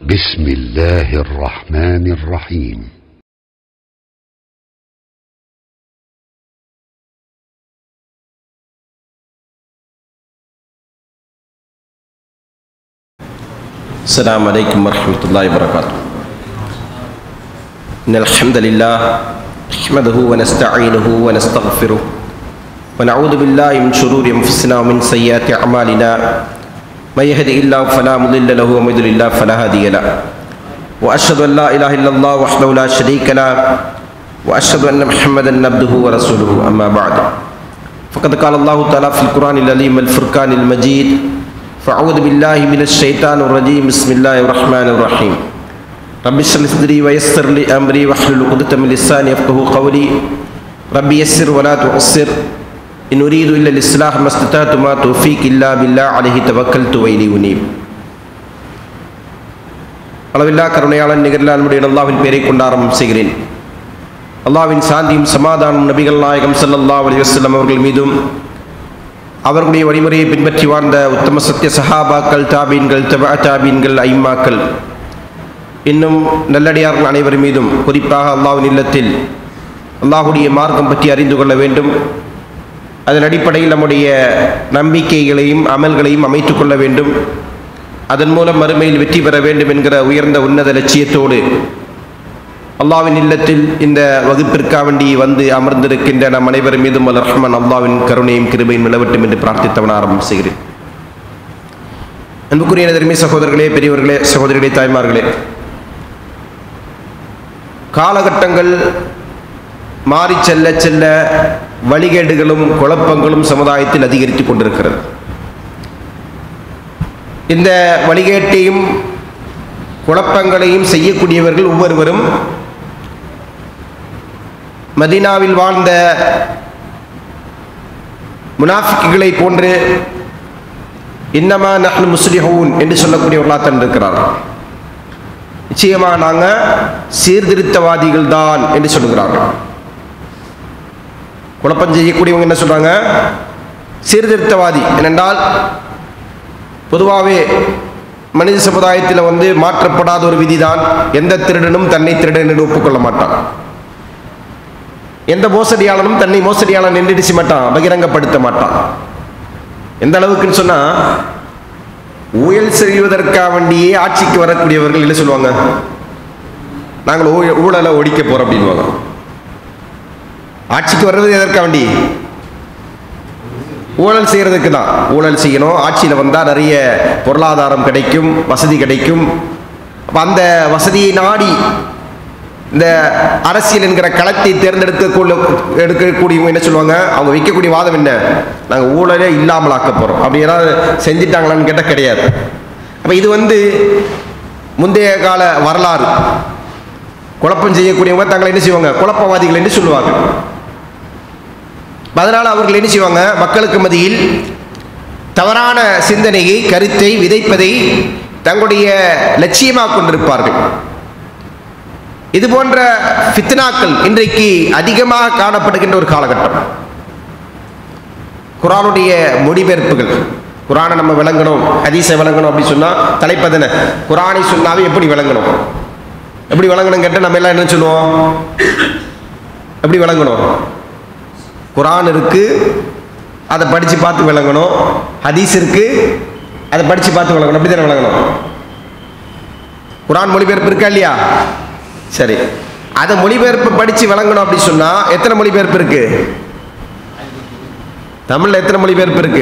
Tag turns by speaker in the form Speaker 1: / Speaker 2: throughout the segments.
Speaker 1: بسم الله الرحمن الرحيم
Speaker 2: السلام عليكم ورحمة الله وبركاته إن الحمد لله نحمده ونستعينه ونستغفره ونعوذ بالله من شرور أنفسنا ومن سيئات أعمالنا من يهد الله فلا مضل له ومن يضلل الله فلا هادي له وأشهد أن لا إله إلا الله وحده لا شريك له وأشهد أن محمدا عبده ورسوله أما بعد فقد قال الله تعالى في القرآن العليم الفرقان المجيد فأعوذ بالله من الشيطان الرجيم بسم الله الرحمن الرحيم رب اشرح لي صدري ويسر لي أمري واحلل عقدة من لساني يفقهوا قولي رب يسر ولا تعسر إن أريد إلا الإصلاح ما استطعت ما توفيق إلا بالله عليه توكلت وإليه أنيب அளவில்லா கருணையாளன் நிகரில் அன்புடைய அல்லாவின் பெயரை கொண்டு ஆரம்பம் செய்கிறேன் அல்லாவின் சாந்தியும் சமாதானம் நபிகள் நாயகம் ஸல்லல்லாஹு அலைஹி வஸல்லம் அவர்கள் மீதும் அவர்களுடைய வழிமுறையை பின்பற்றி வாழ்ந்த உத்தம சத்திய சஹாபாக்கள் தாபீன்கள் தபா தாபீன்கள் ஐம்மாக்கள் இன்னும் நல்லடியார்கள் அனைவர் மீதும் குறிப்பாக அல்லாஹ்வின் இல்லத்தில் அல்லாஹுடைய மார்க்கம் பற்றி அறிந்து கொள்ள வேண்டும் அதன் அடிப்படையில் நம்முடைய நம்பிக்கைகளையும் அமல்களையும் அமைத்துக் கொள்ள வேண்டும் அதன் மூலம் மறுமையில் வெற்றி பெற வேண்டும் என்கிற உயர்ந்த உன்னத லட்சியத்தோடு அல்லாவின் இல்லத்தில் இந்த வகுப்பிற்காக வேண்டி வந்து அமர்ந்திருக்கின்ற நம் அனைவர் மீதும் அல்ல ரஹ்மான் அல்லாவின் கருணையும் கிருபையும் நிலவட்டும் என்று பிரார்த்தித்தவன் ஆரம்பம் செய்கிறேன் அன்புக்குரிய நெருமை சகோதரர்களே பெரியவர்களே சகோதரிகளே தாய்மார்களே காலகட்டங்கள் மாறி செல்ல செல்ல வழிகேடுகளும் குழப்பங்களும் சமுதாயத்தில் அதிகரித்து கொண்டிருக்கிறது இந்த வழிகேட்டையும் குழப்பங்களையும் செய்யக்கூடியவர்கள் ஒவ்வொருவரும் மதீனாவில் வாழ்ந்த முனாஃபிக்குகளை போன்று இன்னமா நஹ்னு முஸ்லிஹூன் என்று சொல்லக்கூடியவர்களாக இருக்கிறார்கள் நிச்சயமாக நாங்கள் சீர்திருத்தவாதிகள் தான் என்று சொல்லுகிறார்கள் குழப்பம் செய்யக்கூடியவங்க என்ன சொல்றாங்க சீர்திருத்தவாதி ஏனென்றால் பொதுவாகவே மனித சமுதாயத்தில் வந்து மாற்றப்படாத ஒரு விதிதான் எந்த திருடனும் தன்னை திருடன் என்று ஒப்புக்கொள்ள மாட்டான் எந்த மோசடியாளனும் தன்னை மோசடியாளன் என்று நினைச்சு மாட்டான் பகிரங்கப்படுத்த மாட்டான் எந்த அளவுக்குன்னு சொன்னா ஊழல் செய்வதற்காக வேண்டியே ஆட்சிக்கு வரக்கூடியவர்கள் என்ன சொல்லுவாங்க நாங்கள் ஊழ- ஊழலை ஒழிக்க போறோம் அப்படின்வாங்க ஆட்சிக்கு வர்றது எதற்காக வேண்டி ஊழல் செய்கிறதுக்கு தான் ஊழல் செய்யணும் ஆட்சியில் வந்தால் நிறைய பொருளாதாரம் கிடைக்கும் வசதி கிடைக்கும் அப்போ அந்த வசதியை நாடி இந்த அரசியல் என்கிற களத்தை தேர்ந்தெடுக்க எடுக்கக்கூடியவங்க என்ன சொல்லுவாங்க அவங்க வைக்கக்கூடிய வாதம் என்ன நாங்கள் ஊழலே இல்லாமல் ஆக்க போகிறோம் அப்படி யாராவது செஞ்சிட்டாங்களான்னு கேட்டால் கிடையாது அப்போ இது வந்து முந்தைய கால வரலாறு குழப்பம் செய்யக்கூடியவங்க தங்களை என்ன செய்வாங்க குழப்பவாதிகள் என்று சொல்லுவாங்க அதனால் அவர்கள் என்ன செய்வாங்க மக்களுக்கு மத்தியில் தவறான சிந்தனையை கருத்தை விதைப்பதை தங்களுடைய லட்சியமாக கொண்டிருப்பார்கள் இது போன்ற ஃபித்னாக்கள் இன்றைக்கு அதிகமாக காணப்படுகின்ற ஒரு காலகட்டம் குரானுடைய மொழிபெயர்ப்புகள் குரானை நம்ம விளங்கணும் ஹதீஸை விளங்கணும் அப்படி சொன்னால் தலைப்பதன குரானை சொன்னாவே எப்படி விளங்கணும் எப்படி விளங்கணும் கேட்டால் நம்ம எல்லாம் என்ன சொல்லுவோம் எப்படி விளங்கணும் குரான் இருக்கு அதை படித்து பார்த்து விளங்கணும் ஹதீஸ் இருக்கு அதை படித்து பார்த்து விளங்கணும் அப்படி தானே விளங்கணும் குரான் மொழிபெயர்ப்பு இருக்கா இல்லையா சரி அதை மொழிபெயர்ப்பு படித்து விளங்கணும் அப்படி சொன்னால் எத்தனை மொழிபெயர்ப்பு இருக்கு தமிழில் எத்தனை மொழிபெயர்ப்பு இருக்கு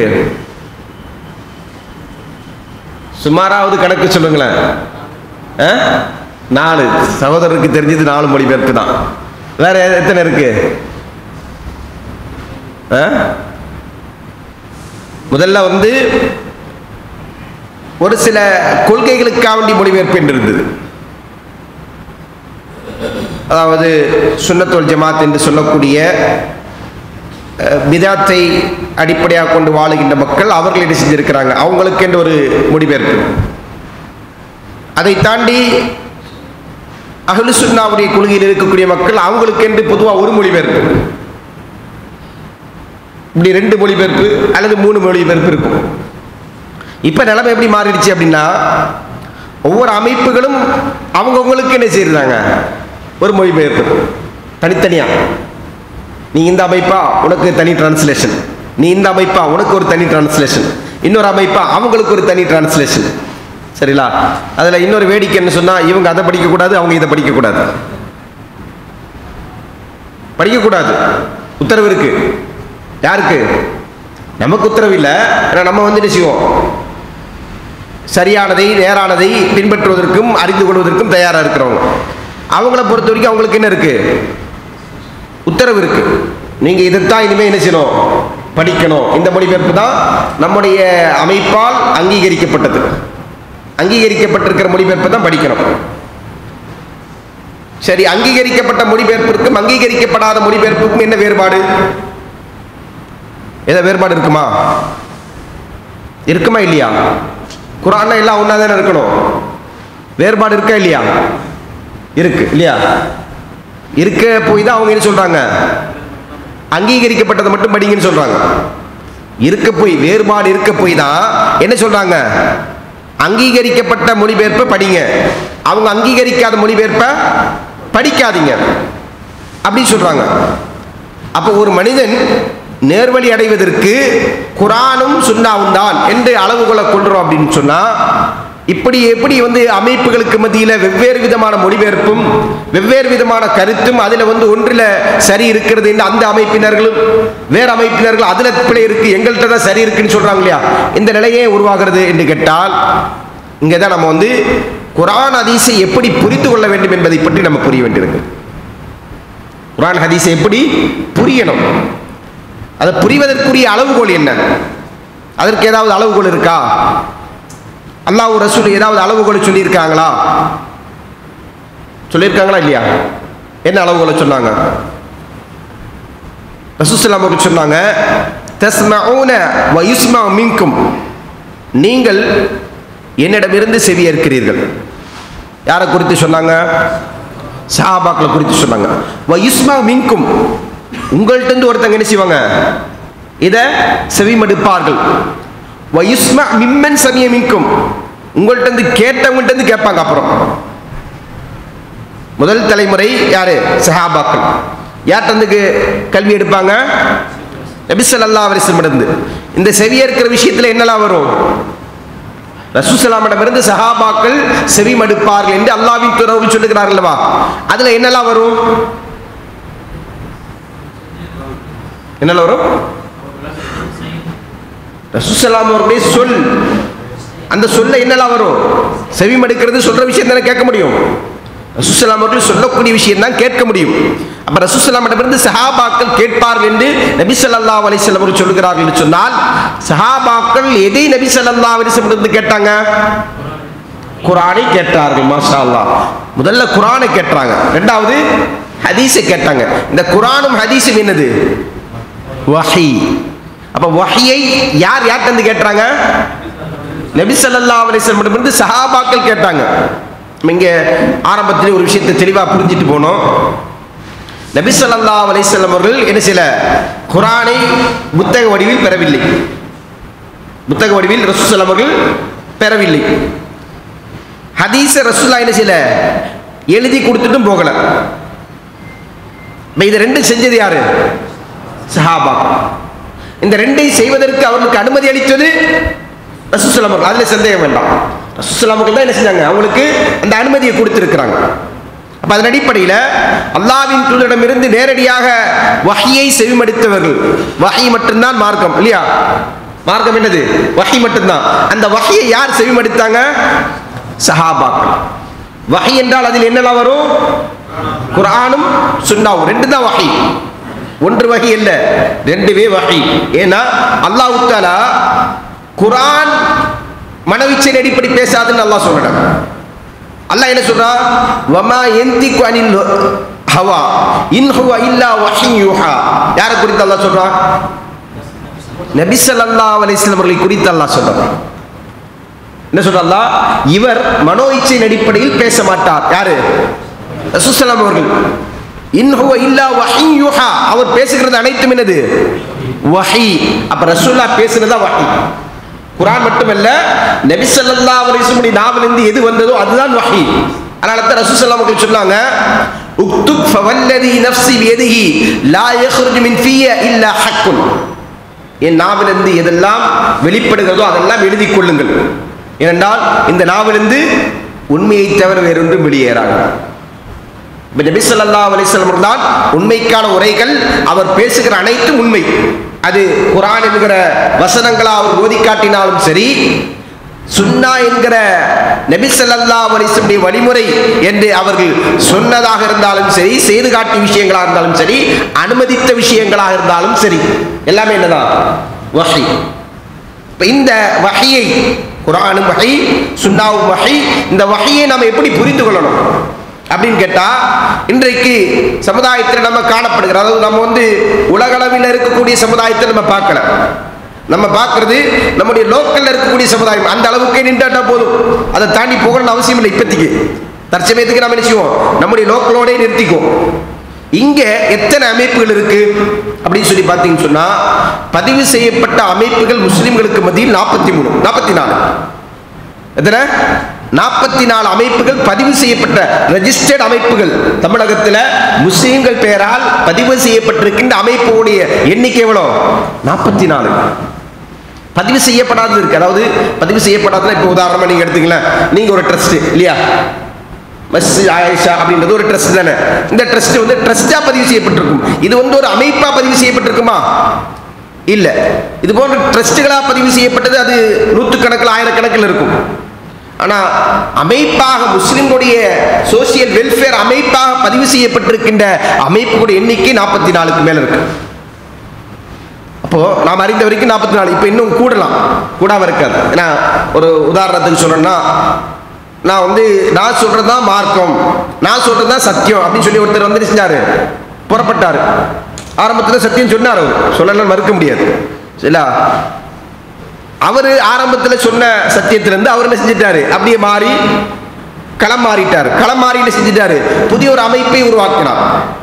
Speaker 2: சுமாராவது கணக்கு சொல்லுங்களேன் ஆ? நாலு சகோதரருக்கு தெரிஞ்சது நாலு மொழிபெயர்ப்பு தான் வேற எத்தனை இருக்கு ஆ? முதல்ல வந்து ஒரு சில கொள்கைகளுக்காக வேண்டி மொழிபெயர்ப்பு என்று இருந்தது அதாவது சுன்னத்துல் ஜமாத் என்று சொல்லக்கூடிய அஹ், பிதாத்தை அடிப்படையாக கொண்டு வாழுகின்ற மக்கள் அவர்கள் என்ன செஞ்சிருக்கிறாங்க அவங்களுக்கு என்று ஒரு மொழிபெயர்ப்பு அதை தாண்டி அஹ்லு சுன்னாவுடைய கொள்கையில் இருக்கக்கூடிய மக்கள் அவங்களுக்கு என்று பொதுவாக ஒரு மொழிபெயர்ப்பு இப்படி ரெண்டு மொழிபெயர்ப்பு அல்லது மூணு மொழிபெயர்ப்பு இருக்கும் இப்போ நிலைமை எப்படி மாறிடுச்சு அப்படின்னா ஒவ்வொரு அமைப்புகளும் அவங்கவுங்களுக்கு என்ன செய்யறாங்க ஒரு மொழிபெயர்ப்பு தனித்தனியா நீ இந்த அமைப்பா உனக்கு தனி டிரான்ஸ்லேஷன் நீ இந்த அமைப்பா உனக்கு ஒரு தனி டிரான்ஸ்லேஷன் இன்னொரு அமைப்பா அவங்களுக்கு ஒரு தனி டிரான்ஸ்லேஷன் சரிங்களா அதில் இன்னொரு வேடிக்கை என்ன சொன்னால் இவங்க அதை படிக்கக்கூடாது அவங்க இதை படிக்கக்கூடாது படிக்கக்கூடாது உத்தரவு இருக்கு யாருக்கு நமக்கு உத்தரவு இல்லை ஏன்னா நம்ம வந்து என்ன செய்வோம் சரியானதை நேரானதை பின்பற்றுவதற்கும் அறிந்து கொள்வதற்கும் தயாராக இருக்கிறவங்க அவங்கள பொறுத்த வரைக்கும் அவங்களுக்கு என்ன இருக்கு உத்தரவு இருக்கு நீங்க இதைத்தான் இனிமே என்ன செய்யணும் படிக்கணும் இந்த மொழிபெயர்ப்பு தான் நம்முடைய அமைப்பால் அங்கீகரிக்கப்பட்டது அங்கீகரிக்கப்பட்டிருக்கிற மொழிபெயர்ப்பு தான் படிக்கணும் சரி அங்கீகரிக்கப்பட்ட மொழிபெயர்ப்பிற்கும் அங்கீகரிக்கப்படாத மொழிபெயர்ப்புக்கும் என்ன வேறுபாடு ஏதோ வேறுபாடு இருக்குமா இருக்குமா இல்லையா குரான் எல்லாம் ஒன்றா தானே இருக்கணும் வேறுபாடு இருக்கா இல்லையா இருக்கு இல்லையா இருக்க போய் தான் அவங்க என்ன சொல்றாங்க அங்கீகரிக்கப்பட்டதை மட்டும் படிங்கன்னு சொல்றாங்க இருக்க போய் வேறுபாடு இருக்க போய் தான் என்ன சொல்றாங்க அங்கீகரிக்கப்பட்ட மொழிபெயர்ப்பை படிங்க அவங்க அங்கீகரிக்காத மொழிபெயர்ப்பை படிக்காதீங்க அப்படின்னு சொல்றாங்க அப்போ ஒரு மனிதன் நேர்வழி அடைவதற்கு குரானும் சுண்ணாவும் தான் என்று அளவுகளை கொள்றோம் அப்படின்னு சொன்னா இப்படி எப்படி வந்து அமைப்புகளுக்கு மத்தியில் வெவ்வேறு விதமான மொழிபெயர்ப்பும் வெவ்வேறு விதமான கருத்தும் அதில் வந்து ஒன்றில் சரி இருக்கிறது என்று அந்த அமைப்பினர்களும் வேறு அமைப்பினர்கள் அதில் பிழை இருக்கு எங்கள்கிட்ட தான் சரி இருக்குன்னு சொல்றாங்க இல்லையா இந்த நிலையே உருவாகிறது என்று கேட்டால் இங்கே தான் நம்ம வந்து குரான் ஹதீஸை எப்படி புரிந்து கொள்ள வேண்டும் என்பதை பற்றி நம்ம புரிய வேண்டியிருக்கு குரான் ஹதீஸை எப்படி புரியணும் அதை புரிவதற்குரிய அளவுகோல் என்ன அதற்கு ஏதாவது அளவுகோல் இருக்கா அல்லாஹ் ரசூல் ஏதாவது அளவுகோல் சொல்லியிருக்காங்களா சொல்லியிருக்காங்களா இல்லையா என்ன அளவுகோலை சொன்னாங்க ரசூசல்லாம் அவர்கள் சொன்னாங்க தஸ்மஊன வ யுஸ்மா மின்கும் நீங்கள் என்னிடமிருந்து செவியேற்கிறீர்கள் யாரை குறித்து சொன்னாங்க சஹாபாக்களை குறித்து சொன்னாங்க வ யுஸ்மா மின்கும் உங்கள்கிட்ட இருந்து ஒருத்தங்க என்ன செய்வாங்க இதை செவிமடுப்பார்கள் வ யுஸ்மா மிம்மன் சமிய மின்கும் உங்கள்கிட்ட இருந்து கேட்டவங்கள்ட்ட இருந்து கேட்பாங்க அப்புறம் முதல் தலைமுறை யாரு சஹாபாக்கள் யார்கிட்ட கல்வி எடுப்பாங்க நபிசல்லா இருந்து இந்த செவியேற்கிற விஷயத்தில் என்னெல்லாம் வரும் ரசூசலாமிடமிருந்து சஹாபாக்கள் செவி மடுப்பார்கள் என்று அல்லாவின் துறவு சொல்லுகிறார்கள் அல்லவா அதுல என்னெல்லாம் வரும் என்னெல்லாம் வரும் ரசூசலாம் அவருடைய சொல் அந்த சொல்ல என்னெல்லாம் வரும் செவி மடுக்கிறது சொல்ற விஷயம் தானே கேட்க முடியும் ரசூசலாம் அவர்கள் சொல்லக்கூடிய விஷயம் தான் கேட்க முடியும் அப்ப ரசூசலாமிடமிருந்து சஹாபாக்கள் கேட்பார்கள் என்று நபி ஸல்லல்லாஹு அலைஹி வஸல்லம் அவர்கள் சொல்கிறார்கள் என்று சொன்னால் சஹாபாக்கள் எதை நபி ஸல்லல்லாஹு அலைஹி வஸல்லம் இருந்து கேட்டாங்க குரானை கேட்டார்கள் மாஷா அல்லாஹ் முதல்ல குரானை கேட்டாங்க ரெண்டாவது ஹதீஸை கேட்டாங்க இந்த குரானும் ஹதீஸும் என்னது வஹி அப்ப வஹியை யார் யார்கிட்ட இருந்து கேட்டாங்க நபி ஸல்லல்லாஹு அலைஹி வஸல்லம் இருந்து சஹாபாக்கள் கேட்டாங்க நம்ம இங்க ஆரம்பத்திலே ஒரு விஷயத்தை தெளிவா புரிஞ்சிட்டு போனோம் நபி ஸல்லல்லாஹு அலைஹி வஸல்லம் அவர்கள் என்ன சில குரானை புத்தக வடிவில் பெறவில்லை புத்தக வடிவில் ரசூல் அவர்கள் பெறவில்லை ஹதீஸ ரசூல்லா என்ன செய்யல எழுதி கொடுத்துட்டும் போகல இப்ப இது ரெண்டும் செஞ்சது யாரு சஹாபா இந்த ரெண்டையும் செய்வதற்கு அவர்களுக்கு அனுமதி அளித்தது ரசூசலாம் அவர்கள் அதுல சந்தேகம் வேண்டாம் ரசூசலாம் அவர்கள் தான் என்ன செஞ்சாங்க அவங்களுக்கு அந்த அனுமதியை கொடுத்திருக்கிறாங்க அப்ப அதன் அடிப்படையில் அல்லாவின் தூதரிடமிருந்து நேரடியாக வஹியை செவிமடுத்தவர்கள் வஹி மட்டும்தான் மார்க்கம் இல்லையா மார்க்கம் என்னது வஹி மட்டும்தான் அந்த வஹியை யார் செவிமடுத்தாங்க சஹாபாக்கள் வஹி என்றால் அதில் என்னெல்லாம் வரும் குர்ஆனும் சுன்னாவும் ரெண்டு தான் வஹி ஒன்று வகை இல்ல ரெண்டுவே வகை ஏன்னா அல்லாஹ் தாலா குரான் மனவிச்சையின் அடிப்படை பேசாதுன்னு அல்லாஹ் சொல்றான் அல்லாஹ் என்ன சொல்றான் வமா எந்திக்கு அனில் ஹவா இன் ஹுவ இல்லா வஹி யூஹா யாரை குறித்து அல்லாஹ் சொல்றான் நபி ஸல்லல்லாஹு அலைஹி வஸல்லம் அவர்களை குறித்து அல்லாஹ் சொல்றான் என்ன சொல்றா இவர் மனோ இச்சையின் அடிப்படையில் பேச மாட்டார் யாரு ரசூசலாம் அவர்கள் இன்ஹுவ இல்லா வஹி யூஹா அவர் பேசுகிறது அனைத்தும் என்னது வஹி அப்ப ரசூல்லா பேசுனதா வஹி குரான் மட்டுமல்ல நபி ஸல்லல்லாஹு அலைஹி வஸல்லம் நாவிலிருந்து எது வந்ததோ அதுதான் வஹி அதனால தான் ரசூல் ஸல்லல்லாஹு அலைஹி வஸல்லம் சொன்னாங்க உக்துப் ஃபவல்லதி நஃப்ஸி பியதிஹி லா யخرج மின் ஃபிய இல்லா ஹக்குன் என் நாவிலிருந்து எதெல்லாம் வெளிப்படுகிறதோ அதெல்லாம் எழுதி கொள்ளுங்கள் ஏனென்றால் இந்த நாவிலிருந்து உண்மையை தவிர வேறொன்றும் வெளியேறாது இப்ப நபி ஸல்லல்லாஹு அலைஹி வஸல்லம் தான் உண்மைக்கான உரைகள் அவர் பேசுகிற அனைத்தும் உண்மை அது குர்ஆன் என்கிற வசனங்களா அவர் ஓதி காட்டினாலும் சரி சுன்னா என்கிற நபி ஸல்லல்லாஹு அலைஹி வஸல்லம் வழிமுறை என்று அவர்கள் சொன்னதாக இருந்தாலும் சரி செய்து காட்டிய விஷயங்களாக இருந்தாலும் சரி அனுமதித்த விஷயங்களாக இருந்தாலும் சரி எல்லாமே என்னதான் வஹி இப்ப இந்த வஹியை குர்ஆனும் வஹி சுன்னாவும் வஹி இந்த வஹியை நம்ம எப்படி புரிந்து கொள்ளணும் அப்படின்னு கேட்டா இன்றைக்கு சமுதாயத்தில் நம்ம காணப்படுகிற அதாவது நம்ம வந்து உலகளவில் இருக்கக்கூடிய சமுதாயத்தை நம்ம பார்க்கல நம்ம பார்க்கறது நம்முடைய லோக்கல்ல இருக்கக்கூடிய சமுதாயம் அந்த அளவுக்கே நின்றாட்டா போதும் அதை தாண்டி போகணும்னு அவசியம் இல்லை இப்போதைக்கு தற்சமயத்துக்கு நம்ம என்ன செய்வோம் நம்முடைய லோக்கலோடய நிறுத்திக்குவோம் இங்க எத்தனை அமைப்புகள் இருக்கு அப்படின்னு சொல்லி பார்த்தீங்கன்னு சொன்னா பதிவு செய்யப்பட்ட அமைப்புகள் முஸ்லிம்களுக்கு மத்தியில் நாற்பத்தி மூணு நாற்பத்தி நாலு எத்தனை நாற்பத்தி நாலு அமைப்புகள் பதிவு செய்யப்பட்ட ரெஜிஸ்டர்ட் அமைப்புகள் தமிழகத்தில் முஸ்லீம்கள் பெயரால் பதிவு செய்யப்பட்டிருக்கின்ற அமைப்புடைய எண்ணிக்கை எவ்வளோ நாற்பத்தி நாலு பதிவு செய்யப்படாதது இருக்கு அதாவது பதிவு செய்யப்படாததுன்னா இப்போ உதாரணமாக நீங்கள் எடுத்துங்களேன் நீங்கள் ஒரு ட்ரஸ்ட் இல்லையா மஸ்ஜித் ஆயிஷா அப்படின்றது ஒரு ட்ரஸ்ட் தானே இந்த ட்ரஸ்ட் வந்து ட்ரஸ்டா பதிவு செய்யப்பட்டிருக்கும் இது வந்து ஒரு அமைப்பா பதிவு செய்யப்பட்டிருக்குமா இல்ல இது போன்ற ட்ரஸ்டுகளா பதிவு செய்யப்பட்டது அது நூற்றுக்கணக்கில் ஆயிரக்கணக்கில் இருக்கும் ஆனா அமைப்பாக முஸ்லிம்களுடைய சோசியல் வெல்ஃபேர் அமைப்பாக பதிவு செய்யப்பட்டிருக்கின்ற அமைப்புடைய எண்ணிக்கை நாற்பத்தி நாலுக்கு மேல இருக்கு அப்போ நாம் அறிந்த வரைக்கும் நாற்பத்தி நாலு இப்போ இன்னும் கூடலாம் கூடாம இருக்காது ஏன்னா ஒரு உதாரணத்துக்கு சொல்லணும்னா நான் வந்து நான் சொல்றது தான் மார்க்கம் நான் சொல்றது தான் சத்தியம் அப்படின்னு சொல்லி ஒருத்தர் வந்து என்ன செஞ்சாரு புறப்பட்டாரு ஆரம்பத்தில் சத்தியம் சொன்னார் அவர் சொல்லலாம் மறுக்க முடியாது சரிங்களா அவர் ஆரம்பத்தில் சொன்ன சத்தியத்திலிருந்து அவர் என்ன செஞ்சிட்டாரு அப்படியே மாறி களம் மாறிட்டார் களம் மாறி என்ன செஞ்சிட்டாரு புதிய ஒரு அமைப்பை உருவாக்கினார்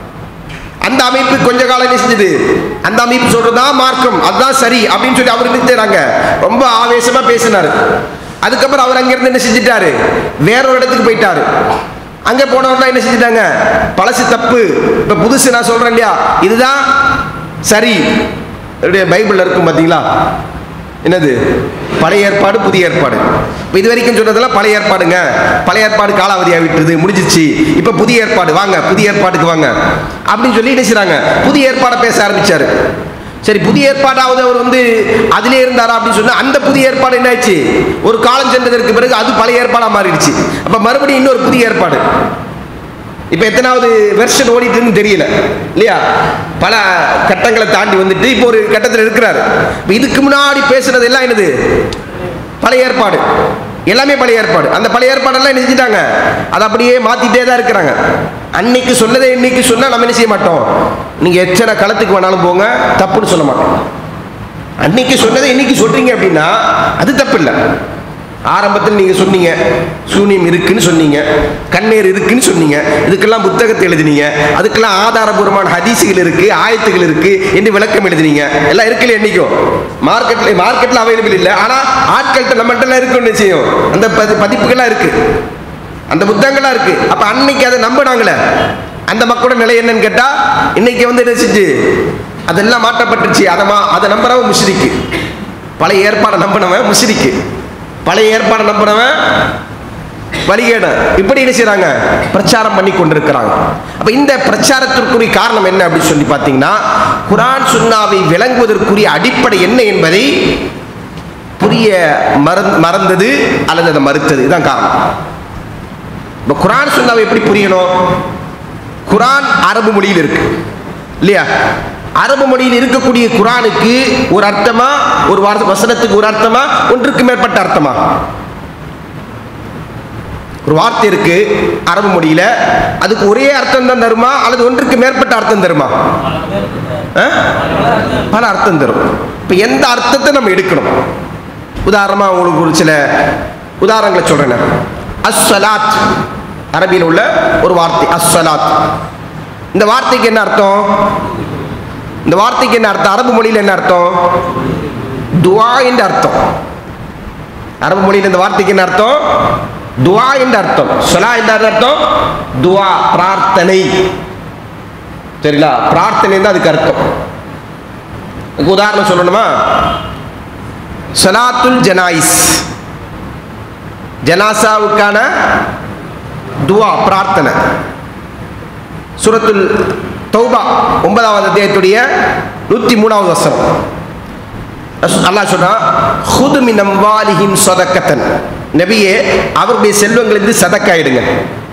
Speaker 2: அந்த அமைப்பு கொஞ்ச காலம் என்ன செஞ்சது அந்த அமைப்பு சொல்றதுதான் மார்க்கம் அதுதான் சரி அப்படின்னு சொல்லி அவர் என்ன செய்றாங்க ரொம்ப ஆவேசமா பேசினாரு அதுக்கப்புறம் அவர் அங்கிருந்து என்ன செஞ்சிட்டாரு வேற ஒரு இடத்துக்கு போயிட்டாரு அங்க போனவர்லாம் என்ன செஞ்சிட்டாங்க பழசு தப்பு இப்ப புதுசு நான் சொல்றேன் இல்லையா இதுதான் சரி என்னுடைய பைபிள்ல இருக்கும் பாத்தீங்களா என்னது பழைய ஏற்பாடு புதிய ஏற்பாடு இப்போ இது வரைக்கும் சொன்னதெல்லாம் பழைய ஏற்பாடுங்க பழைய ஏற்பாடு காலாவதி ஆகிட்டுது முடிஞ்சிச்சு இப்போ புதிய ஏற்பாடு வாங்க புதிய ஏற்பாட்டுக்கு வாங்க அப்படின்னு சொல்லி என்ன செய்றாங்க புதிய ஏற்பாடை பேச ஆரம்பிச்சாரு சரி புதிய ஏற்பாடாவது அவர் வந்து அதிலே இருந்தாரா அப்படின்னு சொன்னா அந்த புதிய ஏற்பாடு என்ன ஆச்சு ஒரு காலம் சென்றதற்கு பிறகு அது பழைய ஏற்பாடா மாறிடுச்சு அப்ப மறுபடியும் இன்னொரு புதிய ஏற்பாடு இப்போ எத்தனாவது வெர்ஷன் ஓடிட்டுன்னு தெரியல இல்லையா பல கட்டங்களை தாண்டி வந்துட்டு இப்போ ஒரு கட்டத்தில் இருக்கிறாரு இப்போ இதுக்கு முன்னாடி பேசுனது எல்லாம் என்னது பழைய ஏற்பாடு எல்லாமே பழைய ஏற்பாடு அந்த பழைய ஏற்பாடெல்லாம் என்ன செஞ்சுட்டாங்க அதை அப்படியே மாத்திட்டே தான் இருக்கிறாங்க அன்னைக்கு சொன்னதை இன்னைக்கு சொன்னா நம்ம என்ன செய்ய மாட்டோம் நீங்க எத்தனை களத்துக்கு வேணாலும் போங்க தப்புன்னு சொல்ல மாட்டோம் அன்னைக்கு சொன்னதை இன்னைக்கு சொல்றீங்க அப்படின்னா அது தப்பு இல்லை ஆரம்பத்தில் நீங்க சொன்னீங்க சூனியம் இருக்குன்னு சொன்னீங்க கண்ணீர் இருக்குன்னு சொன்னீங்க இதுக்கெல்லாம் புத்தகத்தை எழுதினீங்க அதுக்கெல்லாம் ஆதாரபூர்வமான ஹதீசுகள் இருக்கு ஆயத்துகள் இருக்கு என்று விளக்கம் எழுதினீங்க எல்லாம் இருக்குல்ல என்னைக்கும் மார்க்கெட்ல மார்க்கெட்ல அவைலபிள் இல்லை ஆனா ஆட்கள்கிட்ட நம்மகிட்ட இருக்கும் நிச்சயம் அந்த பதி- பதிப்புகள்லாம் இருக்கு அந்த புத்தகங்கள்லாம் இருக்கு அப்ப அன்னைக்கு அதை நம்பினாங்களே அந்த மக்களோட நிலை என்னன்னு கேட்டா இன்னைக்கு வந்து என்ன செஞ்சு அதெல்லாம் மாற்றப்பட்டுச்சு அதை மா அதை நம்புறவன் முஷ்ரிக்கு பழைய ஏற்பாடை நம்பினவன் முஷ்ரிக்கு பழைய ஏற்பாடை நம்பினவன் வழிகேடன் இப்படி என்ன செய்றாங்க பிரச்சாரம் பண்ணி கொண்டிருக்கிறாங்க அப்ப இந்த பிரச்சாரத்திற்குரிய காரணம் என்ன அப்படின்னு சொல்லி பார்த்தீங்கன்னா குரான் சுன்னாவை விளங்குவதற்குரிய அடிப்படை என்ன என்பதை புரிய மறந் மறந்தது அல்லது அதை மறுத்தது இதுதான் காரணம் இப்போ குரான் சுன்னாவை எப்படி புரியணும் குரான் அரபு மொழியில் இருக்கு இல்லையா அரபு மொழியில் இருக்கக்கூடிய குரானுக்கு ஒரு அர்த்தமா ஒரு வார்த்தை வசனத்துக்கு ஒரு அர்த்தமா ஒன்றுக்கு மேற்பட்ட அர்த்தமா ஒரு வார்த்தை இருக்கு அரபு மொழியில அதுக்கு ஒரே அர்த்தம் தான் தருமா அல்லது ஒன்றுக்கு மேற்பட்ட அர்த்தம் தருமா ஆ? பல அர்த்தம் தரும் இப்போ எந்த அர்த்தத்தை நம்ம எடுக்கணும் உதாரணமா உங்களுக்கு ஒரு சில உதாரணங்களை சொல்றேன் நான். அஸ்ஸலாத் அரபியில் உள்ள ஒரு வார்த்தை அஸ்ஸலாத் இந்த வார்த்தைக்கு என்ன அர்த்தம் இந்த வார்த்தைக்கு என்ன அர்த்தம் அரபு மொழியில் என்ன அர்த்தம் துவா என்ற அர்த்தம் அரபு மொழியில் இந்த வார்த்தைக்கு என்ன அர்த்தம் துவா என்ற அர்த்தம் சொலா என்ற அர்த்தம் துவா பிரார்த்தனை சரிங்களா பிரார்த்தனை தான் அதுக்கு அர்த்தம் இதுக்கு உதாரணம் சொல்லணுமா சலாத்துல் ஜனாயிஸ் ஜனாசாவுக்கான துவா பிரார்த்தனை சூரத்துல் தௌபா ஒன்பதாவது அத்தியாயத்துடைய நூற்றி மூணாவது வசனம் அல்லாஹ் சொன்னா ஹுது மின் அம்வாலிஹிம் சதக்கத்தன் நபியே அவருடைய செல்வங்களிலிருந்து சதக்கா எடுங்க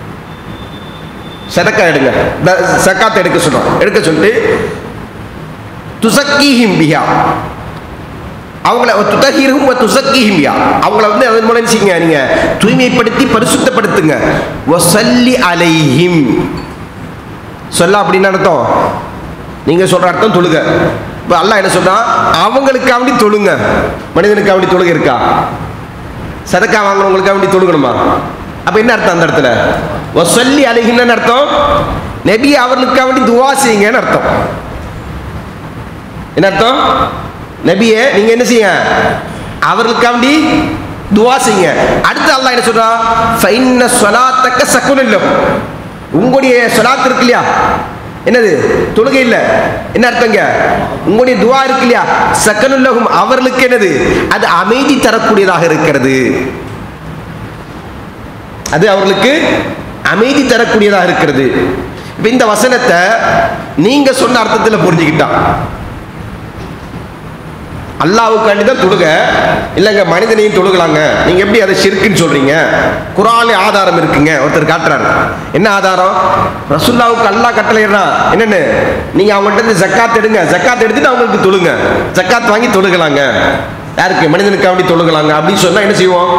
Speaker 2: சதக்கா எடுங்க த- சக்காத் எடுக்க சொல்றோம் எடுக்க சொல்லிட்டு துசக்கீஹிம் பிஹா அவங்கள துதஹீரும் துசக்கீஹிம் பிஹா அவங்கள வந்து அதன் மூலம் என்ன செய்யுங்க நீங்க தூய்மைப்படுத்தி பரிசுத்தப்படுத்துங்க வசல்லி அலைஹிம் சொல்ல அப்படின்னு அர்த்தம் நீங்க சொல்ற அர்த்தம் தொழுக இப்போ அல்லாஹ் என்ன சொல்றா அவங்களுக்காண்டி தொழுங்க மனிதனுக்காண்டி தொழுக இருக்கா சதக்கா வாங்குறவங்களுக்காக வேண்டி தொழுகணுமா அப்ப என்ன அர்த்தம் அந்த இடத்துல சொல்லி அலைகின்னு அர்த்தம் நபி அவர்களுக்காக வேண்டி துவா செய்யுங்கன்னு அர்த்தம் என்ன அர்த்தம் நபியே நீங்க என்ன செய்யுங்க அவர்களுக்காக வேண்டி துவா செய்யுங்க அடுத்து அல்லாஹ் என்ன சொல்றா ஃபைன்ன ஸலாத்தக்க சகுனல்லம் உங்களுடைய ஸலாத் இருக்கு இல்லையா என்னது தொழுகை இல்ல என்ன அர்த்தங்க உங்களுடைய துவா இருக்கு இல்லையா சக்கனுல்லகும் அவர்களுக்கு என்னது அது அமைதி தரக்கூடியதாக இருக்கிறது அது அவர்களுக்கு அமைதி தரக்கூடியதாக இருக்கிறது இப்ப இந்த வசனத்தை நீங்க சொன்ன அர்த்தத்தில் புரிஞ்சுக்கிட்டான் அல்லாவுக்காண்டி தான் தொழுக இல்லைங்க மனிதனையும் தொழுகலாங்க நீங்க எப்படி அதை ஷிர்க்குன்னு சொல்றீங்க குரான்ல ஆதாரம் இருக்குங்க ஒருத்தர் காட்டுறாரு என்ன ஆதாரம் ரசுல்லாவுக்கு அல்லாஹ் கட்டளையிடுறான் என்னன்னு நீங்க அவங்கள்ட்ட இருந்து ஜக்காத் எடுங்க ஜக்காத் எடுத்துட்டு அவங்களுக்கு தொழுங்க ஜக்காத் வாங்கி தொழுகலாங்க யாருக்கு மனிதனுக்கு அப்படி தொழுகலாங்க அப்படின்னு சொன்னா என்ன செய்வோம்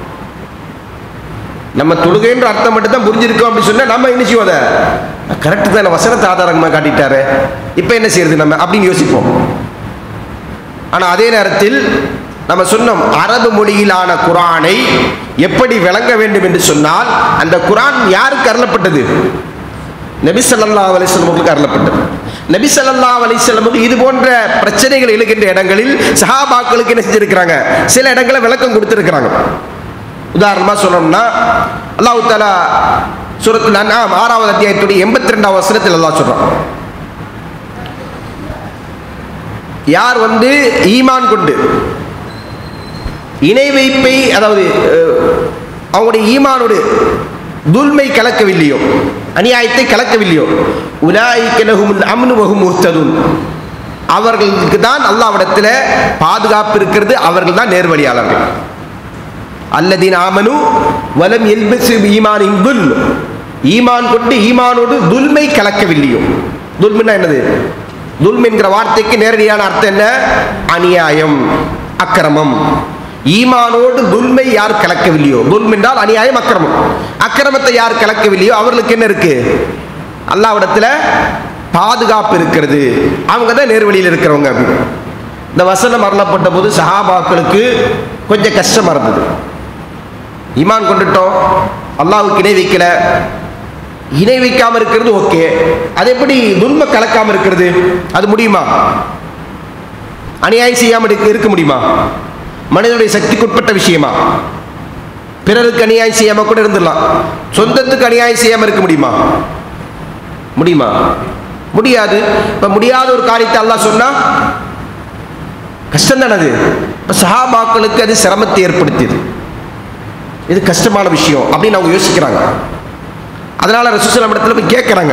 Speaker 2: நம்ம தொழுகைன்ற அர்த்தம் மட்டும் தான் புரிஞ்சிருக்கோம் அப்படின்னு சொன்னா நம்ம என்ன செய்வோம் அதை கரெக்ட் தான் வசனத்தை ஆதாரமா காட்டிட்டாரு இப்போ என்ன செய்யறது நம்ம அப்படின்னு யோசிப்போம் ஆனால் அதே நேரத்தில் நம்ம சொன்னோம் அரபு மொழியிலான குரானை எப்படி விளங்க வேண்டும் என்று சொன்னால் அந்த குரான் யாருக்கு அருளப்பட்டது நபி ஸல்லல்லாஹு அலைஹி வஸல்லம் அவர்களுக்கு அருளப்பட்டது நபி ஸல்லல்லாஹு அலைஹி வஸல்லம் இது போன்ற பிரச்சனைகள் எழுகின்ற இடங்களில் சஹாபாக்களுக்கு என்ன செஞ்சிருக்கிறாங்க சில இடங்களை விளக்கம் கொடுத்திருக்கிறாங்க உதாரணமா சொல்லணும்னா அல்லாஹ் தாலா சூரத்துல் அன்ஆம் ஆறாவது அத்தியாயத்துடைய எண்பத்தி ரெண்டாவது வசனத்தில் அல்லாஹ் சொல்றான் யார் வந்து ஈமான் கொண்டு இணை வைப்பை அதாவது அஹ், அவங்களுடைய ஈமானோடு துல்மை கலக்கவில்லையோ அநியாயத்தை கலக்கவில்லையோ உலாய்க்கலகும் அம்னு வகும் முஹ்ததுன் அவர்களுக்கு தான் அல்லாவிடத்தில் பாதுகாப்பு இருக்கிறது அவர்கள் தான் நேர்வழியாளர்கள் அல்லதீன் ஆமனு வலம் எல்பசு ஈமானின் துல் ஈமான் கொண்டு ஈமானோடு துல்மை கலக்கவில்லையோ துல்முன்னா என்னது துல்ம் என்கிற வார்த்தைக்கு நேரடியான அர்த்தம் என்ன அநியாயம் அக்கிரமம் ஈமானோடு துல்மை யார் கலக்கவில்லையோ துல்ம் என்றால் அநியாயம் அக்கிரமம் அக்கிரமத்தை யார் கலக்கவில்லையோ அவர்களுக்கு என்ன இருக்கு அல்லாவிடத்துல பாதுகாப்பு இருக்கிறது அவங்க தான் நேர்வழியில் இருக்கிறவங்க அப்படின்னு இந்த வசனம் அருளப்பட்ட போது சஹாபாக்களுக்கு கொஞ்சம் கஷ்டமா இருந்தது ஈமான் கொண்டுட்டோம் அல்லாஹ்வுக்கு இணை வைக்கல இணை வைக்காம இருக்கிறது ஓகே அது எப்படி துன்ப கலக்காம இருக்கிறது அது முடியுமா அநியாயம் செய்யாம இருக்க இருக்க முடியுமா மனிதனுடைய சக்திக்குட்பட்ட விஷயமா பிறருக்கு அநியாயம் செய்யாம கூட இருந்துடலாம் சொந்தத்துக்கு அநியாயம் செய்யாம இருக்க முடியுமா முடியுமா முடியாது இப்ப முடியாத ஒரு காரியத்தை அல்லாஹ் சொன்னா கஷ்டம் தானே அது இப்ப சஹாபாக்களுக்கு அது சிரமத்தை ஏற்படுத்தியது இது கஷ்டமான விஷயம் அப்படின்னு அவங்க யோசிக்கிறாங்க அதனால ரசூசலம் இடத்துல போய் கேட்குறாங்க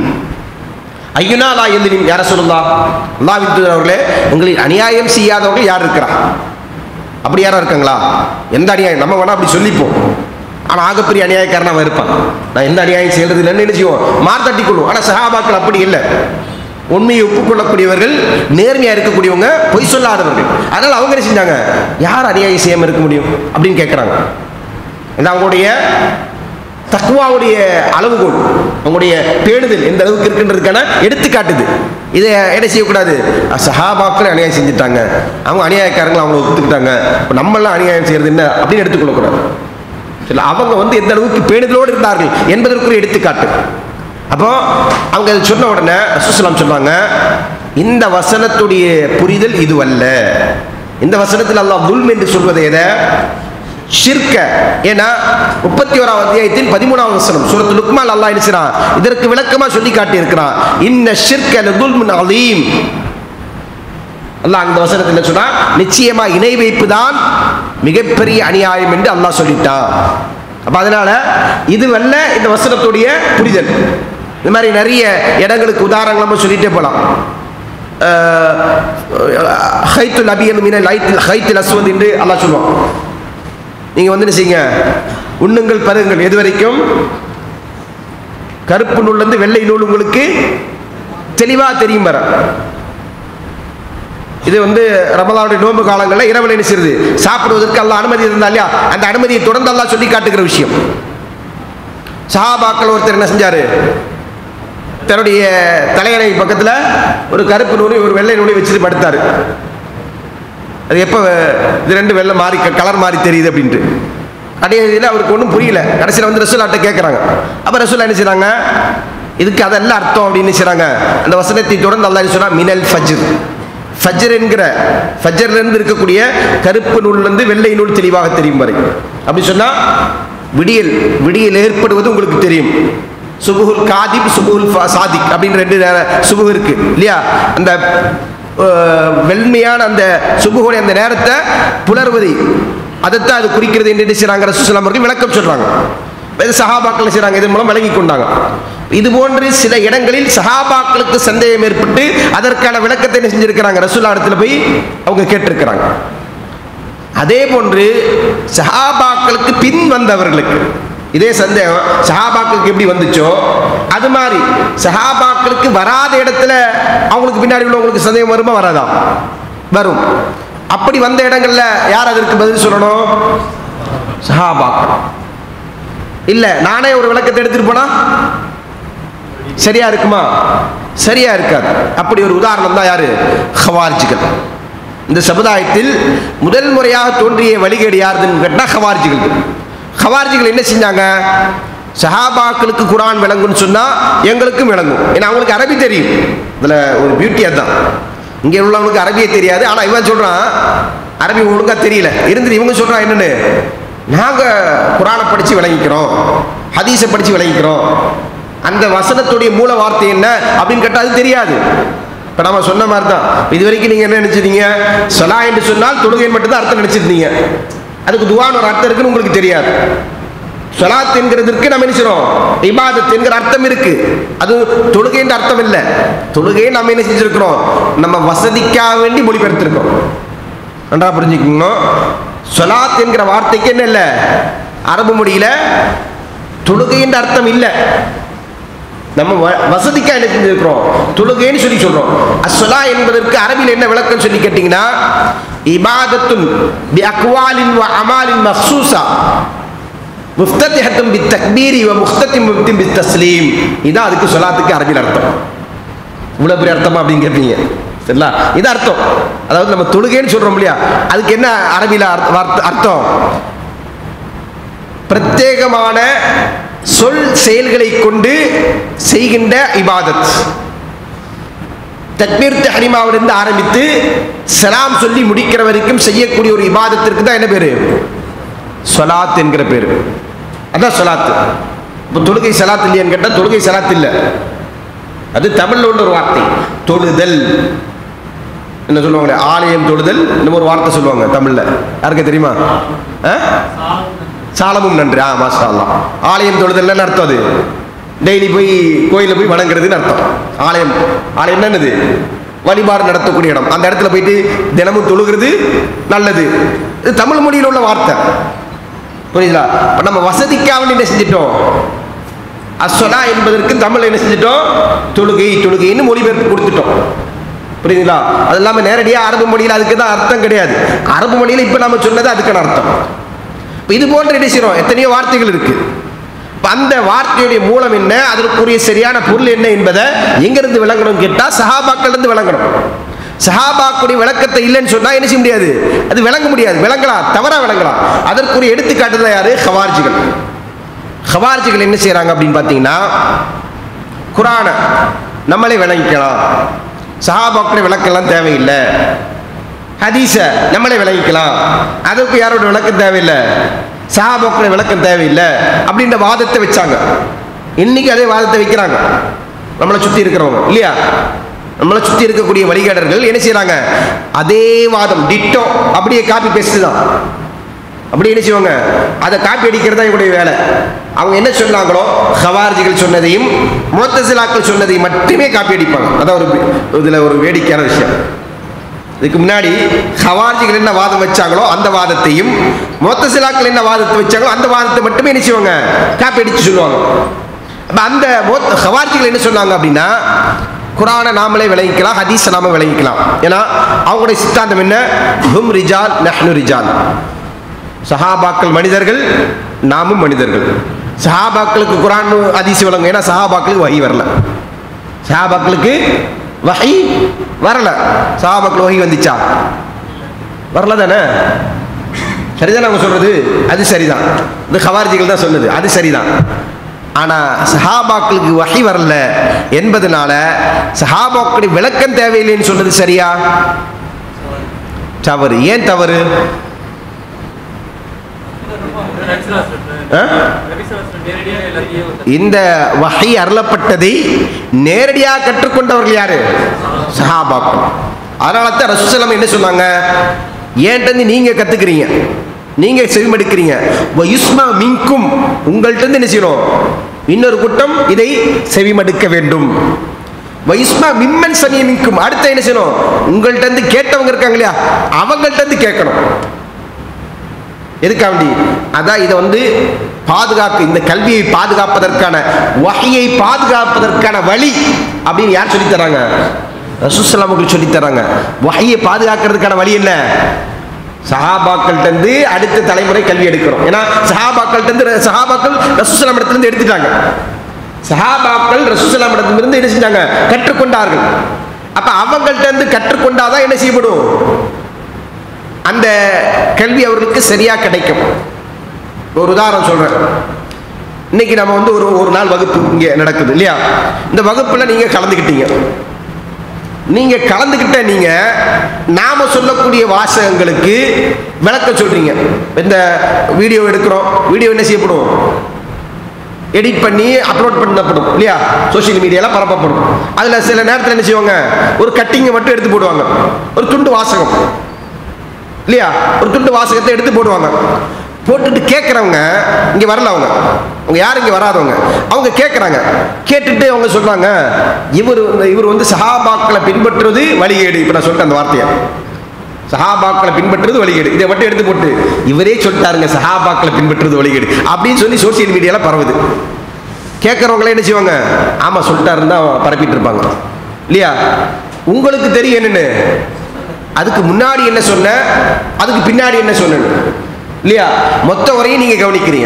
Speaker 2: ஐயுனா லா எந்திரின் யார சொல்லுங்களா அல்லாவின் அவர்களே உங்களில் அநியாயம் செய்யாதவர்கள் யார் இருக்கிறா அப்படி யாரா இருக்காங்களா எந்த அநியாயம் நம்ம வேணா அப்படி சொல்லிப்போம் ஆனால் ஆகப்பெரிய அநியாயக்காரன் அவன் இருப்பான் நான் எந்த அநியாயம் செய்யறது இல்லைன்னு என்ன செய்வோம் மார்த்தட்டி கொள்வோம் ஆனால் சஹாபாக்கள் அப்படி இல்லை உண்மையை ஒப்புக்கொள்ளக்கூடியவர்கள் நேர்மையா இருக்கக்கூடியவங்க பொய் சொல்லாதவர்கள் அதனால அவங்க என்ன செஞ்சாங்க யார் அநியாயம் செய்யாம இருக்க முடியும் அப்படின்னு கேட்குறாங்க இது அவங்களுடைய தக்குவாவுடைய அளவுகோல் அவங்களுடைய பேணுதல் எந்த அளவுக்கு இருக்குன்றதுக்கான எடுத்துக்காட்டுது இதை என்ன செய்யக்கூடாது சஹாபாக்கள் அநியாயம் செஞ்சுட்டாங்க அவங்க அநியாயக்காரங்களை அவங்க ஒத்துக்கிட்டாங்க இப்போ நம்மளாம் அநியாயம் செய்யறது என்ன அப்படின்னு எடுத்துக்கொள்ளக்கூடாது சரி அவங்க வந்து எந்த அளவுக்கு பேணுதலோடு இருந்தார்கள் என்பதற்குரிய எடுத்துக்காட்டு அப்போ அவங்க அதை சொன்ன உடனே ரசூசலாம் சொன்னாங்க இந்த வசனத்துடைய புரிதல் இதுவல்ல இந்த வசனத்தில் அல்லாஹ் துல்ம் என்று சொல்வதை எதை ஷிர்க ஏன்னா முப்பத்தி ஓராவது அத்தியாயத்தின் பதிமூணாவது வசனம் சூரத்து லுக்மால் அல்லாஹ் என்ன செய்றான் இதற்கு விளக்கமா சொல்லி காட்டி இருக்கிறான் இன்ன ஷிர்க லதுல்முன் அலீம் அல்லாஹ் அந்த வசனத்தில் என்ன சொன்னா நிச்சயமா இணை வைப்பு தான் மிகப்பெரிய அநியாயம் என்று அல்லாஹ் சொல்லிட்டான் அப்ப அதனால இது வல்ல இந்த வசனத்துடைய புரிதல் இந்த மாதிரி நிறைய இடங்களுக்கு உதாரணங்கள் நம்ம சொல்லிட்டே போகலாம் ஹைத்துல் அபியன் மினல் ஹைத்தில் ஹைத்தில் அஸ்வத் என்று அல்லாஹ் சொல்லுவான் நீங்க வந்து என்ன செய்யுங்க உண்ணுங்கள் பருங்கள் எது வரைக்கும் கருப்பு நூல்லேருந்து வெள்ளை நூல் உங்களுக்கு தெளிவா தெரியும் வர இது வந்து ரமலானுடைய நோன்பு காலங்களில் இரவில் என்ன செய்யுது சாப்பிடுவதற்கு அல்லாஹ் அனுமதி இருந்தா இல்லையா அந்த அனுமதியை தொடர்ந்து அல்லாஹ் சொல்லி காட்டுகிற விஷயம் சஹாபாக்கள் ஒருத்தர் என்ன செஞ்சாரு தன்னுடைய தலையணை பக்கத்தில் ஒரு கருப்பு நூலை ஒரு வெள்ளை நூலை வச்சுட்டு படுத்தாரு அது எப்போ இது ரெண்டு வெள்ளை மாறி கலர் மாறி தெரியுது அப்படின்ட்டு கடைசியில் அவருக்கு ஒன்றும் புரியல கடைசியில் வந்து ரசூலாட்ட கேட்குறாங்க அப்போ ரசூலா என்ன செய்றாங்க இதுக்கு அதெல்லாம் அர்த்தம் அப்படின்னு செய்றாங்க அந்த வசனத்தை தொடர்ந்து அல்லாஹ் என்ன சொன்னா மினல் ஃபஜ்ர் ஃபஜ்ர் என்கிற ஃபஜ்ர்ல இருந்து இருக்கக்கூடிய கருப்பு நூல்லேருந்து வெள்ளை நூல் தெளிவாக தெரியும் வரை அப்படி சொன்னா விடியல் விடியல் ஏற்படுவது உங்களுக்கு தெரியும் சுபுகுல் காதிப் சுபுகுல் ஃபா- சாதிக் அப்படின்னு ரெண்டு நேர- சுபுகு இருக்கு இல்லையா அந்த அஹ், வெண்மையான அந்த சுபுகுடைய அந்த நேரத்தை புலர்வதை அதைத்தான் அது குறிக்கிறது என்று என்ன செய்றாங்க ரசூலுல்லாஹி அவர்கள் விளக்கம் சொல்றாங்க இது சஹாபாக்கள் என்ன செய்றாங்க இதன் மூலம் விளங்கி கொண்டாங்க இது போன்று சில இடங்களில் சஹாபாக்களுக்கு சந்தேகம் ஏற்பட்டு அதற்கான விளக்கத்தை என்ன செஞ்சிருக்கிறாங்க ரசூலா இடத்துல போய் அவங்க கேட்டிருக்கிறாங்க அதே போன்று சஹாபாக்களுக்கு பின் வந்தவர்களுக்கு இதே சந்தேகம் சஹாபாக்களுக்கு எப்படி வந்துச்சோ அது மாதிரி சஹாபாக்களுக்கு வராத இடத்துல அவங்களுக்கு பின்னாடி உள்ளவங்களுக்கு சந்தேகம் வருமா வராதா வரும் அப்படி வந்த இடங்கள்ல யார் அதற்கு பதில் சொல்லணும் சஹாபாக்கள் இல்ல நானே ஒரு விளக்கத்தை எடுத்துட்டு போனா சரியா இருக்குமா சரியா இருக்காது அப்படி ஒரு உதாரணம் தான் யாரு ஹவார்ஜிகள் இந்த சமுதாயத்தில் முதல் முறையாக தோன்றிய வழிகேடு யாருதுன்னு கேட்டால் ஹவார்ஜிகள் ஹவார்ஜிகள் என்ன செஞ்சாங்க சஹாபாக்களுக்கு குரான் விளங்கும்னு சொன்னா எங்களுக்கும் விளங்கும் ஏன்னா அவங்களுக்கு அரபி தெரியும் இதுல ஒரு பியூட்டி அதுதான் இங்கே உள்ளவங்களுக்கு அரபியே தெரியாது ஆனா இவன் சொல்றான் அரபி ஒழுங்கா தெரியல இருந்து இவங்க சொல்றான் என்னன்னு நாங்க குரானை படிச்சு விளங்கிக்கிறோம் ஹதீஸை படிச்சு விளங்கிக்கிறோம் அந்த வசனத்துடைய மூல வார்த்தை என்ன அப்படின்னு கேட்டால் அது தெரியாது இப்போ நம்ம சொன்ன மாதிரி தான் இது வரைக்கும் நீங்கள் என்ன நினச்சிருந்தீங்க சொலா என்று சொன்னால் தொழுகைன்னு மட்டும்தான் அர்த்தம் நினச்சிருந்தீங்க அதுக்கு துவான் ஒரு அர்த்தம் இருக்குன்னு உங்களுக்கு தெரியாது சொலாத் என்கிறதுக்கு நம்ம என்ன செய்றோம் இபாதத் என்கிற அர்த்தம் இருக்கு அது தொழுகைன்ற அர்த்தம் இல்லை தொழுகையை நம்ம என்ன செஞ்சிருக்கிறோம் நம்ம வசதிக்காக வேண்டி மொழிபெயர்த்திருக்கோம் நன்றா புரிஞ்சுக்கணும் சொலாத் என்கிற வார்த்தைக்கு என்ன இல்லை அரபு மொழியில தொழுகைன்ற அர்த்தம் இல்லை நம்ம வ- வசதிக்கா என்ன செஞ்சிருக்கிறோம் தொழுகைன்னு சொல்லி சொல்றோம் அஸ்ஸலா என்பதற்கு அரபியில் என்ன விளக்கம் சொல்லி கேட்டீங்கன்னா இபாதத்துன் பி அக்வாலின் வ அமாலின் மக்சூசா முஃப்தத்திஹத்தும் பி தக்பீரி வ முஃப்தத்திம் பி தஸ்லீம் இதான் அதுக்கு சொலாத்துக்கு அரபியில் அர்த்தம் இவ்வளவு பெரிய அர்த்தமா அப்படின்னு கேட்பீங்க சரிங்களா இது அர்த்தம் அதாவது நம்ம தொழுகைன்னு சொல்றோம் இல்லையா அதுக்கு என்ன அரபியில் அர்த்த- வார்த்தை- அர்த்தம் பிரத்யேகமான சொல் செயல்களை கொண்டு செய்கின்ற இபாதத் தக்பீர் தஹரிமாவிலிருந்து ஆரம்பித்து சலாம் சொல்லி முடிக்கிற வரைக்கும் செய்யக்கூடிய ஒரு இபாதத்திற்கு தான் என்ன பேரு சொலாத் என்கிற பேரு அதான் சொலாத் இப்போ தொழுகை சலாத் இல்லையான்னு கேட்டால் தொழுகை சலாத் இல்லை அது தமிழ்ல உள்ள ஒரு வார்த்தை தொழுதல் என்ன சொல்லுவாங்க ஆலயம் தொழுதல் இன்னும் ஒரு வார்த்தை சொல்லுவாங்க தமிழ்ல யாருக்கு தெரியுமா ஆ? சாலமும் நன்றி ஆ மாஸ்டர் அல்லாஹ் ஆலயம் தொழுதல்னு அர்த்தம் அது டெய்லி போய் கோயிலில் போய் வணங்குறதுன்னு அர்த்தம் ஆலயம் ஆலயம் என்னது வழிபாடு நடத்தக்கூடிய இடம் அந்த இடத்துல போயிட்டு தினமும் தொழுகிறது நல்லது இது தமிழ் மொழியில் உள்ள வார்த்தை புரியுதா இப்போ நம்ம வசதிக்காக என்ன செஞ்சிட்டோம் அஸ்வலா என்பதற்கு தமிழ் என்ன செஞ்சிட்டோம் தொழுகை தொழுகைன்னு மொழிபெயர்ப்பு கொடுத்துட்டோம் புரியுதுங்களா அது இல்லாமல் நேரடியாக அரபு மொழியில் அதுக்கு தான் அர்த்தம் கிடையாது அரபு மொழியில் இப்போ நம்ம சொன்னது அதுக்கான அர்த்தம் இப்போ இது போன்ற என்ன செய்றோம் எத்தனையோ வார்த்தைகள் இருக்கு இப்ப அந்த வார்த்தையுடைய மூலம் என்ன அதற்குரிய சரியான பொருள் என்ன என்பதை எங்கிருந்து விளங்கணும் கேட்டால் சஹாபாக்கள் இருந்து விளங்கணும் சஹாபாக்குடைய விளக்கத்தை இல்லைன்னு சொன்னா என்ன செய்ய முடியாது அது விளங்க முடியாது விளங்கலாம் தவறா விளங்கலாம் அதற்குரிய எடுத்துக்காட்டு தான் யாரு ஹவார்ஜிகள் ஹவார்ஜிகள் என்ன செய்றாங்க அப்படின்னு பார்த்தீங்கன்னா குரானை நம்மளே விளங்கிக்கலாம் சஹாபாக்களை விளக்கெல்லாம் தேவையில்லை ஹதீஸை நம்மளே விளங்கிக்கலாம் அதற்கு யாரோட விளக்கம் தேவையில்லை சஹாபாக்களோட விளக்கம் தேவையில்லை அப்படின்ற வாதத்தை வச்சாங்க இன்னைக்கு அதே வாதத்தை வைக்கிறாங்க நம்மளை சுற்றி இருக்கிறவங்க இல்லையா நம்மளை சுற்றி இருக்கக்கூடிய வழிகாடர்கள் என்ன செய்றாங்க அதே வாதம் டிட்டோ அப்படியே காப்பி பேஸ்ட் தான் அப்படி என்ன செய்வாங்க அதை காப்பி அடிக்கிறது தான் இவங்களுடைய வேலை அவங்க என்ன சொன்னாங்களோ ஹவார்ஜிகள் சொன்னதையும் மோத்தசிலாக்கள் சொன்னதையும் மட்டுமே காப்பி அடிப்பாங்க அதான் ஒரு இதில் ஒரு வேடிக்கையான விஷயம் இதுக்கு முன்னாடி ஹவார்ஜிகள் என்ன வாதம் வச்சாங்களோ அந்த வாதத்தையும் மோத்தசிலாக்கள் என்ன வாதத்தை வச்சாங்களோ அந்த வாதத்தை மட்டுமே என்ன செய்வாங்க காப்பி அடிச்சு சொல்லுவாங்க அப்ப அந்த மோத்த ஹவார்ஜிகள் என்ன சொன்னாங்க அப்படின்னா குரானை நாமளே விளங்கிக்கலாம் ஹதீஸை நாம விளங்கிக்கலாம் ஏன்னா அவங்களுடைய சித்தாந்தம் என்ன ஹும் ரிஜால் நஹ்னு ரிஜால் சஹாபாக்கள் மனிதர்கள் நாமும் மனிதர்கள் சஹாபாக்களுக்கு குரான் ஹதீஸ் விளங்கும் ஏன்னா சஹாபாக்களுக்கு வகி வரல சஹாபாக்களுக்கு வகை வரல சஹாபாக்கள் வகை வந்துச்சா வரல தானே சரிதான் அவங்க சொல்றது அது சரிதான் இது ஹவார்ஜிகள் தான் சொன்னது அது சரிதான் ஆனா சஹாபாக்களுக்கு வகை வரல என்பதனால சஹாபாக்களுடைய விளக்கம் தேவையில்லைன்னு சொன்னது சரியா தவறு ஏன் தவறு ஆ? இந்த வகை அருளப்பட்டதை நேரடியாக கற்றுக்கொண்டவர்கள் யாரு சஹாபாக்கள் அதனால தான் ரசூசலம் என்ன சொன்னாங்க ஏன்ட்டு நீங்க கத்துக்கிறீங்க நீங்க செவிமடுக்கிறீங்க யுஸ்மா மின்கும் உங்கள்கிட்ட இருந்து என்ன செய்யணும் இன்னொரு கூட்டம் இதை செவிமடுக்க வேண்டும் வயுஸ்மா மிம்மன் சனிய மின்கும் அடுத்த என்ன செய்யணும் உங்கள்கிட்ட இருந்து கேட்டவங்க இருக்காங்க இல்லையா அவங்கள்ட்ட இருந்து கேட்கணும் எதுக்காக வேண்டி அதான் இதை வந்து பாதுகாக்க இந்த கல்வியை பாதுகாப்பதற்கான வகையை பாதுகாப்பதற்கான வழி அப்படின்னு யார் சொல்லித் தராங்க ரசூசலாமுக்கு சொல்லித் தராங்க வகையை பாதுகாக்கிறதுக்கான வழி என்ன சஹாபாக்கள்ட்ட இருந்து அடுத்த தலைமுறை கல்வி எடுக்கிறோம் ஏன்னா சஹாபாக்கள்ட்ட இருந்து சஹாபாக்கள் ரசூசலாம் இடத்துல இருந்து எடுத்துட்டாங்க சஹாபாக்கள் ரசூசலாம் இடத்திலிருந்து என்ன செஞ்சாங்க கற்றுக்கொண்டார்கள் அப்ப அவங்கள்ட்ட இருந்து கற்றுக்கொண்டாதான் என்ன செய்யப்படும் அந்த கல்வி அவர்களுக்கு சரியா கிடைக்கும் ஒரு உதாரணம் சொல்றேன் இன்னைக்கு நம்ம வந்து ஒரு ஒரு நாள் வகுப்பு இங்கே நடக்குது இல்லையா இந்த வகுப்புல நீங்க கலந்துக்கிட்டீங்க நீங்க கலந்துக்கிட்ட நீங்க நாம சொல்லக்கூடிய வாசகங்களுக்கு விளக்கம் சொல்றீங்க இந்த வீடியோ எடுக்கிறோம் வீடியோ என்ன செய்யப்படும் எடிட் பண்ணி அப்லோட் பண்ணப்படும் இல்லையா சோஷியல் மீடியால பரப்பப்படும் அதுல சில நேரத்தில் என்ன செய்வாங்க ஒரு கட்டிங்கை மட்டும் எடுத்து போடுவாங்க ஒரு துண்டு வாசகம் இல்லையா ஒரு துண்டு வாசகத்தை எடுத்து போடுவாங்க போட்டுட்டு கேட்குறவங்க இங்கே வரல அவங்க அவங்க யாரும் இங்கே வராதவங்க அவங்க கேட்குறாங்க கேட்டுட்டு அவங்க சொல்றாங்க இவர் வந்து இவர் வந்து சஹாபாக்களை பின்பற்றுவது வழிகேடு இப்போ நான் சொல்லிட்டேன் அந்த வார்த்தையை சஹாபாக்களை பின்பற்றுறது வழிகேடு இதை மட்டும் எடுத்து போட்டு இவரே சொல்லிட்டாருங்க சஹாபாக்களை பின்பற்றுறது வழிகேடு அப்படின்னு சொல்லி சோசியல் மீடியால பரவுது கேட்குறவங்களே என்ன செய்வாங்க ஆமாம் சொல்லிட்டாருன்னு தான் பரப்பிட்டு இருப்பாங்க இல்லையா உங்களுக்கு தெரியும் என்னன்னு அதுக்கு முன்னாடி என்ன சொன்ன அதுக்கு பின்னாடி என்ன சொன்னேன் இல்லையா மொத்த வரையும் நீங்க கவனிக்கிறீங்க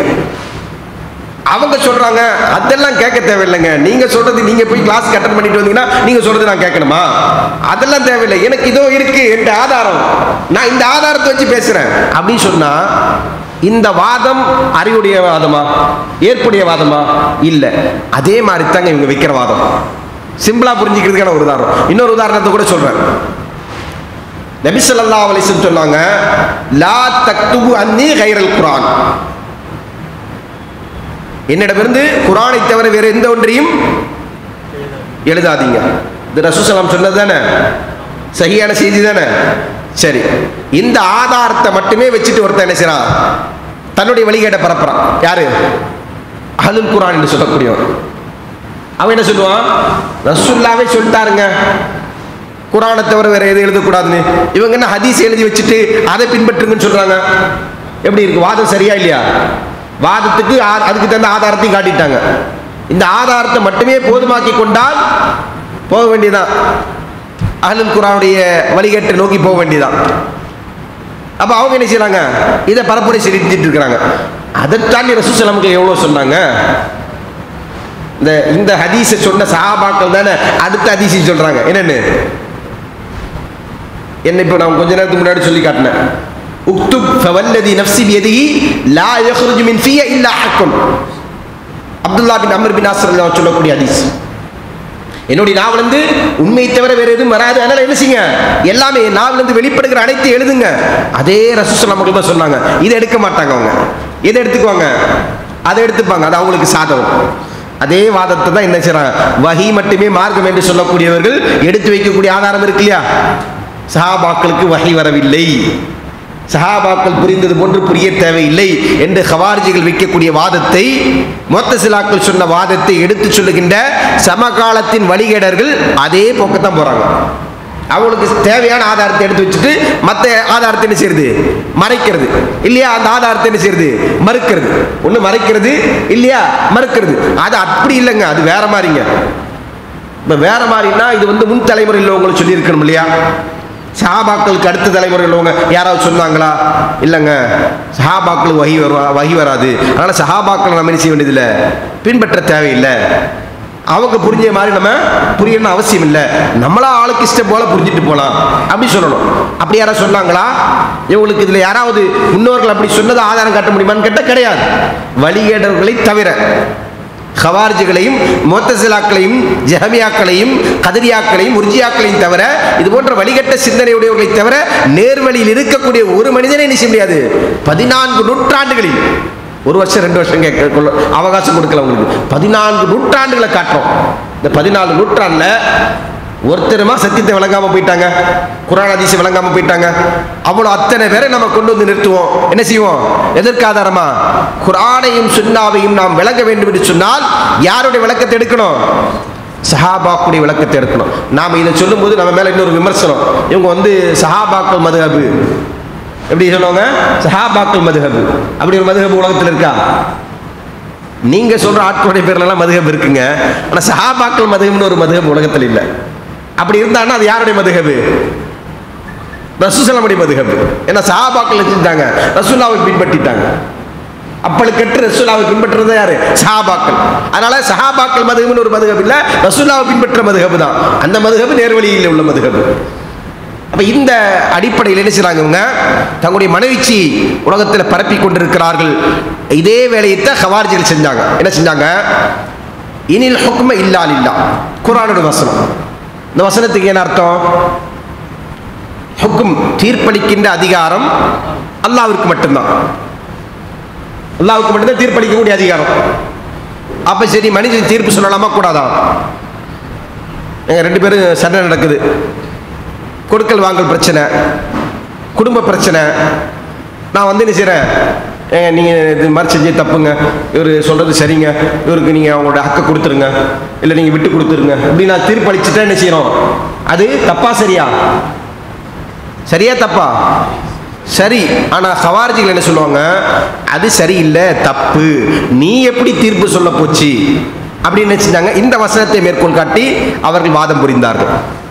Speaker 2: அவங்க சொல்றாங்க அதெல்லாம் கேட்க தேவையில்லைங்க நீங்க சொல்றது நீங்க போய் கிளாஸ் அட்டன் பண்ணிட்டு வந்தீங்கன்னா நீங்க சொல்றது நான் கேட்கணுமா அதெல்லாம் தேவையில்லை எனக்கு இதோ இருக்கு என்ற ஆதாரம் நான் இந்த ஆதாரத்தை வச்சு பேசுறேன் அப்படின்னு சொன்னா இந்த வாதம் அறிவுடைய வாதமா ஏற்புடைய வாதமா இல்ல அதே மாதிரி தாங்க இவங்க வைக்கிற வாதம் சிம்பிளா புரிஞ்சுக்கிறதுக்கான ஒரு உதாரணம் இன்னொரு உதாரணத்தை கூட சொல்றேன் நபி ஸல்லல்லாஹு அலைஹி வஸல்லம் சொன்னாங்க லா தக்துபு அன்னி கைரல் குர்ஆன் என்னிடமிருந்து குர்ஆனை தவிர வேற எந்த ஒன்றையும் எழுதாதீங்க இது ரசூசலாம் சொன்னது தானே சரியான செய்தி தானே சரி இந்த ஆதாரத்தை மட்டுமே வச்சுட்டு ஒருத்தன் என்ன செய்றான் தன்னுடைய வழிகேட்டை பரப்புறான் யாரு அஹ்லுல் குர்ஆன் என்று சொல்லக்கூடியவன் அவன் என்ன சொல்லுவான் ரசூல்லாவே சொல்லிட்டாருங்க குரானை தவிர வேற எதுவும் எழுதக்கூடாதுன்னு இவங்க என்ன ஹதீஸ் எழுதி வச்சுட்டு அதை பின்பற்றுங்கன்னு சொல்றாங்க எப்படி இருக்கு வாதம் சரியா இல்லையா வாதத்துக்கு ஆ- அதுக்கு தகுந்த ஆதாரத்தையும் காட்டிட்டாங்க இந்த ஆதாரத்தை மட்டுமே போதுமாக்கி கொண்டால் போக வேண்டியதான் அஹ்லுல் குரானுடைய வழிகேட்டை நோக்கி போக வேண்டியதான் அப்ப அவங்க என்ன செய்றாங்க இதை பரப்புரை செலுத்திட்டு இருக்கிறாங்க அதைத்தாண்டி ரசூசலமுக்கு எவ்வளவு சொன்னாங்க இந்த இந்த ஹதீஸை சொன்ன சஹாபாக்கள் தானே அடுத்த ஹதீஸை சொல்றாங்க என்னன்னு என்ன இப்போ நான் கொஞ்ச நேரத்துக்கு முன்னாடி சொல்லி காட்டினேன் உக்துப் ஃபவல்லதி நஃப்ஸி பியதிஹி லா யக்ருஜு மின் ஃபிய இல்லா ஹக்குன் அப்துல்லா பின் அம்ர் பின் ஆசர் ரலியல்லாஹு அன்ஹு சொல்லக்கூடிய ஹதீஸ் என்னுடைய நாவிலிருந்து உண்மையை தவிர வேற எதுவும் வராது அதனால என்ன செய்யுங்க எல்லாமே என் நாவிலிருந்து வெளிப்படுகிற அனைத்து எழுதுங்க அதே ரசூசல் மக்கள் தான் சொன்னாங்க இதை எடுக்க மாட்டாங்க அவங்க இதை எடுத்துக்குவாங்க அதை எடுத்துப்பாங்க அது அவங்களுக்கு சாதகம் அதே வாதத்தை தான் என்ன செய்றாங்க வஹி மட்டுமே மார்க்கம் என்று சொல்லக்கூடியவர்கள் எடுத்து வைக்கக்கூடிய ஆதாரம் இருக்கு இல்லையா சஹாபாக்களுக்கு வஹி வரவில்லை சஹாபாக்கள் புரிந்தது போன்று புரிய தேவையில்லை என்று ஹவார்ஜிகள் வைக்கக்கூடிய வாதத்தை மொத்த சிலாக்கள் சொன்ன வாதத்தை எடுத்து சொல்லுகின்ற சமகாலத்தின் வழிகேடர்கள் அதே போக்கத்தான் போறாங்க அவங்களுக்கு தேவையான ஆதாரத்தை எடுத்து வச்சுட்டு மற்ற ஆதாரத்தை என்ன செய்யறது மறைக்கிறது இல்லையா அந்த ஆதாரத்தை என்ன செய்யறது மறுக்கிறது ஒன்று மறைக்கிறது இல்லையா மறுக்கிறது அது அப்படி இல்லைங்க அது வேற மாதிரிங்க இப்போ வேற மாதிரின்னா இது வந்து முன் தலைமுறையில் உள்ளவங்களுக்கு சொல்லியிருக்கணும் இல்லையா சஹாபாக்களுக்கு அடுத்த தலைமுறையில் உள்ளவங்க யாராவது சொன்னாங்களா இல்லைங்க சஹாபாக்களுக்கு வகி வருவா வகி வராது அதனால் சஹாபாக்களை நம்ம என்ன செய்ய வேண்டியதில்லை பின்பற்ற தேவையில்லை அவங்க புரிஞ்ச மாதிரி நம்ம புரியணும்னு அவசியம் இல்லை நம்மளா ஆளுக்கு இஷ்டம் போல புரிஞ்சுட்டு போகலாம் அப்படி சொல்லணும் அப்படி யாராவது சொன்னாங்களா இவங்களுக்கு இதில் யாராவது முன்னோர்கள் அப்படி சொன்னதை ஆதாரம் காட்ட முடியுமான்னு கேட்டால் கிடையாது வழிகேடர்களை தவிர ஹவார்ஜுகளையும் மோத்தசிலாக்களையும் ஜஹமியாக்களையும் கதிரியாக்களையும் உர்ஜியாக்களையும் தவிர இது போன்ற வழிகட்ட சிந்தனையுடையவர்களை தவிர நேர்வழியில் இருக்கக்கூடிய ஒரு மனிதனை என்ன செய்ய முடியாது பதினான்கு நூற்றாண்டுகளில் ஒரு வருஷம் ரெண்டு வருஷம் கேட்க கொள்ள அவகாசம் கொடுக்கல உங்களுக்கு பதினான்கு நூற்றாண்டுகளை காட்டுறோம் இந்த பதினாலு நூற்றாண்டுல ஒருத்தருமா சத்தியத்தை விளங்காம போயிட்டாங்க குரான் அதிசை விளங்காம போயிட்டாங்க அவ்வளோ அத்தனை பேரை நம்ம கொண்டு வந்து நிறுத்துவோம் என்ன செய்வோம் எதற்கு ஆதாரமா குரானையும் சுன்னாவையும் நாம் விளங்க வேண்டும் என்று சொன்னால் யாருடைய விளக்கத்தை எடுக்கணும் சஹாபாக்குடைய விளக்கத்தை எடுக்கணும் நாம் இதை சொல்லும்போது நம்ம மேல இன்னொரு விமர்சனம் இவங்க வந்து சஹாபாக்கள் மதுஹபு எப்படி சொல்லுவாங்க சஹாபாக்கள் மதுஹபு அப்படி ஒரு மதுஹபு உலகத்தில் இருக்கா நீங்க சொல்ற ஆட்களுடைய பேர்ல எல்லாம் மதுஹப் இருக்குங்க ஆனா சஹாபாக்கள் மதுஹப்னு ஒரு மதுஹப் உலகத்தில் இல்லை அப்படி இருந்தான்னா அது யாருடைய மதுஹபு ரசூசலமுடைய மதுஹப் ஏன்னா சஹாபாக்கள் செஞ்சாங்க ரசூல்லாவை பின்பற்றிட்டாங்க அப்பளுக்கற்று ரசூல்லாவை பின்பற்றுறது யாரு சஹாபாக்கள் அதனால சஹாபாக்கள் மதுஹப்னு ஒரு மதுஹப் இல்ல ரசூல்லாவை பின்பற்ற மதுஹப் தான் அந்த மதுஹப் நேர்வழியில் உள்ள மதுஹப் அப்ப இந்த அடிப்படையில் என்ன செய்றாங்க இவங்க தங்களுடைய மனவீச்சி உலகத்தில் பரப்பி கொண்டிருக்கிறார்கள் இதே வேலையைத்தான் ஹவார்ஜிகள் செஞ்சாங்க என்ன செஞ்சாங்க இனில் ஹுக்ம இல்லால் இல்லா குரானோட வசனம் இந்த வசனத்துக்கு என்ன அர்த்தம் ஹுக்கும் தீர்ப்பளிக்கின்ற அதிகாரம் அல்லாவிற்கு மட்டும்தான் அல்லாவுக்கு மட்டும்தான் தீர்ப்பளிக்கக்கூடிய அதிகாரம் அப்ப சரி மனிதன் தீர்ப்பு சொல்லலாமா கூடாதா எங்க ரெண்டு பேரும் சண்டை நடக்குது கொடுக்கல் வாங்கல் பிரச்சனை குடும்ப பிரச்சனை நான் வந்து என்ன செய்கிறேன் ஏங்க நீங்கள் இது மாதிரி செஞ்சு தப்புங்க இவர் சொல்கிறது சரிங்க இவருக்கு நீங்கள் அவங்களோட ஹக்கை கொடுத்துருங்க இல்லை நீங்கள் விட்டு கொடுத்துருங்க இப்படி நான் தீர்ப்பளிச்சுட்டா என்ன செய்யணும் அது தப்பா சரியா சரியா தப்பா சரி ஆனா ஹவார்ஜிகள் என்ன சொல்லுவாங்க அது சரியில்லை தப்பு நீ எப்படி தீர்ப்பு சொல்ல போச்சு அப்படின்னு என்ன செஞ்சாங்க இந்த வசனத்தை மேற்கோள் காட்டி அவர்கள் வாதம் புரிந்தார்கள்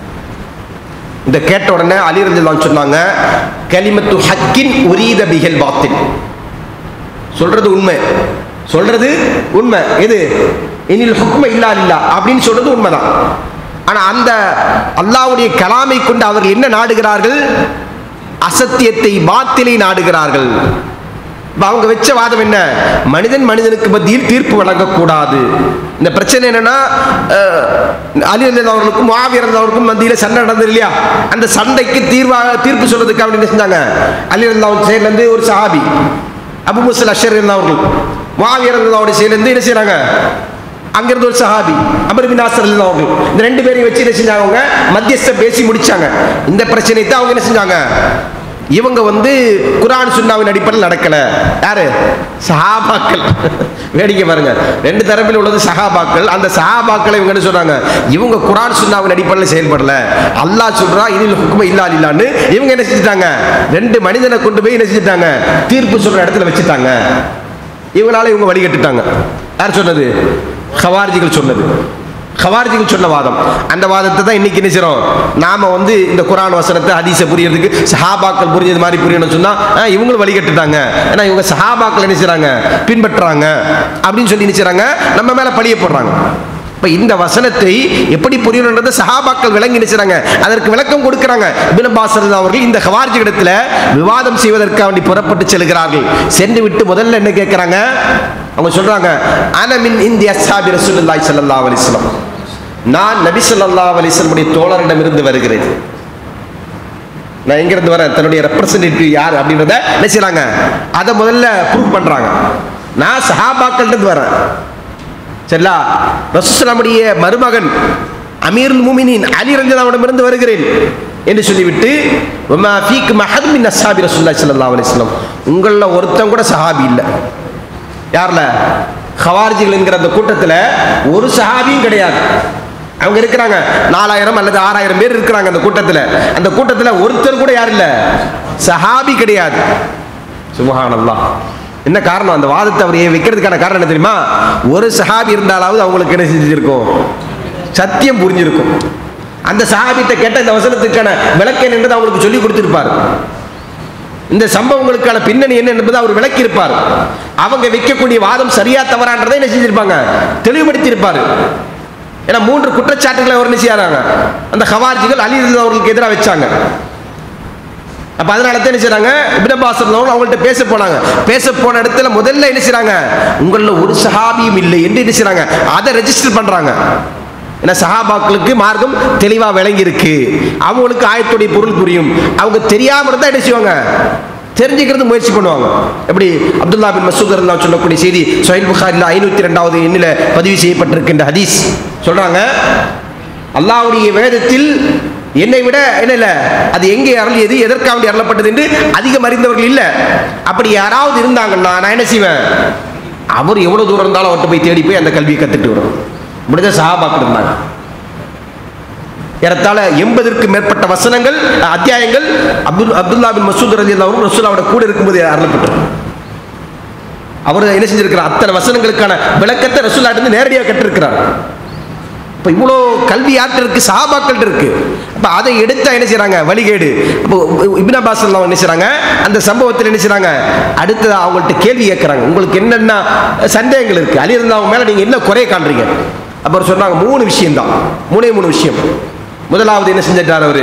Speaker 2: இந்த கேட்ட உடனே அலிரஞ்சலாம் சொன்னாங்க கலிமத்து ஹக்கின் உரீத பிகல் பாத்தின் சொல்றது உண்மை சொல்றது உண்மை எது இனில் ஹுக்ம இல்லா இல்லா அப்படின்னு சொல்றது உண்மைதான் ஆனா அந்த அல்லாவுடைய கலாமை கொண்டு அவர்கள் என்ன நாடுகிறார்கள் அசத்தியத்தை பாத்திலை நாடுகிறார்கள் இப்ப அவங்க வச்ச வாதம் என்ன மனிதன் மனிதனுக்கு மத்தியில் தீர்ப்பு வழங்கக்கூடாது இந்த பிரச்சனை என்னன்னா அஹ், அலி ரலியல்லாஹு அவர்களுக்கும் மாவியர் அவர்களுக்கும் மத்தியில் சண்டை நடந்தது இல்லையா அந்த சண்டைக்கு தீர்வாக தீர்ப்பு சொல்றதுக்காக வேண்டி என்ன செஞ்சாங்க அலி ரலியல்லாஹு சைடுல இருந்து ஒரு சஹாபி அபு முசல் அஷர் அவர்கள் மாவியர் அவருடைய சைடுல இருந்து என்ன செய்றாங்க அங்கிருந்து ஒரு சஹாபி அமர் பின் நாசர் ரலியல்லாஹு அவர்கள் இந்த ரெண்டு பேரையும் வச்சு என்ன செஞ்சாங்க அவங்க மத்தியஸ்தம் பேசி முடிச்சாங்க இந்த பிரச்சனை தான் அவங்க என்ன செஞ்சாங்க இவங்க வந்து குரான் சுன்னாவின் அடிப்படையில் நடக்கல யாரு சஹாபாக்கள் வேடிக்கை பாருங்க ரெண்டு தரப்பில் உள்ளது சஹாபாக்கள் அந்த சஹாபாக்களை இவங்க என்ன சொல்றாங்க இவங்க குரான் சுன்னாவின் அடிப்படையில் செயல்படல அல்லாஹ் சொல்றா இதில் ஹுக்கும இல்லா இல்லான்னு இவங்க என்ன செஞ்சுட்டாங்க ரெண்டு மனிதனை கொண்டு போய் என்ன செஞ்சுட்டாங்க தீர்ப்பு சொல்ற இடத்துல வச்சுட்டாங்க இவங்களால இவங்க வழி கட்டுட்டாங்க யார் சொன்னது ஹவார்ஜிகள் சொன்னது ஹவார்ஜிகள் சொன்ன வாதம் அந்த வாதத்தை தான் இன்னைக்கு என்ன செய்றோம் நாம வந்து இந்த குரான் வசனத்தை ஹதீஸை புரியறதுக்கு சஹாபாக்கள் புரிஞ்சது மாதிரி புரியணும்னு சொன்னா ஆ, இவங்களும் வழிகட்டுட்டாங்க ஏன்னா இவங்க சஹாபாக்கள் என்ன செய்றாங்க பின்பற்றுறாங்க அப்படின்னு சொல்லி என்ன செய்றாங்க நம்ம மேல பழிய போடுறாங்க இப்ப இந்த வசனத்தை எப்படி புரியணுன்றதை சஹாபாக்கள் விளங்கி நினைச்சாங்க அதற்கு விளக்கம் கொடுக்கறாங்க இப்னு அப்பாஸ் ரலியல்லாஹு அவர்கள் இந்த ஹவார்ஜி இடத்துல விவாதம் செய்வதற்காக வேண்டி புறப்பட்டு செல்கிறார்கள் சென்று விட்டு முதல்ல என்ன கேட்கறாங்க அவங்க சொல்றாங்க அனமின் இந்திய அஸ்ஹாபி ரசூலுல்லாஹி ஸல்லல்லாஹு அலைஹி வஸல்லம் நான் நபி ஸல்லல்லாஹு அலைஹி வஸல்லமுடைய தோழரிடமிருந்து வருகிறேன் நான் எங்கிருந்து வரேன் தன்னுடைய ரெப்ரசன்டேட்டிவ் யார் அப்படின்றத என்ன செய்றாங்க அதை முதல்ல ப்ரூவ் பண்றாங்க நான் சஹாபாக்கள்ட்ட இருந்து வரேன் சரிங்களா ரசூலுல்லாஹ்வுடைய மருமகன் அமீருல் மூமினின் அலி ரலியல்லாஹுவிடமிருந்து வருகிறேன் என்று சொல்லிவிட்டு வமா ஃபீக் மஹத் மின் அஸ்ஹாபி ரசூலுல்லாஹி ஸல்லல்லாஹு அலைஹி வஸல்லம் உங்களில் ஒருத்தன் கூட சஹாபி இல்லை யார்ல ஹவாரிஜிகள் என்கிற அந்த கூட்டத்தில் ஒரு சஹாபியும் கிடையாது அவங்க இருக்கிறாங்க நாலாயிரம் அல்லது ஆறாயிரம் பேர் இருக்கிறாங்க அந்த கூட்டத்தில் அந்த கூட்டத்தில் ஒருத்தர் கூட யார் இல்லை சஹாபி கிடையாது சுபஹானல்லாஹ் என்ன காரணம் அந்த வாதத்தை அவர் ஏன் வைக்கிறதுக்கான காரணம் என்ன தெரியுமா ஒரு சஹாபி இருந்தாலாவது அவங்களுக்கு என்ன செஞ்சிருக்கும் சத்தியம் புரிஞ்சிருக்கும் அந்த சஹாபிட்ட கேட்ட இந்த வசனத்துக்கான விளக்கம் என்னன்றது அவங்களுக்கு சொல்லி கொடுத்திருப்பார் இந்த சம்பவங்களுக்கான பின்னணி என்ன என்பதை அவர் விளக்கியிருப்பார் அவங்க வைக்கக்கூடிய வாதம் சரியா தவறான்றதை என்ன செஞ்சிருப்பாங்க தெளிவுபடுத்தி இருப்பார் ஏன்னா மூன்று குற்றச்சாட்டுகளை அவர் என்ன செய்யறாங்க அந்த ஹவார்ஜிகள் அலி ரலியல்லாஹு அவர்களுக்கு எதிராக வச்சாங்க அப்ப அதனால தான் என்ன செய்றாங்க இப்னு அப்பாஸ் ரலியல்லாஹு அவங்கள்ட்ட பேச போனாங்க பேச போன இடத்துல முதல்ல என்ன செய்றாங்க உங்கள ஒரு சஹாபியும் இல்லை என்று என்ன செய்றாங்க அதை ரெஜிஸ்டர் பண்றாங்க ஏன்னா சஹாபாக்களுக்கு மார்க்கம் தெளிவா விளங்கி இருக்கு அவங்களுக்கு ஆயத்துடைய பொருள் புரியும் அவங்க தெரியாம இருந்தா என்ன செய்வாங்க தெரிஞ்சுக்கிறது முயற்சி பண்ணுவாங்க எப்படி அப்துல்லா பின் மசூத் ரலியல்லாஹு சொல்லக்கூடிய செய்தி சொஹைல் புகாரில் ஐநூத்தி ரெண்டாவது எண்ணில் பதிவு செய்யப்பட்டிருக்கின்ற ஹதீஸ் சொல்றாங்க அல்லாஹ்வுடைய வேதத்தில் என்னை விட என்ன இல்ல அது எங்கே அருளியது எதற்காக வேண்டி அருளப்பட்டது என்று அதிகம் அறிந்தவர்கள் இல்ல அப்படி யாராவது இருந்தாங்கன்னா நான் என்ன செய்வேன் அவர் எவ்வளவு தூரம் இருந்தாலும் அவர்கிட்ட போய் தேடி போய் அந்த கல்வியை கத்துட்டு வரும் இப்படிதான் சஹாபாக்கள் இருந்தாங்க ஏறத்தாழ எண்பதற்கு மேற்பட்ட வசனங்கள் அத்தியாயங்கள் அப்துல் அப்துல்லா பின் மசூத் ரலி அவரும் ரசூலாவோட கூட இருக்கும்போது அருளப்பட்டது அவர் என்ன செஞ்சிருக்கிறார் அத்தனை வசனங்களுக்கான விளக்கத்தை ரசூலாட்டு இருந்து நேரடியாக கற்றிருக்கிறார் இப்போ இவ்வளோ கல்வி யார்கிட்ட இருக்கு சஹாபாக்கள்ட்ட இருக்கு அப்போ அதை எடுத்தா என்ன செய்றாங்க வழிகேடு இப்போ இப்னு அப்பாஸ் எல்லாம் என்ன செய்றாங்க அந்த சம்பவத்தில் என்ன செய்றாங்க அடுத்து அவங்கள்ட்ட கேள்வி கேட்குறாங்க உங்களுக்கு என்னென்ன சந்தேகங்கள் இருக்கு அலி இருந்தா அவங்க மேலே நீங்கள் என்ன குறைய காண்றீங்க அப்புறம் சொன்னாங்க மூணு விஷயம்தான் மூணே மூணு விஷயம் முதலாவது என்ன செஞ்சிட்டார் அவரு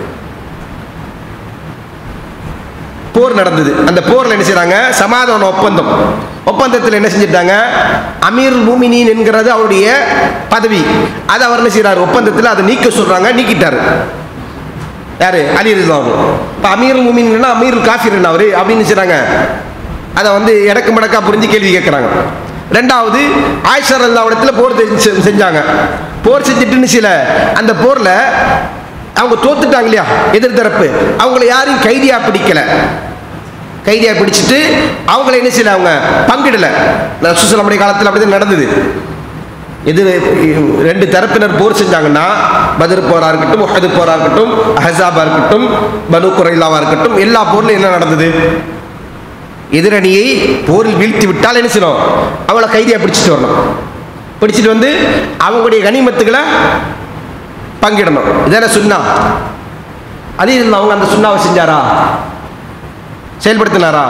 Speaker 2: போர் நடந்தது அந்த போர்ல என்ன செய்றாங்க சமாதான ஒப்பந்தம் ஒப்பந்தத்தில் என்ன செஞ்சிட்டாங்க அமீர் மூமினின் என்கிறது அவருடைய பதவி அதை அவர் என்ன செய்றாரு ஒப்பந்தத்தில் அதை நீக்க சொல்றாங்க நீக்கிட்டாரு யாரு அலி ரிஸ்வான் இப்போ அமீர் மூமின்னா அமீர் காஃபிர் அவரு அப்படின்னு செய்றாங்க அதை வந்து இடக்கு மடக்கா புரிஞ்சு கேள்வி கேட்குறாங்க ரெண்டாவது ஆயிஷர் அல்லாவிடத்தில் போர் செஞ்சு- செஞ்சாங்க போர் செஞ்சுட்டுன்னு சில அந்த போர்ல அவங்க தோத்துட்டாங்க இல்லையா எதிர் தரப்பு அவங்கள யாரையும் கைதியா பிடிக்கல கைதியா பிடிச்சிட்டு அவங்கள என்ன செய்யல அவங்க பங்கிடல சுசலமுடைய காலத்தில் அப்படிதான் நடந்தது எது ரெண்டு தரப்பினர் போர் செஞ்சாங்கன்னா பத்ர் போரா இருக்கட்டும் உஹது போரா இருக்கட்டும் அஹசாபா இருக்கட்டும் பனு குரைலாவா இருக்கட்டும் எல்லா போர்லையும் என்ன நடந்தது எதிரணியை போரில் வீழ்த்தி விட்டால் என்ன செய்யணும் அவளை கைதியா பிடிச்சிட்டு வரணும் பிடிச்சிட்டு வந்து அவங்களுடைய கனிமத்துக்களை பங்கிடணும் இதான சுண்ணா அதே இதில் அவங்க அந்த சுண்ணாவை செஞ்சாரா செயல்படுத்தினாரா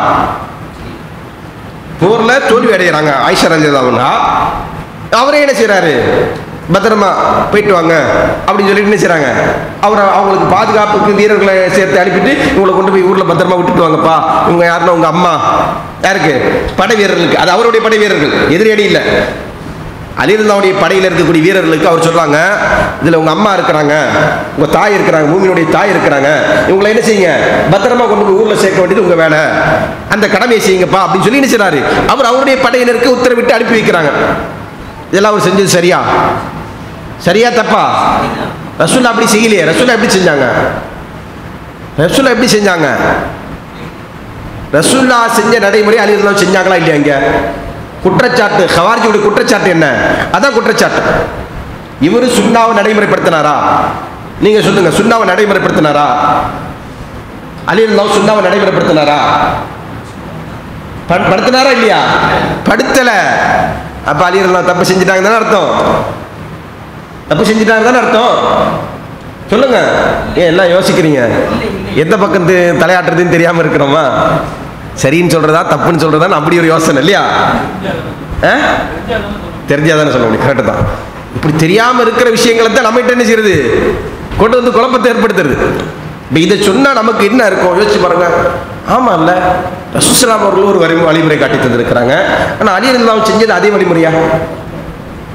Speaker 2: போர்ல தோல்வி அடைகிறாங்க ஆயிஷா ரலியல்லாஹு அவரே என்ன செய்றாரு பத்திரமா போயிட்டு வாங்க அப்படின்னு சொல்லிட்டு என்ன செய்றாங்க அவர் அவங்களுக்கு பாதுகாப்புக்கு வீரர்களை சேர்த்து அனுப்பிட்டு இவங்களை கொண்டு போய் ஊர்ல பத்திரமா விட்டுட்டு வாங்கப்பா இவங்க யாருன்னா உங்க அம்மா யாருக்கு படை வீரர்களுக்கு அது அவருடைய படை வீரர்கள் எதிரடி இல்லை அலிரல்லாவுடைய படையில் இருக்கக்கூடிய வீரர்களுக்கு அவர் சொல்றாங்க இதுல உங்க அம்மா இருக்கிறாங்க உங்க தாய் இருக்கிறாங்க பூமியினுடைய தாய் இருக்கிறாங்க இவங்களை என்ன செய்யுங்க பத்திரமா கொண்டு போய் ஊர்ல சேர்க்க வேண்டியது உங்க வேலை அந்த கடமையை செய்யுங்கப்பா அப்படின்னு சொல்லி என்ன செய்றாரு அவர் அவருடைய படையினருக்கு உத்தரவிட்டு அனுப்பி வைக்கிறாங்க இதெல்லாம் அவர் செஞ்சது சரியா சரியா தப்பா ரசூல்லா அப்படி செய்யலையே ரசூல்லா எப்படி செஞ்சாங்க ரசூல்லா எப்படி செஞ்சாங்க ரசூல்லா செஞ்ச நடைமுறை அலிரல்லாம் செஞ்சாங்களா இல்லையா இங்க குற்றச்சாட்டு ஹவார்ஜியுடைய குற்றச்சாட்டு என்ன அதான் குற்றச்சாட்டு இவரு சுண்ணாவை நடைமுறைப்படுத்தினாரா நீங்க சொல்லுங்க சுண்ணாவை நடைமுறைப்படுத்தினாரா அலிரல்லாம் சுண்ணாவை நடைமுறைப்படுத்தினாரா ப- படுத்தினாரா இல்லையா படுத்தல அப்ப அலிரல்லாம் தப்பு செஞ்சுட்டாங்க தானே அர்த்தம் தப்பு செஞ்சுட்டாங்க தானே அர்த்தம் சொல்லுங்க ஏன் எல்லாம் யோசிக்கிறீங்க எந்த பக்கம் தி- தலையாட்டுறதுன்னு தெரியாம இருக்கிறோமா சரின்னு சொல்றதா தப்புன்னு சொல்றதா அப்படி ஒரு யோசனை இல்லையா ஆ? தெரிஞ்சாதானே சொல்ல முடியும் கரெக்டு தான் இப்படி தெரியாம இருக்கிற விஷயங்களை தான் நம்ம என்ன செய்யறது கொண்டு வந்து குழப்பத்தை ஏற்படுத்துறது இப்போ இதை சொன்னா நமக்கு என்ன இருக்கும் யோசிச்சு பாருங்க ஆமா இல்ல ரசூசலாம் அவர்கள் ஒரு வரி வழிமுறை காட்டி தந்திருக்கிறாங்க ஆனா அலி அல்லாஹ் செஞ்சது அதே வழிமுறையா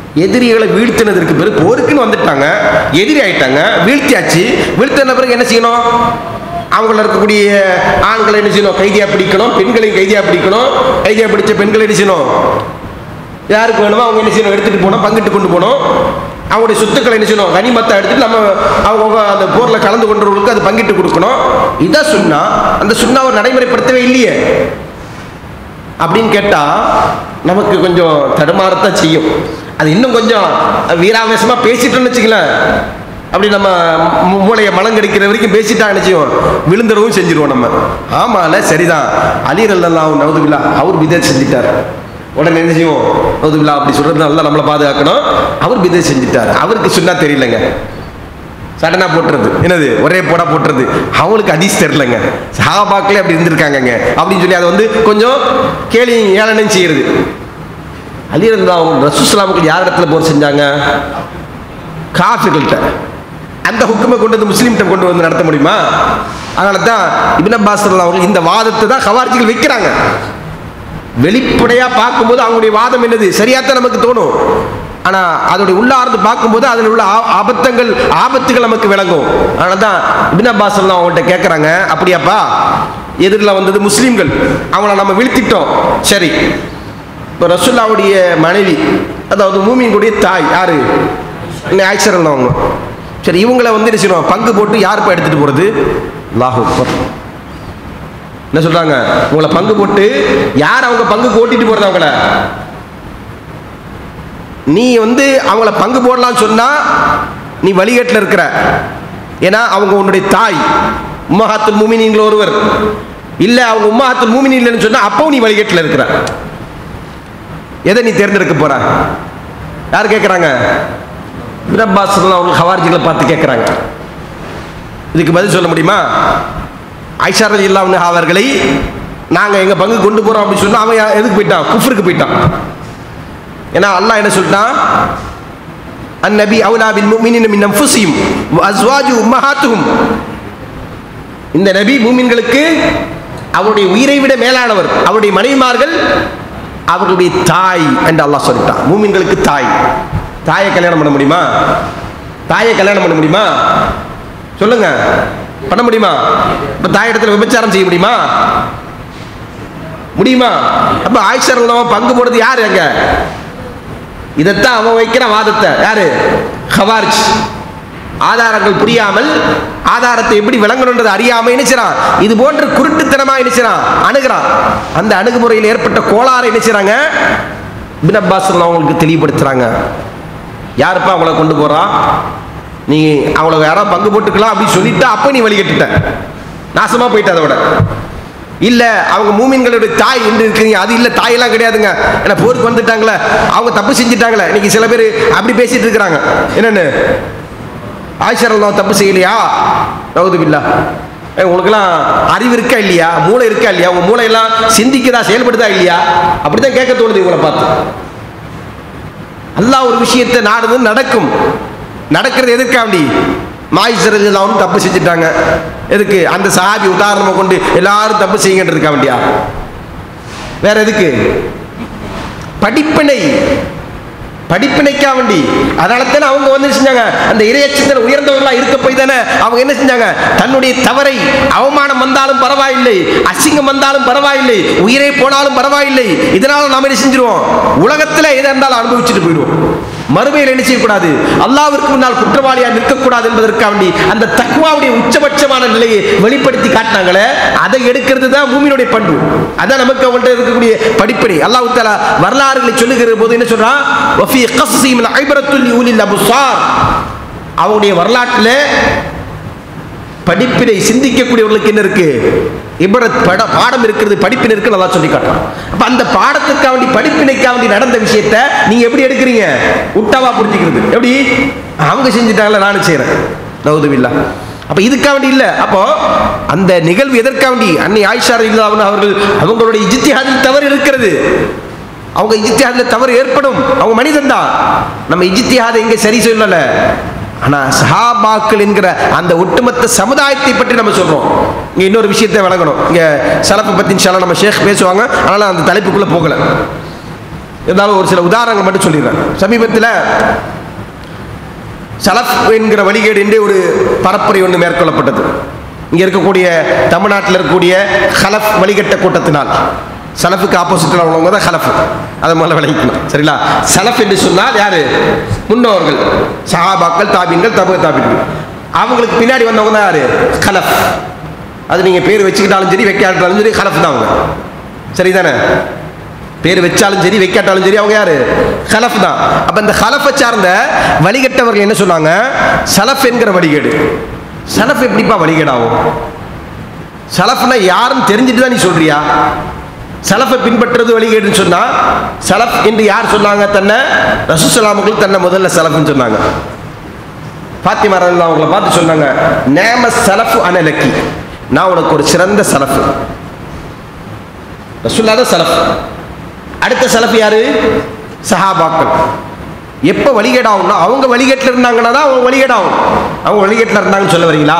Speaker 2: எதிரிகளை வீழ்த்தினதற்கு பிறகு போருக்குன்னு வந்துட்டாங்க எதிரி ஆயிட்டாங்க வீழ்த்தியாச்சு வீழ்த்தின பிறகு என்ன செய்யணும் அவங்கள இருக்கக்கூடிய ஆண்களை என்ன செய்யணும் கைதியாக பிடிக்கணும் பெண்களையும் கைதியாக பிடிக்கணும் கைதியாக பிடிச்ச பெண்களை என்ன செய்யணும் யாருக்கு வேணுமோ அவங்க என்ன செய்யணும் எடுத்துட்டு போகணும் பங்கிட்டு கொண்டு போகணும் அவங்களுடைய சொத்துக்களை என்ன செய்யணும் கனிமத்தை எடுத்துட்டு நம்ம அவங்க அந்த போரில் கலந்து கொண்டவர்களுக்கு அது பங்கிட்டு கொடுக்கணும் இதை சொன்னா அந்த சுண்ணாவை நடைமுறைப்படுத்தவே இல்லையே அப்படின்னு கேட்டா நமக்கு கொஞ்சம் தடுமாறத்தான் செய்யும் அது இன்னும் கொஞ்சம் வீராவேசமா பேசிட்டோம்னு வச்சுக்கலாம் அப்படி நம்ம மூ- மூளையை மலங்கடிக்கிற வரைக்கும் பேசிட்டா என்ன செய்வோம் விழுந்துடவும் செஞ்சிருவோம் நம்ம ஆமால சரிதான் அலி ரல்லாம் நவதுபில்லா அவர் பிதர் செஞ்சிட்டார் உடனே என்ன செய்வோம் நவதுபில்லா அப்படி சொல்றது நல்லா நம்மளை பாதுகாக்கணும் அவர் பிதர் செஞ்சிட்டார் அவருக்கு சொன்னா தெரியலங்க சடனா போட்டுறது என்னது ஒரே போடா போட்டுறது அவங்களுக்கு அதிஸ் தெரிலங்க சஹாபாக்களே அப்படி இருந்திருக்காங்கங்க அப்படின்னு சொல்லி அதை வந்து கொஞ்சம் கேலி ஏளனம் செய்யறது அலி இருந்தா அவங்க ரசூஸ்லாமுக்கு யார் இடத்துல போர் செஞ்சாங்க காஃபிர்கள்ட்ட அந்த ஹுக்குமை கொண்டு வந்து முஸ்லீம்கிட்ட கொண்டு வந்து நடத்த முடியுமா அதனால தான் இபின் அப்பாஸ் ரலியல்லாஹு அவர்கள் இந்த வாதத்தை தான் ஹவாரிஜிகள் வைக்கிறாங்க வெளிப்படையா பார்க்கும்போது அவங்களுடைய வாதம் என்னது சரியாத்தான் நமக்கு தோணும் ஆனா அதோடைய உள்ளார்ந்து பார்க்கும்போது அதில் உள்ள ஆ- ஆபத்தங்கள் ஆபத்துகள் நமக்கு விளங்கும் அதனால தான் இபின் அப்பாஸ் எல்லாம் அவங்கள்ட்ட கேட்குறாங்க அப்படியாப்பா எதிரில் வந்தது முஸ்லீம்கள் அவங்கள நம்ம வீழ்த்திட்டோம் சரி இப்போ ரசுல்லாவுடைய மனைவி அதாவது மூமியினுடைய தாய் யாரு ஆக்சரன் அவங்க சரி இவங்களை வந்து என்ன செய்யணும் பங்கு போட்டு யார் இப்போ எடுத்துட்டு போறது அல்லாஹ் அக்பர் என்ன சொல்றாங்க உங்களை பங்கு போட்டு யார் அவங்க பங்கு ஓட்டிட்டு போறது அவங்கள நீ வந்து அவங்கள பங்கு போடலாம்னு சொன்னா நீ வழிகேட்டில் இருக்கிற ஏன்னா அவங்க உன்னுடைய தாய் உம்மஹாத்துல் மூமினின்ல ஒருவர் இல்ல அவங்க உம்மஹாத்துல் மூமினின் இல்லைன்னு சொன்னா அப்பவும் நீ வழிகேட்டில் இருக்கிற எதை நீ தேர்ந்தெடுக்க போற யார் கேட்குறாங்க பிரபாஸ் அவங்க ஹவார்ஜிகளை பார்த்து கேட்குறாங்க இதுக்கு பதில் சொல்ல முடியுமா ஐஷா ரலி அல்லாஹ் அவர்களை நாங்கள் எங்கள் பங்கு கொண்டு போகிறோம் அப்படின்னு சொன்னா அவன் யா- எதுக்கு போயிட்டான் குஃப்ருக்கு போயிட்டான் ஏன்னா அல்லாஹ் என்ன சொல்லிட்டான் அந்நபி அவுலா பில் முஃமினின மின் அன்ஃபுஸிஹிம் வ அஸ்வாஜு உம்மஹாத்துஹும் இந்த நபி மூமின்களுக்கு அவருடைய உயிரை விட மேலானவர் அவருடைய மனைவிமார்கள் அவர்களுடைய தாய் என்று அல்லாஹ் சொல்லிட்டான் மூமின்களுக்கு தாய் தாயை கல்யாணம் பண்ண முடியுமா தாயை கல்யாணம் பண்ண முடியுமா சொல்லுங்க பண்ண முடியுமா இப்ப தாய் இடத்துல விபச்சாரம் செய்ய முடியுமா முடியுமா அப்ப ஆயிஷர் பங்கு போடுறது யாரு அங்க இதைத்தான் அவன் வைக்கிற வாதத்தை யாரு ஹவார்ஜ் ஆதாரங்கள் புரியாமல் ஆதாரத்தை எப்படி விளங்கணுன்றது அறியாம இணைச்சிறான் இது போன்ற குருட்டுத்தனமா இணைச்சிறான் அணுகிறான் அந்த அணுகுமுறையில் ஏற்பட்ட கோளாறு இணைச்சிறாங்க இப்னு அப்பாஸ் அவங்களுக்கு தெளிவுபடுத்துறாங்க யாருப்பா அவங்கள கொண்டு போறா நீ அவங்கள யாராவது பங்கு போட்டுக்கலாம் அப்படின்னு சொல்லிட்டு அப்ப நீ வழிகட்டுட்ட நாசமா போயிட்ட அதோட இல்ல அவங்க மூமின்களுடைய தாய் என்று இருக்கிறீங்க அது இல்ல தாயெல்லாம் கிடையாதுங்க ஏன்னா போருக்கு வந்துட்டாங்களே அவங்க தப்பு செஞ்சுட்டாங்களே இன்னைக்கு சில பேர் அப்படி பேசிட்டு இருக்கிறாங்க என்னன்னு ஆயிஷரெல்லாம் தப்பு செய்யலையா தகுது பில்லா உங்களுக்கெல்லாம் அறிவு இருக்கா இல்லையா மூளை இருக்கா இல்லையா உங்க மூளையெல்லாம் சிந்திக்குதா செயல்படுதா இல்லையா அப்படிதான் கேட்க தோணுது இவங்களை பார்த்து அல்லாஹ் ஒரு விஷயத்தை நாடுது நடக்கும் நடக்கிறது எதுக்காண்டி மாயிசரது அவனும் தப்பு செஞ்சுட்டாங்க எதுக்கு அந்த சாபி உதாரணமா கொண்டு எல்லாரும் தப்பு செய்யுங்கன்றதுக்கா வேண்டியா வேற எதுக்கு படிப்பினை படிப்பினைக்கா வேண்டி அதனால தானே அவங்க வந்து என்ன செஞ்சாங்க அந்த இரையச்சத்தில் உயர்ந்தவர்களா இருக்க போய் தானே அவங்க என்ன செஞ்சாங்க தன்னுடைய தவறை அவமானம் வந்தாலும் பரவாயில்லை அசிங்கம் வந்தாலும் பரவாயில்லை உயிரை போனாலும் பரவாயில்லை இதனால நாம என்ன செஞ்சிருவோம் உலகத்துல எதை இருந்தாலும் அனுபவிச்சுட்டு போயிடுவோம் மறுமையில் என்ன செய்யக்கூடாது அல்லாவிற்கு முன்னால் குற்றவாளியா நிற்கக்கூடாது என்பதற்காக வேண்டி அந்த தக்குவாவுடைய உச்சபட்சமான நிலையை வெளிப்படுத்தி காட்டினாங்களே அதை எடுக்கிறது தான் பூமியினுடைய பண்பு அதான் நமக்கு அவங்கள்ட்ட இருக்கக்கூடிய படிப்பினை அல்லாஹ் தாலா வரலாறுகளை சொல்லுகிற போது என்ன சொல்றான் வஃபி கஸ்ஸிம் ஐபரத்துல் யூலில் அபுசார் அவங்களுடைய வரலாற்றில் படிப்பினை சிந்திக்கக்கூடியவர்களுக்கு என்ன இருக்கு இபரத் பட பாடம் இருக்கிறது படிப்பினை இருக்கு நல்லா சொல்லி காட்டுறான் அப்ப அந்த பாடத்துக்காக வேண்டி படிப்பினைக்காக வேண்டி நடந்த விஷயத்த நீங்க எப்படி எடுக்கிறீங்க உட்டாவா புரிஞ்சுக்கிறது எப்படி அவங்க செஞ்சுட்டாங்களே நானும் செய்யறேன் நவுதுவில்லா அப்ப இதுக்காக வேண்டி இல்ல அப்போ அந்த நிகழ்வு எதற்காக வேண்டி அன்னை ஆயிஷா ரலியல்லாஹு அவர்கள் அவங்களுடைய இஜ்திஹாதில் தவறு இருக்கிறது அவங்க இஜ்திஹாதில் தவறு ஏற்படும் அவங்க மனிதன் தான் நம்ம இஜ்திஹாதை எங்க சரி சொல்லல ஆனா சஹாபாக்கள் என்கிற அந்த ஒட்டுமொத்த சமுதாயத்தை பற்றி நம்ம சொல்றோம் இங்க இன்னொரு விஷயத்தை வழங்கணும் இங்க சலப்பை பத்தி இன்ஷால்லா நம்ம ஷேக் பேசுவாங்க அதனால அந்த தலைப்புக்குள்ள போகல இருந்தாலும் ஒரு சில உதாரணங்கள் மட்டும் சொல்லிடுறேன் சமீபத்தில் சலஃப் என்கிற வழிகேடு என்று ஒரு பரப்புரை ஒன்று மேற்கொள்ளப்பட்டது இங்கே இருக்கக்கூடிய தமிழ்நாட்டில் இருக்கக்கூடிய ஹலஃப் வழிகட்ட கூட்டத்தினால் சலஃபுக்கு ஆப்போசிட்டில் உள்ளவங்க தான் ஹலஃப் அதை முதல்ல விளங்கிக்கணும் சரிங்களா சலஃப் என்று சொன்னால் யாரு முன்னோர்கள் சஹாபாக்கள் தாபீன்கள் தபு தாபீன்கள் அவங்களுக்கு பின்னாடி வந்தவங்க தான் யாரு ஹலஃப் அது நீங்கள் பேர் வச்சுக்கிட்டாலும் சரி வைக்காட்டாலும் சரி ஹலஃப் தான் அவங்க சரிதானே பேர் வச்சாலும் சரி வைக்காட்டாலும் சரி அவங்க யாரு ஹலஃப் தான் அப்ப இந்த ஹலஃபை சார்ந்த வழிகட்டவர்கள் என்ன சொன்னாங்க சலஃப் என்கிற வழிகேடு சலஃப் எப்படிப்பா வழிகேடாகும் சலஃப்னா யாருன்னு தெரிஞ்சுட்டு தான் நீ சொல்றியா சலஃபை பின்பற்றுறது வழிகேடுன்னு சொன்னா சலஃப் என்று யார் சொன்னாங்க தன்னை ரசூசலாமுகள் தன்னை முதல்ல சலஃப்னு சொன்னாங்க பாத்திமா ரலியல்லாஹு அவங்கள பார்த்து சொன்னாங்க நேம சலஃபு அனலக்கி நான் உனக்கு ஒரு சிறந்த சலஃபு ரசூல்லா தான் சலஃப் அடுத்த சலஃப் யாரு சஹாபாக்கள் எப்போ வழிகேடாகும்னா அவங்க வழிகேட்டில் இருந்தாங்கன்னா தான் அவங்க வழிகேடாகும் அவங்க வழிகேட்டில் இருந்தாங்கன்னு சொல்ல வரீங்களா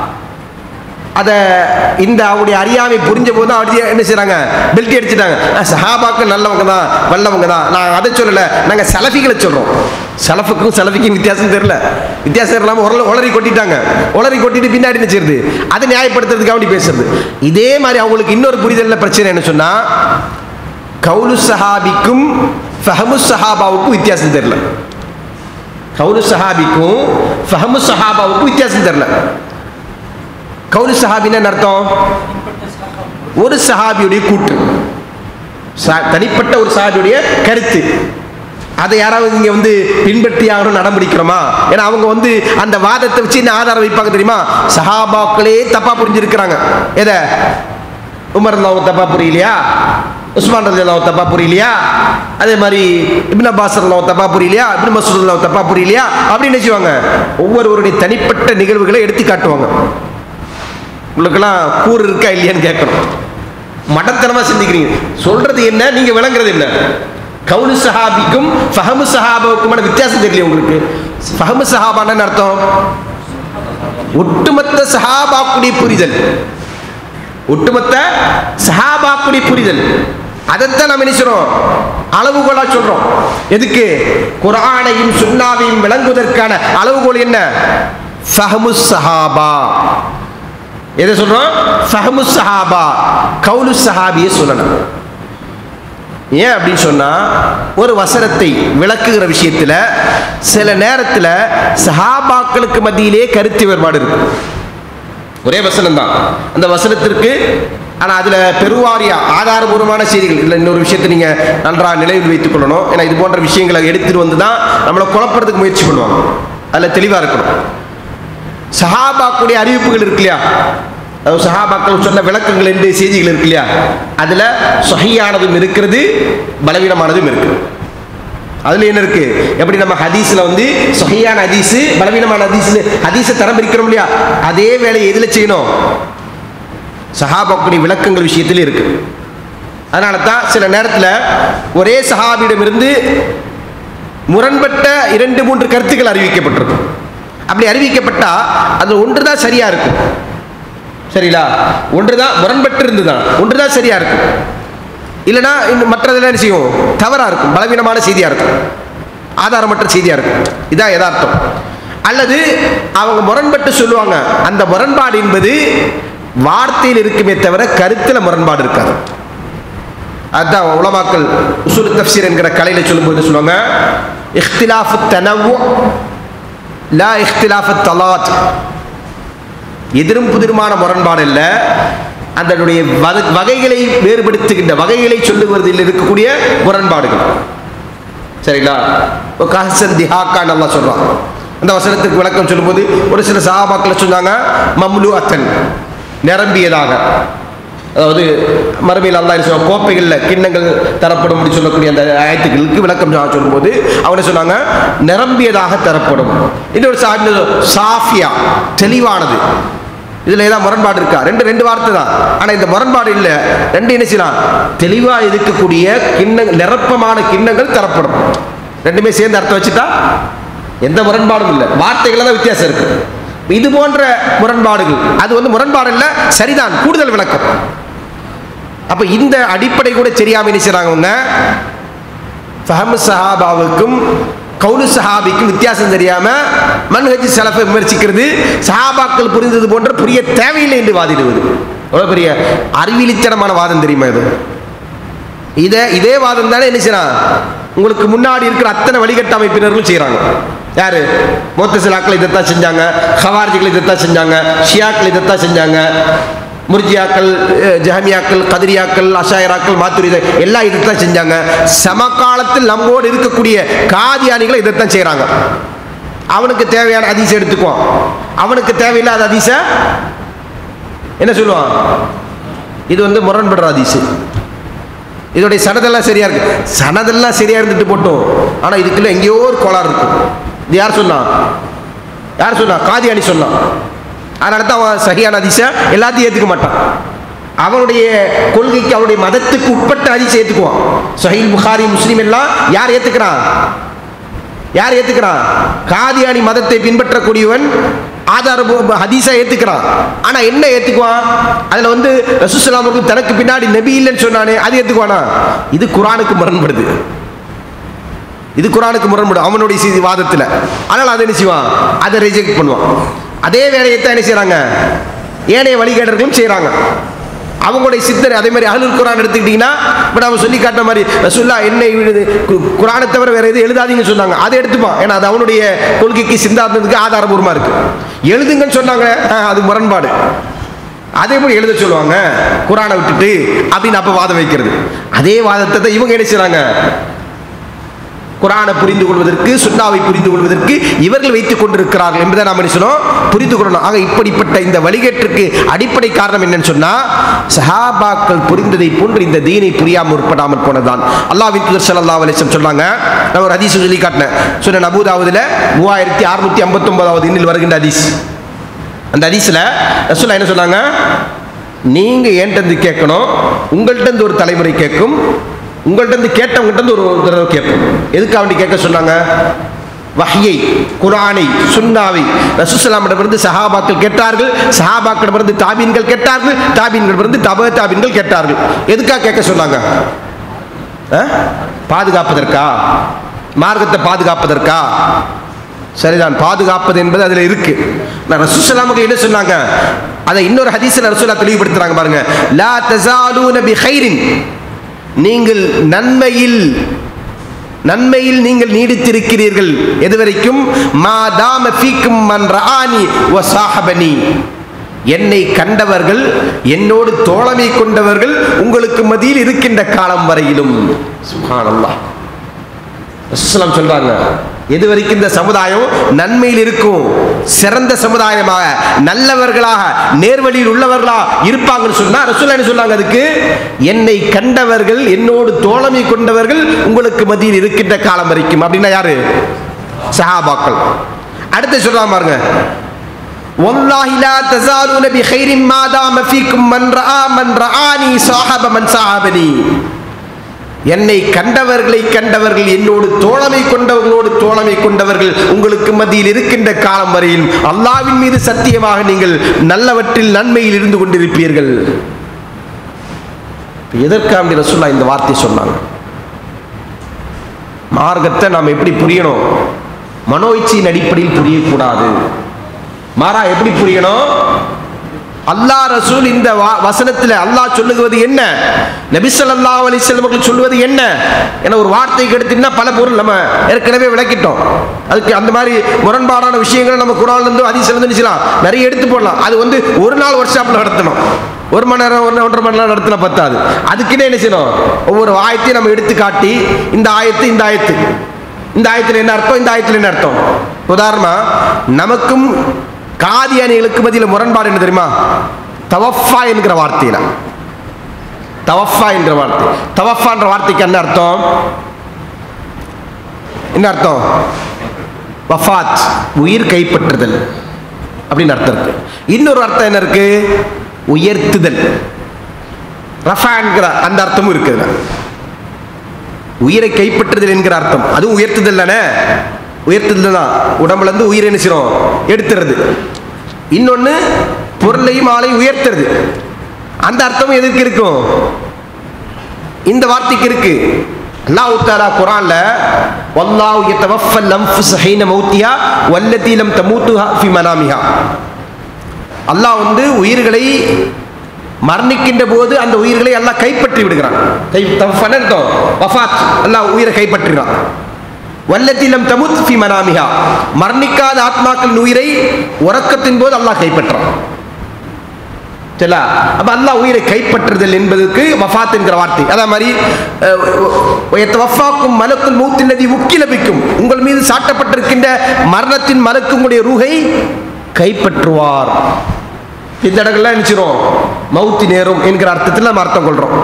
Speaker 2: அதை இந்த அவங்களுடைய அறியாமை புரிஞ்ச போது அப்படி என்ன செய்றாங்க பெல்ட் அடிச்சுட்டாங்க அஹ், சஹாபாக்கள் நல்லவங்க தான் வல்லவங்க தான் நான் அதை சொல்லலை நாங்கள் சலஃபிகளை சொல்கிறோம் சலஃபுக்கும் சலஃபிக்கும் வித்தியாசம் தெரியல வித்தியாசம் இல்லாமல் உரல உளறி கொட்டிட்டாங்க உளறி கொட்டிட்டு பின்னாடி என்ன செய்யுது அதை நியாயப்படுத்துறதுக்கு அப்படி பேசுறது இதே மாதிரி அவங்களுக்கு இன்னொரு புரிதலில் பிரச்சனை என்ன சொன்னால் கவுலு சஹாபிக்கும் ஃபஹமு சஹாபாவுக்கும் வித்தியாசம் தெரியல கவுலு சஹாபிக்கும் ஃபஹமு சஹாபாவுக்கும் வித்தியாசம் தெரியல கவுலு சஹாபின்னு என்ன அர்த்தம் ஒரு சஹாபியுடைய கூட்டு ச- தனிப்பட்ட ஒரு சஹாபியுடைய கருத்து அதை யாராவது இங்க வந்து பின்பற்றி ஆகணும் நடமுடிக்கிறோமா ஏன்னா அவங்க வந்து அந்த வாதத்தை வச்சு என்ன ஆதாரம் வைப்பாங்க தெரியுமா சஹாபாக்களே தப்பா புரிஞ்சிருக்கிறாங்க எதை உமர் அல்லாவும் தப்பா புரியலையா உஸ்மான் ரதி அல்லாவும் தப்பா புரியலையா அதே மாதிரி இப்னு அப்பாஸ் அல்லாவும் தப்பா புரியலையா இப்னு மசூத் அல்லாவும் தப்பா புரியலையா அப்படின்னு நினைச்சுவாங்க ஒவ்வொருவருடைய தனிப்பட்ட நிகழ்வுகளை எடுத்து காட்டுவாங்க உங்களுக்கெல்லாம் கூறு இருக்கா இல்லையான்னு கேட்கணும் மடத்தனமா சிந்திக்கிறீங்க சொல்றது என்ன நீங்க விளங்குறது என்ன கவுலு சஹாபிக்கும் ஃபஹமு சஹாபாவுக்குமான வித்தியாசம் தெரியல உங்களுக்கு ஃபஹமு சஹாபான்னு அர்த்தம் ஒட்டுமொத்த சஹாபாக்குடைய புரிதல் ஒட்டுமொத்த சஹாபாக்குடைய புரிதல் அதைத்தான் நம்ம நினைக்கிறோம் அளவுகோலா சொல்றோம் எதுக்கு குர்ஆனையும் சுன்னாவையும் விளங்குவதற்கான அளவுகோல் என்ன ஃபஹமு சஹாபா எதை சொல்றோம் ஃபஹமு சஹாபா கவுலு சஹாபியை சொல்லணும் ஏன் அப்படின்னு சொன்னா ஒரு வசனத்தை விளக்குகிற விஷயத்துல சில நேரத்துல சஹாபாக்களுக்கு மத்தியிலே கருத்து வேறுபாடு இருக்கும் ஒரே வசனம் தான் அந்த வசனத்திற்கு ஆனா அதுல பெருவாரியா ஆதாரபூர்வமான செய்திகள் இல்லை இன்னொரு விஷயத்தை நீங்க நன்றாக நினைவில் வைத்துக் கொள்ளணும் ஏன்னா இது போன்ற விஷயங்களை எடுத்துட்டு வந்து தான் நம்மளை குழப்பறதுக்கு முயற்சி பண்ணுவாங்க அதுல தெளிவா இருக்கணும் சஹாபாக்குடைய அறிவிப்புகள் இருக்கு இல்லையா அதாவது சஹாபாக்கள் சொன்ன விளக்கங்கள் என்று செய்திகள் இருக்கு இல்லையா அதுல சொஹையானதும் இருக்கிறது பலவீனமானதும் இருக்கு அதுல என்ன இருக்கு எப்படி நம்ம ஹதீஸ்ல வந்து சொஹையான ஹதீஸ் பலவீனமான ஹதீஸ் ஹதீஸை தரம் பிரிக்கிறோம் இல்லையா அதே வேலையை எதுல செய்யணும் சஹாபாக்குடைய விளக்கங்கள் விஷயத்தில் இருக்கு அதனால தான் சில நேரத்தில் ஒரே சஹாபியிடமிருந்து முரண்பட்ட இரண்டு மூன்று கருத்துக்கள் அறிவிக்கப்பட்டிருக்கும் அப்படி அறிவிக்கப்பட்டா அது ஒன்று தான் சரியா இருக்கும் சரிங்களா ஒன்று தான் முரண்பட்டு இருந்துதான் ஒன்று தான் சரியா இருக்கும் இல்லைன்னா இன்னும் மற்றதெல்லாம் என்ன செய்யும் தவறா இருக்கும் பலவீனமான செய்தியா இருக்கும் ஆதாரமற்ற செய்தியா இருக்கும் இதான் யதார்த்தம் அல்லது அவங்க முரண்பட்டு சொல்லுவாங்க அந்த முரண்பாடு என்பது வார்த்தையில் இருக்குமே தவிர கருத்துல முரண்பாடு இருக்காது அதுதான் உலமாக்கள் உசூல் தஃப்சீர் என்கிற கலையில சொல்லும்போது சொல்லுவாங்க இஃப்திலாஃபு தனவு லா இஃப்திலாஃபு தலாத் எதிரும் புதிருமான முரண்பாடு இல்லை அதனுடைய வத- வகைகளை வேறுபடுத்துகின்ற வகைகளை சொல்லுவதில் இருக்கக்கூடிய முரண்பாடுகள் சரிங்களா இப்போ கஹசன் திஹாக்கான்னு நல்லா சொல்றான் அந்த வசனத்துக்கு விளக்கம் சொல்லும்போது ஒரு சில சஹாபாக்களை சொன்னாங்க மம்லு அத்தன் நிரம்பியதாக அதாவது மறுமையில் அல்லா என்ன சொல்லுவாங்க, கோப்பைகளில் கிண்ணங்கள் தரப்படும் அப்படி சொல்லக்கூடிய அந்த ஆயத்துக்களுக்கு விளக்கம் சொ- சொல்லும்போது அவங்க என்ன சொன்னாங்க நிரம்பியதாக தரப்படும் இன்னொரு சாமி சாஃபியா தெளிவானது இதுல ஏதாவது முரண்பாடு இருக்கா ரெண்டு ரெண்டு வார்த்தை தான் ஆனா இந்த முரண்பாடு இல்ல ரெண்டு என்ன செய்யலாம் தெளிவா இருக்கக்கூடிய கிண்ணங்கள் நிரப்பமான கிண்ணங்கள் தரப்படும் ரெண்டுமே சேர்ந்து அர்த்தம் வச்சுட்டா எந்த முரண்பாடும் இல்லை வார்த்தைகள் தான் வித்தியாசம் இருக்கு இது போன்ற முரண்பாடுகள் அது வந்து முரண்பாடு இல்ல சரிதான் கூடுதல் விளக்கம் அப்ப இந்த அடிப்படை கூட தெரியாம என்ன செய்றாங்க அவங்க ஃபஹமு சஹாபாவுக்கும் கவுலு சஹாபிக்கும் வித்தியாசம் தெரியாம மன்ஹஜ் சலஃபை விமர்சிக்கிறது சஹாபாக்கள் புரிந்தது போன்ற புரிய தேவையில்லை என்று வாதிடுவது எவ்வளவு பெரிய அறிவிலித்தனமான வாதம் தெரியுமா இது இதே இதே வாதம் தானே என்ன செய்யறான் உங்களுக்கு முன்னாடி இருக்கிற அத்தனை வழிகட்ட அமைப்பினர்களும் செய்கிறாங்க யாரு மோத்தசிலாக்கள் இதைத்தான் செஞ்சாங்க ஹவார்ஜிகள் இதைத்தான் செஞ்சாங்க ஷியாக்கள் இதைத்தான் செஞ்சாங்க முர்ஜியாக்கள் அஹ், ஜஹமியாக்கள் கதிரியாக்கள் அஷாயராக்கள் மாத்துரிதை எல்லாம் இதைத்தான் செஞ்சாங்க சமகாலத்தில் நம்மோடு இருக்கக்கூடிய காதியானிகள் இதைத்தான் செய்கிறாங்க அவனுக்கு தேவையான அதிசை எடுத்துக்குவான் அவனுக்கு தேவையில்லாத அதிசை என்ன சொல்லுவான் இது வந்து முரண்படுற அதிசை இதோடைய சனதெல்லாம் சரியா இருக்கு சனதெல்லாம் சரியா இருந்துட்டு போட்டோம் ஆனா இதுக்குள்ள எங்கேயோ ஒரு கோளாறு இருக்கும் இது யார் சொன்னா யார் சொன்னா காதியானி சொன்னான் அதனால தான் அவன் சரியான அதிசை எல்லாத்தையும் ஏத்துக்க மாட்டான் அவனுடைய கொள்கைக்கு அவனுடைய மதத்துக்கு உட்பட்ட அதிசை ஏத்துக்குவான் சஹீல் புகாரி முஸ்லீம் எல்லாம் யார் ஏத்துக்கிறான் யார் ஏத்துக்கிறான் காதியானி மதத்தை பின்பற்றக்கூடியவன் ஆதார ஹதீஸா ஏத்துக்கிறான் ஆனா என்ன ஏத்துக்குவான் அதுல வந்து ரசூசலாம் அவர்கள் தனக்கு பின்னாடி நபி இல்லைன்னு சொன்னானே அது ஏத்துக்குவானா இது குரானுக்கு முரண்படுது இது குரானுக்கு முரண்படும் அவனுடைய சி- வாதத்துல அதனால அதை என்ன செய்வான் அதை ரிஜெக்ட் பண்ணுவான் அதே வேலையை தான் என்ன செய்றாங்க ஏனைய வழிகேடர்களும் செய்றாங்க அவங்களுடைய சித்தர் அதே மாதிரி அஹ்லுல் குரான் எடுத்துக்கிட்டீங்கன்னா இப்போ நம்ம சொல்லி காட்டின மாதிரி ரசூல்லா என்னை விழுது கு- குரானை தவிர வேற எதுவும் எழுதாதீங்கன்னு சொன்னாங்க அதை எடுத்துப்பான் ஏன்னா அது அவனுடைய கொள்கைக்கு சிந்தாந்தத்துக்கு ஆதாரபூர்வமா இருக்கு எழுதுங்கன்னு சொன்னாங்க ஆ, அது முரண்பாடு அதே போய் எழுத சொல்லுவாங்க குரானை விட்டுட்டு அப்படின்னு அப்ப வாதம் வைக்கிறது அதே வாதத்தை தான் இவங்க என்ன செய்றாங்க குரானை புரிந்து கொள்வதற்கு சுண்ணாவை புரிந்து கொள்வதற்கு இவர்கள் வைத்துக் கொண்டிருக்கிறார்கள் என்பதை நாம் என்ன சொன்னோம் புரிந்து கொள்ளணும் ஆக இப்படிப்பட்ட இந்த வழிகேட்டிற்கு அடிப்படை காரணம் என்னன்னு சொன்னா சஹாபாக்கள் புரிந்ததை போன்று இந்த தீனை புரியாமல் உட்படாமல் போனதுதான் அல்லாஹ்வின் தூதர் ஸல்லல்லாஹு அலைஹி வஸல்லம் சொன்னாங்க நான் ஒரு ஹதீஸ் சொல்லி காட்டினேன் சொன்ன நபூதாவதுல மூவாயிரத்தி அறுநூத்தி ஐம்பத்தொன்பதாவது இன்னில் வருகின்ற ஹதீஸ் அந்த ஹதீஸ்ல ரசூலா என்ன சொன்னாங்க நீங்க என்கிட்ட இருந்து கேட்கணும் உங்கள்கிட்ட இருந்து ஒரு தலைமுறை கேட்கும் உங்கள்கிட்ட இருந்து கேட்டவங்ககிட்ட இருந்து ஒரு ஒரு தடவை கேட்போம் எதுக்காக வேண்டி கேட்க சொன்னாங்க வஹ்யை குர்ஆனை சுன்னாவை ரசூசலாமிடமிருந்து சஹாபாக்கள் கேட்டார்கள் சஹாபாக்களிடமிருந்து தாபீன்கள் கேட்டார்கள் தாபீன்களிடமிருந்து தப தாபீன்கள் கேட்டார்கள் எதுக்காக கேட்க சொன்னாங்க ஆ? பாதுகாப்பதற்கா மார்க்கத்தை பாதுகாப்பதற்கா சரிதான் பாதுகாப்பது என்பது அதுல இருக்கு நான் ரசூசலாமுக்கு என்ன சொன்னாங்க அதை இன்னொரு ஹதீஸ்ல ரசூலா தெளிவுபடுத்துறாங்க பாருங்க லா தஸாலூன பி கைரின் நீங்கள் நன்மையில் நன்மையில் நீங்கள் நீடித்திருக்கிறீர்கள் எதுவரைக்கும் மாதாம ஃபீக்கும் மன் ரஆனி வ சாஹபனி என்னை கண்டவர்கள் என்னோடு தோழமை கொண்டவர்கள் உங்களுக்கு மத்தியில் இருக்கின்ற காலம் வரையிலும் சுப்ஹானல்லாஹ் ரசூலுல்லாஹ் சொல்றாங்க எது வரைக்கும் இந்த சமுதாயம் நன்மையில் இருக்கும் சிறந்த சமுதாயமாக நல்லவர்களாக நேர்வழியில் உள்ளவர்களா இருப்பாங்கன்னு சொன்னா ரசூலுல்லாஹ் என்ன சொன்னாங்க அதுக்கு என்னை கண்டவர்கள் என்னோடு தோழமை கொண்டவர்கள் உங்களுக்கு மத்தியில் இருக்கின்ற காலம் வரைக்கும் அப்படின்னா யாரு சஹாபாக்கள் அடுத்து சொல்றாங்க பாருங்க والله لا تزالون بخير ما دام فيكم من رأى من رآني صاحب من صاحبني என்னை கண்டவர்களை கண்டவர்கள் என்னோடு தோழமை கொண்டவர்களோடு தோழமை கொண்டவர்கள் உங்களுக்கு மத்தியில் இருக்கின்ற காலம் வரையில் அல்லாவின் மீது சத்தியமாக நீங்கள் நல்லவற்றில் நன்மையில் இருந்து கொண்டிருப்பீர்கள் இப்ப எதற்காக ரசூல்லா இந்த வார்த்தை சொன்னாங்க மார்க்கத்தை நாம் எப்படி புரியணும் மனோ இச்சையின் அடிப்படையில் புரியக்கூடாது மாறா எப்படி புரியணும் அல்லாஹ் ரசூல் இந்த வா- வசனத்துல அல்லாஹ் சொல்லுவது என்ன நபி ஸல்லல்லாஹு அலைஹி வஸல்லம் அவர்கள் சொல்லுவது என்ன என ஒரு வார்த்தைக்கு எடுத்தீங்கன்னா பல பொருள் நம்ம ஏற்கனவே விளக்கிட்டோம் அதுக்கு அந்த மாதிரி முரண்பாடான விஷயங்களை நம்ம குரான்ல இருந்து ஹதீஸ்ல இருந்து நிச்சலாம் நிறைய எடுத்து போடலாம் அது வந்து ஒரு நாள் ஒர்க் ஷாப்ல நடத்தணும் ஒரு மணி நேரம் ஒரு ஒன்றரை மணி நேரம் நடத்தின பத்தாது அதுக்குன்னே என்ன செய்யணும் ஒவ்வொரு ஆயத்தையும் நம்ம எடுத்து காட்டி இந்த ஆயத்து இந்த ஆயத்து இந்த ஆயத்தில் என்ன அர்த்தம் இந்த ஆயத்தில் என்ன அர்த்தம் உதாரணமா நமக்கும் காதியானிகளுக்கு மத்தியில் முரண்பாடு என்ன தெரியுமா தவஃபா என்கிற வார்த்தையில தவஃபா என்கிற வார்த்தை தவஃபான்ற வார்த்தைக்கு என்ன அர்த்தம் என்ன அர்த்தம் வஃபாத் உயிர் கைப்பற்றுதல் அப்படின்னு அர்த்தம் இருக்கு இன்னொரு அர்த்தம் என்ன இருக்கு உயர்த்துதல் ரஃபான்கிற அந்த அர்த்தமும் இருக்குது உயிரை கைப்பற்றுதல் என்கிற அர்த்தம் அதுவும் உயர்த்துதல் தானே உயர்த்துதல் தான் உடம்புல இருந்து உயிரை என்ன செய்றோம் எடுத்துறது இன்னொன்னு பொருளையும் ஆளையும் உயர்த்துறது அந்த அர்த்தமும் எதுக்கு இருக்கும் இந்த வார்த்தைக்கு இருக்கு அல்லாஹ் தாலா குரான்ல வல்லாஹு யதவஃபல் அன்ஃபுஸ ஹீன மௌத்திஹா வல்லதி லம் தமூத்துஹா ஃபி மனாமிஹா அல்லாஹ் வந்து உயிர்களை மரணிக்கின்ற போது அந்த உயிர்களை அல்லாஹ் கைப்பற்றி விடுகிறான் கை தவஃபன அர்த்தம் வஃபாத் அல்லாஹ் உயிரை கைப்பற்றுகிறான் வல்லதி லம் தமுத் ஃபி மனாமிஹா மரணிக்காத ஆத்மாக்களின் உயிரை உறக்கத்தின் போது அல்லாஹ் கைப்பற்றான் சரிங்களா அப்ப அல்லாஹ் உயிரை கைப்பற்றுதல் என்பதற்கு வஃபாத் என்கிற வார்த்தை அதே மாதிரி வஃபாக்கும் மலக்குள் மூத்தில்லதி உக்கிலபிக்கும் உங்கள் மீது சாட்டப்பட்டிருக்கின்ற மரணத்தின் மலக்கு உங்களுடைய ரூகை கைப்பற்றுவார் இந்த இடங்கள்லாம் நினைச்சிரும் மௌத்தி நேரும் என்கிற அர்த்தத்தில் நம்ம அர்த்தம் கொள்றோம்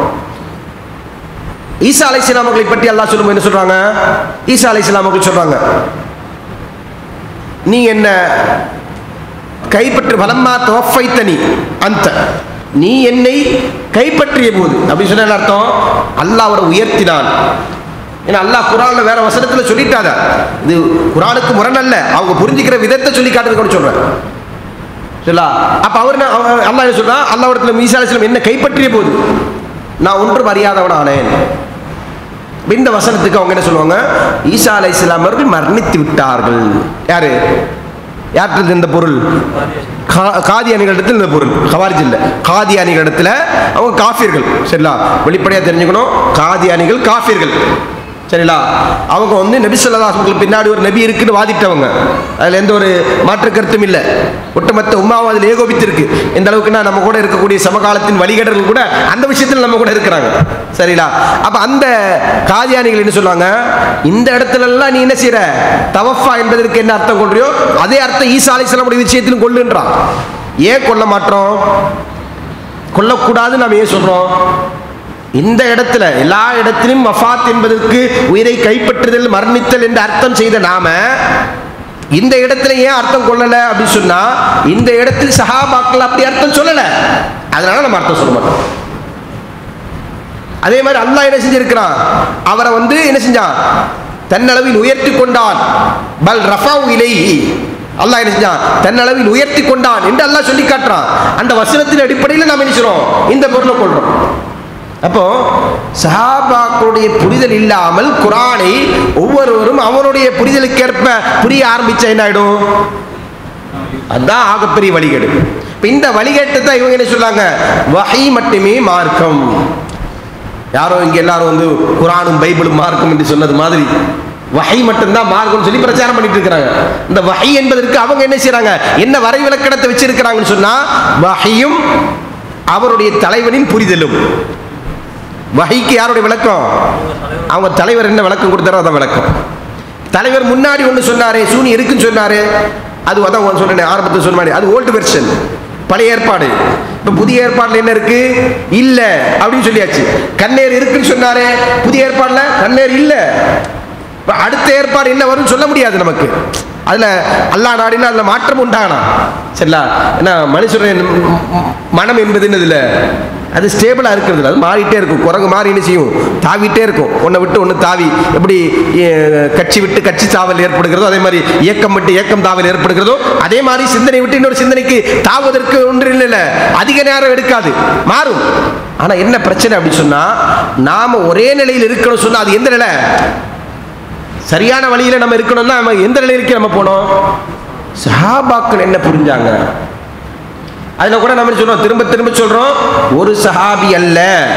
Speaker 2: ஈசா அலை அவர்களை பற்றி அல்லாஹ் சொல்லும் என்ன சொல்றாங்க ஈசா அலை அவர்கள் சொல்றாங்க நீ என்ன கைப்பற்று பலம்மா துவஃபைத்தனி அந்த நீ என்னை கைப்பற்றிய போது அப்படி சொன்ன என்ன அர்த்தம் அல்லாஹ் அவரை உயர்த்தினான் ஏன்னா அல்லாஹ் குரான்ல வேற வசனத்துல சொல்லிட்டாத இது குரானுக்கு முரண் அல்ல அவங்க புரிஞ்சுக்கிற விதத்தை சொல்லி காட்டுறதுக்கு சொல்றேன் சொல்லா அப்ப அவர் என்ன- அவ- அல்லாஹ் என்ன சொல்றான் அல்லாஹ் இடத்துல மீசா அலிஸ்லாம் என்ன கைப்பற்றிய போது நான் ஒன்றும் அறியாதவனானேன் இப்ப இந்த வசனத்துக்கு அவங்க என்ன சொல்லுவாங்க ஈசா அலை இஸ்லாம் அவர்கள் மரணித்து விட்டார்கள் யாரு யார்கிட்ட இந்த பொருள் கா- காதியானிகளிடத்தில் இந்த பொருள் கவாரிஜ் இல்லை காதியானிகளிடத்தில் அவங்க காஃபியர்கள் சரிங்களா வெளிப்படையாக தெரிஞ்சுக்கணும் காதியானிகள் காஃபியர்கள் சரிங்களா அவங்க வந்து நபி சொல்லதாசங்களுக்கு பின்னாடி ஒரு நபி இருக்குன்னு வாதிட்டவங்க அதில் எந்த ஒரு மாற்று கருத்தும் இல்லை ஒட்டுமொத்த உமாவும் அதில் ஏகோபித்திருக்கு எந்த அளவுக்குன்னா நம்ம கூட இருக்கக்கூடிய சமகாலத்தின் வழிகடர்கள் கூட அந்த விஷயத்தில் நம்ம கூட இருக்கிறாங்க சரிங்களா அப்ப அந்த காதியானிகள் என்ன சொல்லுவாங்க இந்த இடத்துல எல்லாம் நீ என்ன செய்யற தவஃபா என்பதற்கு என்ன அர்த்தம் கொள்றியோ அதே அர்த்தம் ஈசா அலிஸ்லாமுடைய விஷயத்திலும் கொள்ளுன்றான் ஏன் கொல்ல மாட்டோம் கொல்லக்கூடாதுன்னு நம்ம ஏன் சொல்றோம் இந்த இடத்துல எல்லா இடத்திலும் வஃபாத் என்பதற்கு உயிரை கைப்பற்றுதல் மரணித்தல் என்று அர்த்தம் செய்த நாம இந்த இடத்துல ஏன் அர்த்தம் கொள்ளல அப்படின்னு சொன்னா இந்த இடத்தில் சஹாபாக்கள் அப்படி அர்த்தம் சொல்லல அதனால நம்ம அர்த்தம் சொல்ல மாட்டோம் அதே மாதிரி அல்லாஹ் என்ன செஞ்சிருக்கிறான் அவரை வந்து என்ன செஞ்சான் தன்னளவில் உயர்த்தி கொண்டான் பல் ரஃபாவு இலைஹி அல்லாஹ் என்ன செஞ்சான் தன்னளவில் உயர்த்தி கொண்டான் என்று அல்லாஹ் சொல்லி காட்டுறான் அந்த வசனத்தின் அடிப்படையில் நாம் என்ன செய்றோம் இந்த பொருளை கொள்றோம் அப்போ சஹாபாக்களுடைய புரிதல் இல்லாமல் குரானை ஒவ்வொருவரும் அவனுடைய புரிதலுக்கேற்ப புரிய ஆரம்பிச்சா என்ன ஆயிடும் அதுதான் ஆகப்பெரிய வழிகேடு இப்ப இந்த வழிகேட்டை தான் இவங்க என்ன சொல்றாங்க வகை மட்டுமே மார்க்கம் யாரோ இங்க எல்லாரும் வந்து குரானும் பைபிளும் மார்க்கம் என்று சொன்னது மாதிரி வகை மட்டும்தான் மார்க்கம் சொல்லி பிரச்சாரம் பண்ணிட்டு இருக்கிறாங்க இந்த வகை என்பதற்கு அவங்க என்ன செய்றாங்க என்ன வரை விளக்கணத்தை வச்சிருக்கிறாங்கன்னு சொன்னா வகையும் அவருடைய தலைவனின் புரிதலும் வகைக்கு யாருடைய விளக்கம் அவங்க தலைவர் என்ன விளக்கம் கொடுத்தாரோ அதான் விளக்கம் தலைவர் முன்னாடி ஒன்று சொன்னாரே சூனி இருக்குன்னு சொன்னாரு அது அதான் ஒன்று சொன்னேன் ஆரம்பத்தில் சொன்ன மாதிரி அது ஓல்டு வெர்ஷன் பழைய ஏற்பாடு இப்போ புதிய ஏற்பாடுல என்ன இருக்கு இல்ல அப்படின்னு சொல்லியாச்சு கண்ணேர் இருக்குன்னு சொன்னாரே புதிய ஏற்பாடுல கண்ணேர் இல்ல இப்ப அடுத்த ஏற்பாடு என்ன வரும்னு சொல்ல முடியாது நமக்கு அதுல அல்லாஹ் நாடினா அதுல மாற்றம் உண்டானா சரிங்களா ஏன்னா மனுஷனுடைய மனம் என்பது என்னதுல அது ஸ்டேபிளாக இருக்கிறது அது மாறிட்டே இருக்கும் குரங்கு மாறி என்ன செய்யும் தாவிட்டே இருக்கும் ஒன்றை விட்டு ஒன்று தாவி எப்படி அஹ், கட்சி விட்டு கட்சி தாவல் ஏற்படுகிறதோ அதே மாதிரி இயக்கம் விட்டு இயக்கம் தாவல் ஏற்படுகிறதோ அதே மாதிரி சிந்தனை விட்டு இன்னொரு சிந்தனைக்கு தாவுவதற்கு ஒன்று இல்லை அதிக நேரம் எடுக்காது மாறும் ஆனா என்ன பிரச்சனை அப்படின்னு சொன்னா நாம ஒரே நிலையில் இருக்கணும் சொன்னா அது எந்த நிலை சரியான வழியில நம்ம இருக்கணும்னா நம்ம எந்த நிலையிற்கு நம்ம போனோம் சஹாபாக்கள் என்ன புரிஞ்சாங்க அதுல கூட நம்ம என்ன சொல்றோம் திரும்ப திரும்ப சொல்றோம் ஒரு சஹாபி அல்ல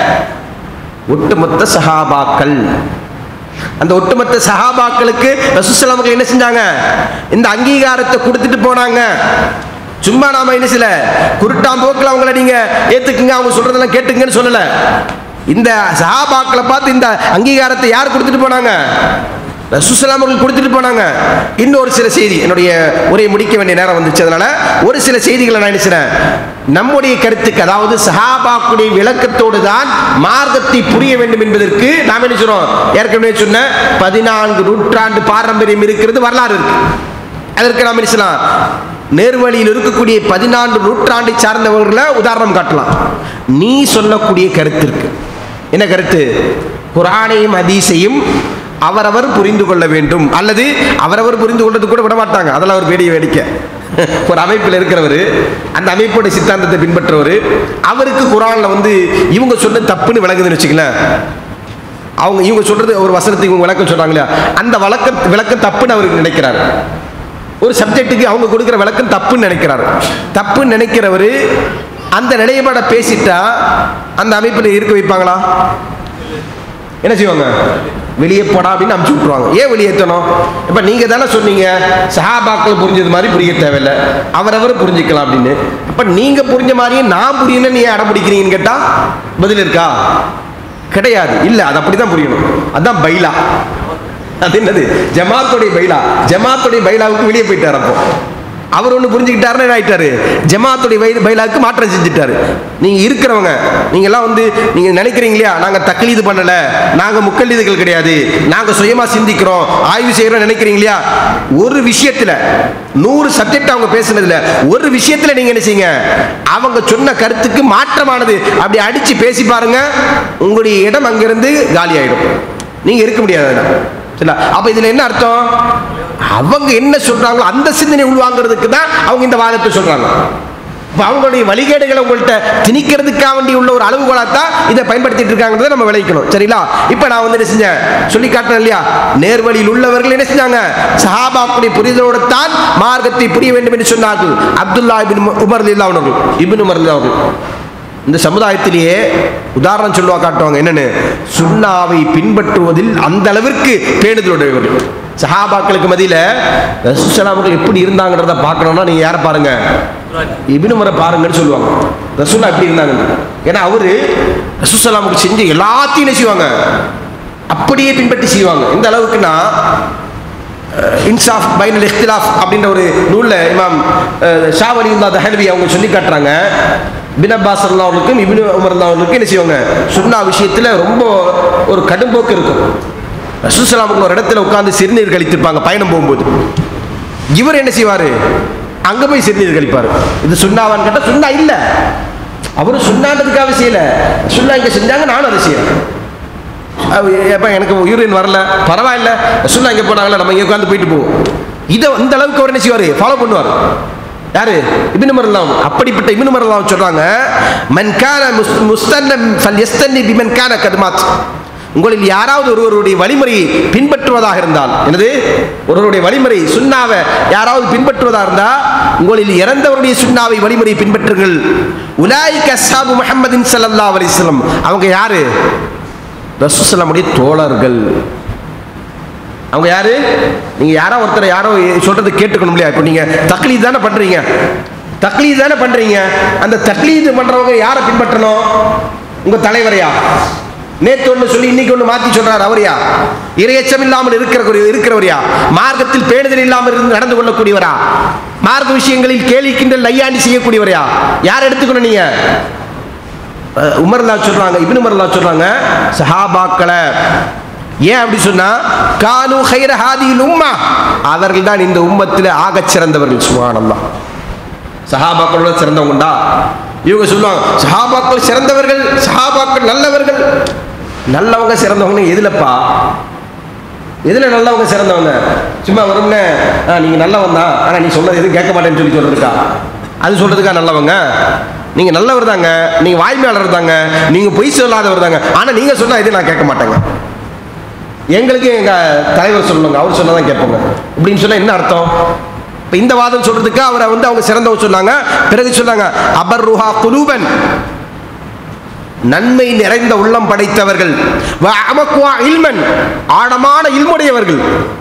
Speaker 2: ஒட்டுமொத்த சஹாபாக்கள் அந்த ஒட்டுமொத்த சஹாபாக்களுக்கு ரசூலுல்லாஹி அவர்கள் என்ன செஞ்சாங்க இந்த அங்கீகாரத்தை கொடுத்துட்டு போனாங்க சும்மா நாம என்ன செய்யல குருட்டாம்போக்கில் அவங்கள நீங்க ஏத்துக்குங்க அவங்க சொல்றதெல்லாம் கேட்டுங்கன்னு சொல்லல இந்த சஹாபாக்களை பார்த்து இந்த அங்கீகாரத்தை யார் கொடுத்துட்டு போனாங்க ரசூசலாம் அவர்கள் கொடுத்துட்டு போனாங்க இன்னொரு சில செய்தி என்னுடைய உரையை முடிக்க வேண்டிய நேரம் வந்துச்சு அதனால ஒரு சில செய்திகளை நான் நினைச்சேன் நம்முடைய கருத்துக்கு அதாவது சஹாபாக்குடைய விளக்கத்தோடு தான் மார்க்கத்தை புரிய வேண்டும் என்பதற்கு நாம் என்ன சொல்றோம் ஏற்கனவே சொன்ன பதினான்கு நூற்றாண்டு பாரம்பரியம் இருக்கிறது வரலாறு இருக்கு அதற்கு நாம் என்ன செய்யலாம் நேர்வழியில் இருக்கக்கூடிய பதினான்கு நூற்றாண்டை சார்ந்தவர்களை உதாரணம் காட்டலாம் நீ சொல்லக்கூடிய கருத்து இருக்கு என்ன கருத்து குரானையும் ஹதீஸையும் அவரவர் புரிந்து கொள்ள வேண்டும் அல்லது அவரவர் புரிந்து கொள்றது கூட விட மாட்டாங்க அதெல்லாம் ஒரு பெரிய வேடிக்கை ஒரு அமைப்பில் இருக்கிறவர் அந்த அமைப்போட சித்தாந்தத்தை பின்பற்றவர் அவருக்கு குரான்ல வந்து இவங்க சொன்ன தப்புன்னு விளங்குதுன்னு வச்சுக்கலேன் அவங்க இவங்க சொல்றது ஒரு வசனத்துக்கு இவங்க விளக்கம் சொல்றாங்க இல்லையா அந்த வழக்கம் விளக்கம் தப்புன்னு அவருக்கு நினைக்கிறாரு ஒரு சப்ஜெக்ட்டுக்கு அவங்க கொடுக்குற விளக்கம் தப்புன்னு நினைக்கிறாரு தப்புன்னு நினைக்கிறவர் அந்த நிலைப்பாட பேசிட்டா அந்த அமைப்பில் இருக்க வைப்பாங்களா என்ன செய்வாங்க வெளியே போடா அப்படின்னு அமுச்சு விட்ருவாங்க ஏன் வெளியேற்றணும் இப்போ நீங்கள் தானே சொன்னீங்க சஹாபாக்கள் புரிஞ்சது மாதிரி புரிய தேவையில்லை அவரவர் புரிஞ்சுக்கலாம் அப்படின்னு அப்போ நீங்கள் புரிஞ்ச மாதிரியே நான் புரியல நீ அடம் பிடிக்கிறீங்கன்னு கேட்டால் பதில் இருக்கா கிடையாது இல்லை அது அப்படி தான் புரியணும் அதான் பைலா அது என்னது ஜமாத்துடைய பைலா ஜமாத்துடைய பைலாவுக்கு வெளியே போயிட்டார் அப்போ அவர் ஒன்று புரிஞ்சுக்கிட்டாருன்னு என்ன ஆயிட்டாரு ஜமாத்துடைய வயது பைலாவுக்கு மாற்றம் செஞ்சுட்டாரு நீங்க இருக்கிறவங்க நீங்க எல்லாம் வந்து நீங்க நினைக்கிறீங்க இல்லையா நாங்க தக்லீது பண்ணல நாங்க முக்கல்லீதுகள் கிடையாது நாங்க சுயமா சிந்திக்கிறோம் ஆய்வு செய்யறோம் நினைக்கிறீங்க இல்லையா ஒரு விஷயத்துல நூறு சப்ஜெக்ட் அவங்க பேசுனதுல ஒரு விஷயத்துல நீங்க என்ன செய்யுங்க அவங்க சொன்ன கருத்துக்கு மாற்றமானது அப்படி அடிச்சு பேசி பாருங்க உங்களுடைய இடம் அங்கிருந்து காலி ஆயிடும் நீங்க இருக்க முடியாது அதுல. சரிங்களா அப்ப இதுல என்ன அர்த்தம் அவங்க என்ன சொல்றாங்களோ அந்த சிந்தனை உள்வாங்கிறதுக்கு தான் அவங்க இந்த வாதத்தை சொல்றாங்க இப்ப அவங்களுடைய வழிகேடுகளை உங்கள்கிட்ட திணிக்கிறதுக்காக வேண்டி உள்ள ஒரு அளவுகோலாக தான் இதை பயன்படுத்திட்டு இருக்காங்கிறத நம்ம விளைவிக்கணும் சரிங்களா இப்போ நான் வந்து என்ன செஞ்சேன் சொல்லி காட்டுறேன் இல்லையா நேர்வழியில் உள்ளவர்கள் என்ன செஞ்சாங்க சஹாபாக்குடைய புரிதலோடு தான் மார்க்கத்தை புரிய வேண்டும் என்று சொன்னார்கள் அப்துல்லா இபின் உமர் இல்லா அவர்கள் இபின் உமர் இல்லா அவர்கள் இந்த சமுதாயத்திலேயே உதாரணம் சொல்லுவா காட்டுவாங்க என்னன்னு சுண்ணாவை பின்பற்றுவதில் அந்த அளவிற்கு பேணுதலுடையவர்கள் சஹாபாக்களுக்கு மதியில ரசூசலாமர்கள் எப்படி இருந்தாங்கன்றத பார்க்கணும்னா நீங்க யாரை பாருங்க இபின் உமரை பாருங்கன்னு சொல்லுவாங்க ரசூல்லா எப்படி இருந்தாங்க ஏன்னா அவரு ரசூசலாமுக்கு செஞ்ச எல்லாத்தையும் என்ன செய்வாங்க அப்படியே பின்பற்றி செய்வாங்க எந்த அளவுக்குன்னா இன்சாஃப் பைனல் இஃப்திலாஃப் அப்படின்ற ஒரு நூலில் இமாம் அஹ், ஷா வலியுல்லா தஹல்வி அவங்க சொல்லி காட்டுறாங்க பின் அப்பாஸ் அல்லா அவர்களுக்கும் இபின் உமர் அல்லா அவர்களுக்கும் என்ன செய்வாங்க சுன்னா விஷயத்தில் ரொம்ப ஒரு கடும்போக்கு இருக்கும் ரசூசலாமுக்கு ஒரு இடத்துல உட்கார்ந்து சிறுநீர் கழித்திருப்பாங்க பயணம் போகும்போது இவர் என்ன செய்வார் அங்கே போய் சிறுநீர் கழிப்பார் இது சுண்ணாவான்னு கேட்டால் சுண்ணா இல்லை அவரும் சுண்ணான்றதுக்காக செய்யல சுண்ணா இங்கே செஞ்சாங்க நானும் அதை செய்யறேன் எப்போ எனக்கு யூரின் வரல பரவாயில்ல சுண்ணா இங்கே போனாங்களே நம்ம இங்கே உட்காந்து போயிட்டு போவோம் இதை இந்த அளவுக்கு அவர் என்ன செய்வார் ஃபாலோ பண்ணுவார் யாரு இபின் மரலாம் அப்படிப்பட்ட இபின் மரலாம் சொல்றாங்க மன் கான முஸ் முஸ்தன்னம் ஃபல் யஸ்தன்னி பிமன் கான கதுமாத் உங்களில் யாராவது ஒருவருடைய வழிமுறையை பின்பற்றுவதாக இருந்தால் எனது ஒருவருடைய வழிமுறை சுண்ணாவை யாராவது பின்பற்றுவதாக இருந்தால் உங்களில் இறந்தவருடைய சுண்ணாவை வழிமுறையை பின்பற்றுங்கள் உலாய்க அஸ்ஹாபு முஹம்மதின் ஸல்லல்லாஹு அலைஹி வஸல்லம் அவங்க யாரு ரசூசல்லாமுடைய தோழர்கள் அவங்க யாரு நீங்க யாரோ ஒருத்தர் யாரோ சொல்றது கேட்டுக்கணும் இல்லையா இப்போ நீங்க தக்லீத் தானே பண்றீங்க தக்லீத் தானே பண்றீங்க அந்த தக்லீது பண்றவங்க யாரை பின்பற்றணும் உங்க தலைவரையா நேத்து ஒன்று சொல்லி இன்னைக்கு ஒன்று மாத்தி சொல்றாரு அவரையா இரையச்சம் இல்லாமல் இருக்கிற இருக்கிறவரையா மார்க்கத்தில் பேணுதல் இல்லாமல் இருந்து நடந்து கொள்ளக்கூடியவரா மார்க்க விஷயங்களில் கேலி கிண்டல் நையாண்டி செய்யக்கூடியவரையா யார் எடுத்துக்கணும் நீங்க அஹ் உமர்லா சொல்றாங்க இப்னு உமர்லா சொல்றாங்க சஹாபாக்களை ஏன் அப்படி சொன்னா கானு ஹைர ஹாதியில் உம்மா அவர்கள் தான் இந்த உம்மத்தில் ஆகச் சிறந்தவர்கள் சுபானல்லா சஹாபாக்களோட சிறந்தவங்கண்டா இவங்க சொல்லுவாங்க சஹாபாக்கள் சிறந்தவர்கள் சஹாபாக்கள் நல்லவர்கள் நல்லவங்க சிறந்தவங்க எதுலப்பா எதுல நல்லவங்க சிறந்தவங்க சும்மா வரும்னே "ஆ, நீங்க நல்லவன் தான் ஆனா நீ சொன்னது எதுவும் கேட்க மாட்டேன்னு சொல்லி சொல்றதுக்கா அது சொல்றதுக்கா நல்லவங்க நீங்க நல்லவர் தாங்க நீங்க வாய்மையாளர் தாங்க நீங்க பொய் சொல்லாதவர் தாங்க ஆனா நீங்க சொன்னா இது நான் கேட்க மாட்டேங்க எங்களுக்கு எங்க தலைவர் சொல்லணுங்க அவர் சொன்னதான் கேட்போங்க இப்படின்னு சொன்னா என்ன அர்த்தம் இப்ப இந்த வாதம் சொல்றதுக்கு அவரை வந்து அவங்க சிறந்தவங்க சொன்னாங்க பிறகு சொன்னாங்க அபர் ருஹா குலூபன் நன்மை நிறைந்த உள்ளம் படைத்தவர்கள் வ அமக்குவா இல்மன் ஆழமான இல்முடையவர்கள்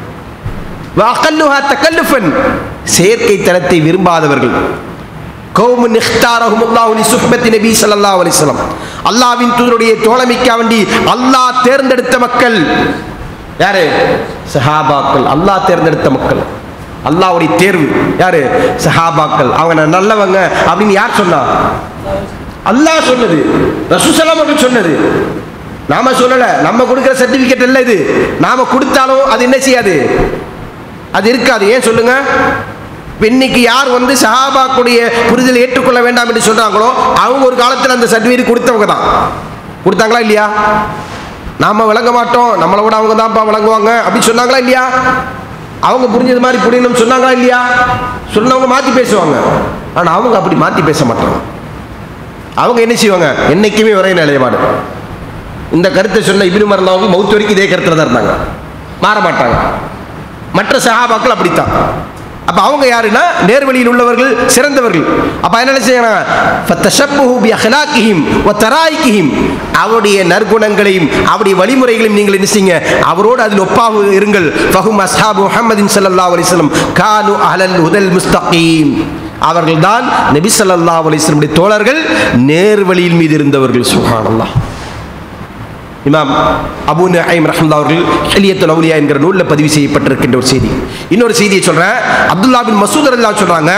Speaker 2: வ அகல்லுஹா தகல்லுஃபன் செயற்கை தனத்தை விரும்பாதவர்கள் கௌமுன் இஹ்தாரஹுமுல்லாஹு லி சுஹ்பத்தி நபி ஸல்லல்லாஹு அலைஹி வஸல்லம் அல்லாஹ்வின் தூதருடைய தோழமைக்காக வேண்டி அல்லாஹ் தேர்ந்தெடுத்த மக்கள் யாரு சஹாபாக்கள் அல்லாஹ் தேர்ந்தெடுத்த மக்கள் அல்லாஹ்வுடைய தேர்வு யாரு சஹாபாக்கள் அவங்க நல்லவங்க அப்படின்னு யார் சொன்னா அல்லாஹ் சொன்னது ரசூசலாம் அவர்கள் சொன்னது நாம சொல்லல நம்ம கொடுக்கிற சர்டிபிகேட் இல்ல இது நாம கொடுத்தாலும் அது என்ன செய்யாது அது இருக்காது ஏன் சொல்லுங்க இப்ப இன்னைக்கு யார் வந்து சஹாபாக்குடைய புரிதலை ஏற்றுக்கொள்ள வேண்டாம் என்று சொல்றாங்களோ அவங்க ஒரு காலத்தில் அந்த சர்டிஃபிகேட் கொடுத்தவங்க தான் கொடுத்தாங்களா இல்லையா நாம விளங்க மாட்டோம் நம்மளை விட அவங்க தான்ப்பா விளங்குவாங்க அப்படி சொன்னாங்களா இல்லையா அவங்க புரிஞ்சது மாதிரி புரியணும்னு சொன்னாங்களா இல்லையா சொன்னவங்க மாத்தி பேசுவாங்க ஆனா அவங்க அப்படி மாத்தி பேச மாட்டாங்க அவங்க என்ன செய்வாங்க என்னைக்குமே ஒரே நிலைப்பாடு இந்த கருத்தை சொன்ன இபினு மரல்லாவும் மௌத்து வரைக்கும் இதே கருத்தில் தான் இருந்தாங்க மாற மாட்டாங்க மற்ற சஹாபாக்கள் அப்படித்தான் அப்ப அவங்க யாருன்னா நேர்வழியில் உள்ளவர்கள் சிறந்தவர்கள் அப்ப என்ன செய்யணும் ஃபத்தஷப்புஹு பி அஹ்லாக்கிஹிம் வ தராயிக்கிஹிம் அவருடைய நற்குணங்களையும் அவருடைய வழிமுறைகளையும் நீங்கள் என்ன செய்யுங்க அவரோடு அதில் ஒப்பாக இருங்கள் ஃபஹும் அஸ்ஹாபு முஹம்மதின் ஸல்லல்லாஹு அலைஹி வஸல்லம் கானு அலல் ஹுதல் முஸ்தகீம் அவர்கள்தான் நபி ஸல்லல்லாஹு அலைஹி வஸல்லம் தோழர்கள் நேர்வழியில் மீது இருந்தவர்கள் சுப்ஹானல்லாஹ் இமாம் அபு நஹீம் ரஹ்மல்லா அவர்கள் ஹிலியத்துல் அவுலியா என்கிற நூலில் பதிவு செய்யப்பட்டிருக்கின்ற ஒரு செய்தி இன்னொரு செய்தியை சொல்றேன் அப்துல்லா பின் மசூத் அல்லாஹ் சொல்றாங்க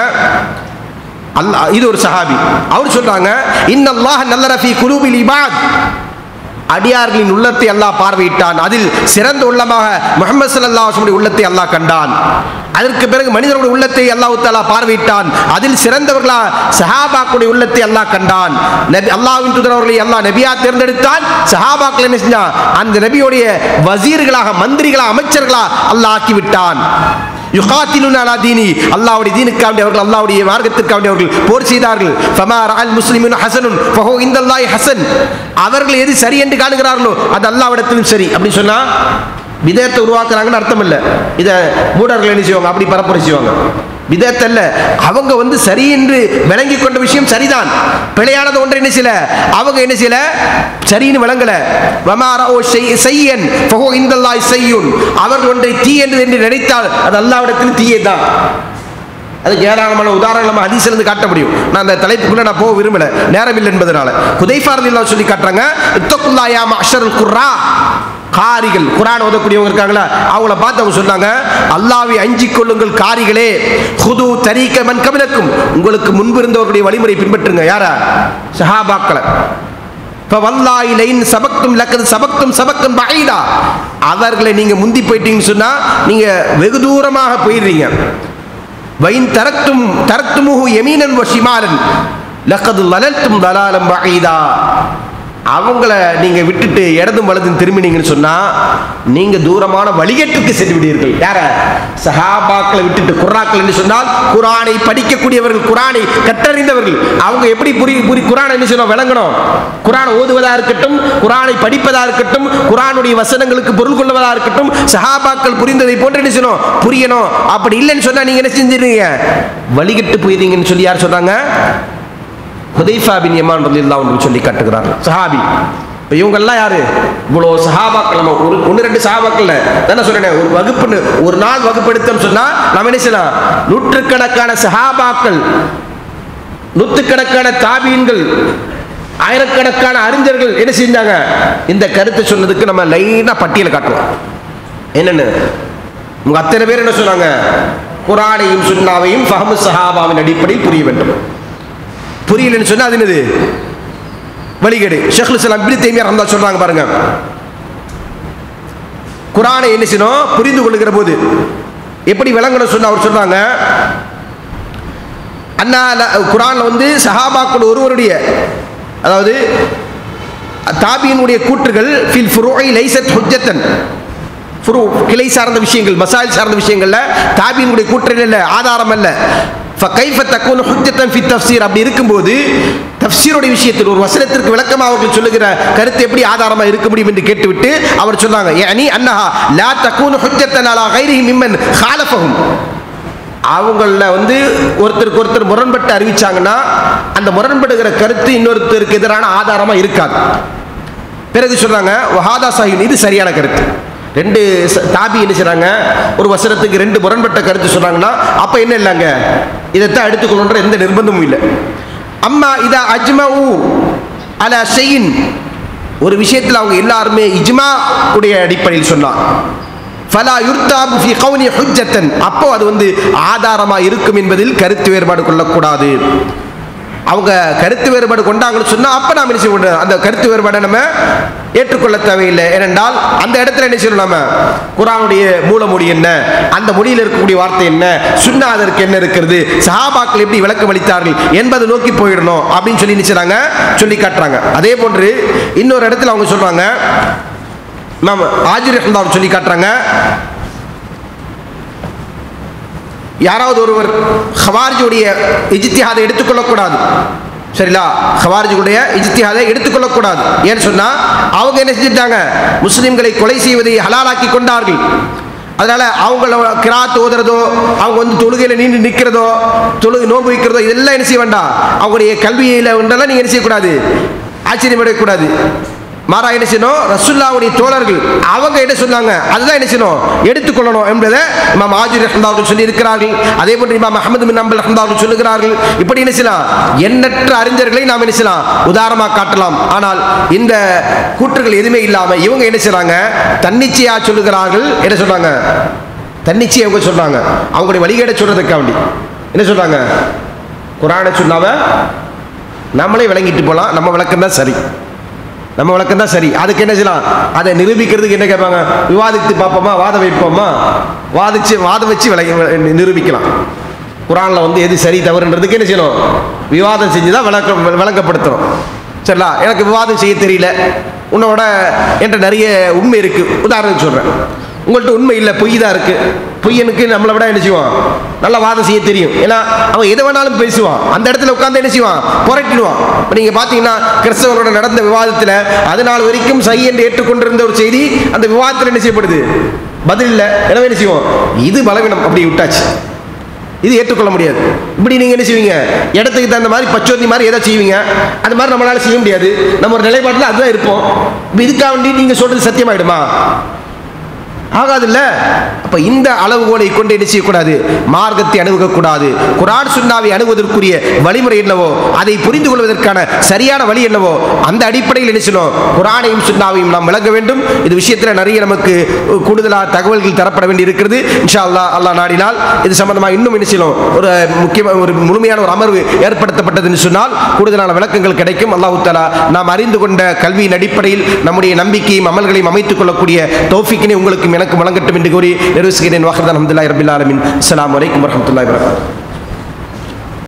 Speaker 2: அல்லாஹ் இது ஒரு சஹாபி அவர் சொல்றாங்க இன்னல்லாஹ் நல்ல ரஃபி குலூபில் இபாத் அடியார்களின் உள்ளத்தை அல்லாஹ் பார்வையிட்டான் அதில் சிறந்த உள்ளமாக முகமது ஸல்லல்லாஹு அலைஹி வஸல்லம் உள்ளத்தை அல்லாஹ் கண்டான் அதற்கு பிறகு மனிதர்களுடைய உள்ளத்தை அல்லாஹ் தாலா பார்வையிட்டான் அதில் சிறந்தவர்களா சஹாபாக்குடைய உள்ளத்தை அல்லாஹ் கண்டான் நபி அல்லாஹ்வின் தூதர் அவர்களை அல்லாஹ் நபியா தேர்ந்தெடுத்தான் சஹாபாக்கள் என்ன செஞ்சான் அந்த நபியுடைய வசீர்களாக மந்திரிகளா அமைச்சர்களா அல்லாஹ் ஆக்கி விட்டான் யுகாத்திலுன அலா தீனி அல்லாஹ்வுடைய தீனுக்காண்டி அவர்கள் அல்லாஹ்வுடைய மார்க்கத்திற்காண்டி அவர்கள் போர் செய்தார்கள் ஃபமா ரஅல் முஸ்லிமுன் ஹஸனுன் ஃபஹு இந்தல்லாஹி ஹஸன் அவர்கள் எது சரி என்று காணுகிறார்களோ அது அல்லாஹ்விடத்திலும் சரி அப்படி சொன்னா விதத்தை உருவாக்குறாங்கன்னு அர்த்தம் இல்லை இதை மூடர்கள் என்ன செய்வாங்க அப்படி பரப்புரை செய்வாங்க விதத்தல்ல அவங்க வந்து சரி என்று விளங்கி கொண்ட விஷயம் சரிதான் பிழையானது ஒன்று என்ன செய்யல அவங்க என்ன செய்யல சரின்னு விளங்கல வமாரா ஓ செய்யன் ஃபஹோ இந்தல்லாய் செய்யுன் அவர்கள் ஒன்றை தீ என்று என்று நினைத்தால் அது அல்லாவிடத்தில் தீயே தான் அதுக்கு ஏராளமான உதாரணம் நம்ம ஹதீஸ்லேருந்து காட்ட முடியும் நான் அந்த தலைப்புக்குள்ள நான் போக விரும்பல நேரம் இல்லை என்பதனால குதைஃபார் சொல்லி காட்டுறாங்க இத்தக்குல்லாயா அஷருல் குர்ரா காரிகள் குரான் ஓதக்கூடியவங்க இருக்காங்களா அவங்கள பார்த்து அவங்க சொன்னாங்க அல்லாவை அஞ்சிக் கொள்ளுங்கள் காரிகளே ஹுது தரீக்க மன் கபிலக்கும் உங்களுக்கு முன்பு இருந்தவர்களுடைய வழிமுறை பின்பற்றுங்க யாரா சஹாபாக்களை இப்போ வல்லாய் லைன் சபக்தும் லக்கது சபக்தும் சபக்கம் பகைதா அவர்களை நீங்கள் முந்தி போயிட்டீங்கன்னு சொன்னால் நீங்கள் வெகு தூரமாக போயிடுறீங்க வைன் தரத்தும் தரத்துமுகு எமீனன் வஷிமாலன் லக்கது லலல்தும் தலாலம் பகைதா அவங்கள நீங்க விட்டுட்டு இடதும் வலதும் திரும்பினீங்கன்னு சொன்னா நீங்க தூரமான வழிகேட்டுக்கு சென்று விடுவீர்கள் யார சஹாபாக்களை விட்டுட்டு குர்ஆக்கள் என்று சொன்னால் குரானை படிக்கக்கூடியவர்கள் குரானை கற்றறிந்தவர்கள் அவங்க எப்படி புரி புரி குரானை என்ன செய்யணும் விளங்கணும் குரானை ஓதுவதா இருக்கட்டும் குரானை படிப்பதா இருக்கட்டும் குரானுடைய வசனங்களுக்கு பொருள் கொள்வதா இருக்கட்டும் சஹாபாக்கள் புரிந்ததை போன்று என்ன செய்யணும் புரியணும் அப்படி இல்லைன்னு சொன்னா நீங்க என்ன செஞ்சிருக்கீங்க வழிகட்டு போயிருந்தீங்கன்னு சொல்லி யார் சொன்னாங்க ஹுதைஃபா பின் யமான் ரலியல்லாஹு அன்ஹு சொல்லி காட்டுகிறாங்க சஹாபி இப்போ இவங்கெல்லாம் யாரு இவ்வளோ சஹாபாக்கள் நம்ம ஒரு ஒன்று ரெண்டு சஹாபாக்கள்ல தானே சொல்றேன் ஒரு வகுப்புன்னு ஒரு நாள் வகுப்பு எடுத்தோம்னு சொன்னா நம்ம என்ன செய்யலாம் நூற்றுக்கணக்கான சஹாபாக்கள் நூற்றுக்கணக்கான தாபீன்கள் ஆயிரக்கணக்கான அறிஞர்கள் என்ன செஞ்சாங்க இந்த கருத்தை சொன்னதுக்கு நம்ம லைனா பட்டியலை காட்டுவோம் என்னன்னு உங்க அத்தனை பேர் என்ன சொன்னாங்க குரானையும் சுன்னாவையும் ஃபஹமு சஹாபாவின் அடிப்படையில் புரிய வேண்டும் புரியலன்னு சொன்னா அது என்னது வழிகேடு ஷேഖுல் இஸ்லாம் இப்னு தைமியா ரஹ்மத்துல்லாஹி சொல்றாங்க பாருங்க குரானை என்ன செய்யணும் புரிந்து கொள்ளுகிற போது எப்படி விளங்கணும் சொன்னா அவர் சொல்றாங்க அண்ணா குரான்ல வந்து சஹாபாக்கள் ஒருவருடைய அதாவது தாபியினுடைய கூற்றுகள் ஃபில் ஃபுருஐ லைசத் ஹுஜ்ஜத்தன் ஃபுரு கிளை சார்ந்த விஷயங்கள் மசாயில் சார்ந்த விஷயங்கள்ல தாபியினுடைய கூற்றுகள் இல்லை ஆதாரம் அல்ல ஃபகைஃப தக்கூன் ஹுஜ்ஜத்தன் ஃபி தஃப்சீர் அப்படி இருக்கும்போது தஃப்சீருடைய விஷயத்தில் ஒரு வசனத்திற்கு விளக்கமாக அவர்கள் சொல்லுகிற கருத்து எப்படி ஆதாரமாக இருக்க முடியும் என்று கேட்டுவிட்டு அவர் சொன்னாங்க யானி அன்னஹா லா தக்கூன் ஹுஜ்ஜத்தன் அலா கைரிஹி மிம்மன் ஹாலஃபஹும் அவங்கள வந்து ஒருத்தருக்கு ஒருத்தர் முரண்பட்டு அறிவிச்சாங்கன்னா அந்த முரண்படுகிற கருத்து இன்னொருத்தருக்கு எதிரான ஆதாரமாக இருக்காது பிறகு சொல்றாங்க வஹாதா சாஹின் இது சரியான கருத்து ரெண்டு ச- தாபி என்ன செய்றாங்க ஒரு வசனத்துக்கு ரெண்டு முரண்பட்ட கருத்து சொன்னாங்கன்னா அப்ப என்ன இல்லைங்க இதைத்தான் எடுத்துக்கணுன்ற எந்த நிர்பந்தமும் இல்லை அம்மா இதா அஜ்மவு அல ஷெயின் ஒரு விஷயத்தில் அவங்க எல்லாருமே இஜ்மா உடைய அடிப்படையில் சொன்னான் ஃபலா யுர்தாபு ஃபி கௌனி ஹுஜ்ஜத்தன் அப்போ அது வந்து ஆதாரமா இருக்கும் என்பதில் கருத்து வேறுபாடு கொள்ளக்கூடாது அவங்க கருத்து வேறுபாடு கொண்டாங்கன்னு சொன்னா அப்ப நாம என்ன செய்யணும் அந்த கருத்து வேறுபாடை நம்ம ஏற்றுக்கொள்ள தேவையில்லை ஏனென்றால் அந்த இடத்துல என்ன செய்யணும் நாம குரானுடைய மூலமொழி என்ன அந்த மொழியில் இருக்கக்கூடிய வார்த்தை என்ன சுன்னா அதற்கு என்ன இருக்கிறது சஹாபாக்கள் எப்படி விளக்கம் அளித்தார்கள் என்பதை நோக்கி போயிடணும் அப்படின்னு சொல்லி நினைச்சாங்க சொல்லி காட்டுறாங்க அதே போன்று இன்னொரு இடத்துல அவங்க சொல்றாங்க நாம் ஆஜிர் ரஹ்மத்துல்லாஹி சொல்லி காட்டுறாங்க யாராவது ஒருவர் ஹவார்ஜுடைய இஜித்தியாதை எடுத்துக்கொள்ளக்கூடாது சரிங்களா ஹவாரிஜுடைய இஜ்திஹாதை எடுத்துக்கொள்ளக்கூடாது ஏன்னு சொன்னா அவங்க என்ன செஞ்சுட்டாங்க முஸ்லிம்களை கொலை செய்வதை ஹலாலாக்கி கொண்டார்கள் அதனால அவங்கள கிராத் ஓதுறதோ அவங்க வந்து தொழுகையில் நீண்டு நிற்கிறதோ தொழுகை நோன்பு வைக்கிறதோ இதெல்லாம் என்ன செய்ய வேண்டாம் அவங்களுடைய கல்வியில் ஒன்றெல்லாம் நீங்கள் என்ன செய்யக்கூடாது ஆச்சரியப்படக்கூடாது மாறா என்ன செய்யணும் ரசுல்லாவுடைய தோழர்கள் அவங்க என்ன சொன்னாங்க அதுதான் என்ன செய்யணும் எடுத்துக்கொள்ளணும் என்பதை இமாம் ஆஜிர் ரஹ்மதா அவர்கள் சொல்லி இருக்கிறார்கள் அதே போன்று இமாம் அஹமது பின் அம்பல் ரஹ்மதா அவர்கள் சொல்லுகிறார்கள் இப்படி என்ன செய்யலாம் எண்ணற்ற அறிஞர்களை நாம் என்ன செய்யலாம் உதாரணமாக காட்டலாம் ஆனால் இந்த கூற்றுகள் எதுவுமே இல்லாம இவங்க என்ன செய்றாங்க தன்னிச்சையா சொல்லுகிறார்கள் என்ன சொல்றாங்க தன்னிச்சையை அவங்க சொல்றாங்க அவங்களுடைய வழிகேட சொல்றதுக்காக வேண்டி என்ன சொல்றாங்க குரானை சொன்னாவ நம்மளே விளங்கிட்டு போகலாம் நம்ம விளக்கம் தான் சரி நம்ம விளக்கம் தான் சரி அதுக்கு என்ன செய்யலாம் அதை நிரூபிக்கிறதுக்கு என்ன கேட்பாங்க விவாதித்து பார்ப்போமா வாதம் வைப்போமா வாதிச்சு வாதம் வச்சு விளங்கி நிரூபிக்கலாம் குரானில் வந்து எது சரி தவறுன்றதுக்கு என்ன செய்யணும் விவாதம் செஞ்சு தான் விளக்கம் விளங்கப்படுத்துறோம் சரிங்களா எனக்கு விவாதம் செய்ய தெரியல உன்னோட என்கிட்ட நிறைய உண்மை இருக்கு உதாரணம் சொல்கிறேன் உங்கள்கிட்ட உண்மை இல்லை பொய் தான் இருக்கு பொய்யனுக்கு நம்மளை விட என்ன செய்வான் நல்லா வாதம் செய்ய தெரியும் ஏன்னா அவன் எதை வேணாலும் பேசுவான் அந்த இடத்துல உட்காந்து என்ன செய்வான் புரட்டிடுவான் இப்போ நீங்கள் பார்த்தீங்கன்னா கிறிஸ்தவரோட நடந்த விவாதத்தில் அது நாள் வரைக்கும் சை என்று ஏற்றுக்கொண்டிருந்த ஒரு செய்தி அந்த விவாதத்தில் என்ன செய்யப்படுது பதில் இல்லை எனவே என்ன செய்வோம் இது பலவீனம் அப்படி விட்டாச்சு இது ஏற்றுக்கொள்ள முடியாது இப்படி நீங்கள் என்ன செய்வீங்க இடத்துக்கு தகுந்த மாதிரி பச்சோந்தி மாதிரி ஏதோ செய்வீங்க அது மாதிரி நம்மளால செய்ய முடியாது நம்ம ஒரு நிலைப்பாட்டில் அதுதான் இருப்போம் இப்ப இதுக்காக வேண்டி நீங்கள் சொல்றது சத்தியமாயிடுமா ஆகாதுல்ல அப்ப இந்த அளவுகோலை கொண்டு என்ன செய்யக்கூடாது மார்க்கத்தை அணுகக்கூடாது குரான் சுன்னாவை அணுகுவதற்குரிய வழிமுறை என்னவோ அதை புரிந்து கொள்வதற்கான சரியான வழி என்னவோ அந்த அடிப்படையில் என்ன செய்யணும் குரானையும் சுன்னாவையும் நாம் விளங்க வேண்டும் இது விஷயத்தில் நிறைய நமக்கு கூடுதலாக தகவல்கள் தரப்பட வேண்டி இருக்கிறது இன்ஷா அல்லாஹ் அல்லாஹ் நாடினால் இது சம்பந்தமாக இன்னும் என்ன செய்யணும் ஒரு முக்கியமான ஒரு முழுமையான ஒரு அமர்வு ஏற்படுத்தப்பட்டதுன்னு சொன்னால் கூடுதலான விளக்கங்கள் கிடைக்கும் அல்லாஹு தாலா நாம் அறிந்து கொண்ட கல்வியின் அடிப்படையில் நம்முடைய நம்பிக்கையும் அமல்களையும் அமைத்துக் கொள்ளக்கூடிய தௌஃபிக்கினை உங்களுக்கும் எனக்கு வழங்கட்டும் என்று கூறி நிர்வசிக்கிறேன் வாஹர்தான் அஹமதுல்லாஹி ரபில் ஆலமின் அஸ்ஸலாமு அலைக்கும் வரஹ்மத்துல்லாஹி வபரகாத்துஹு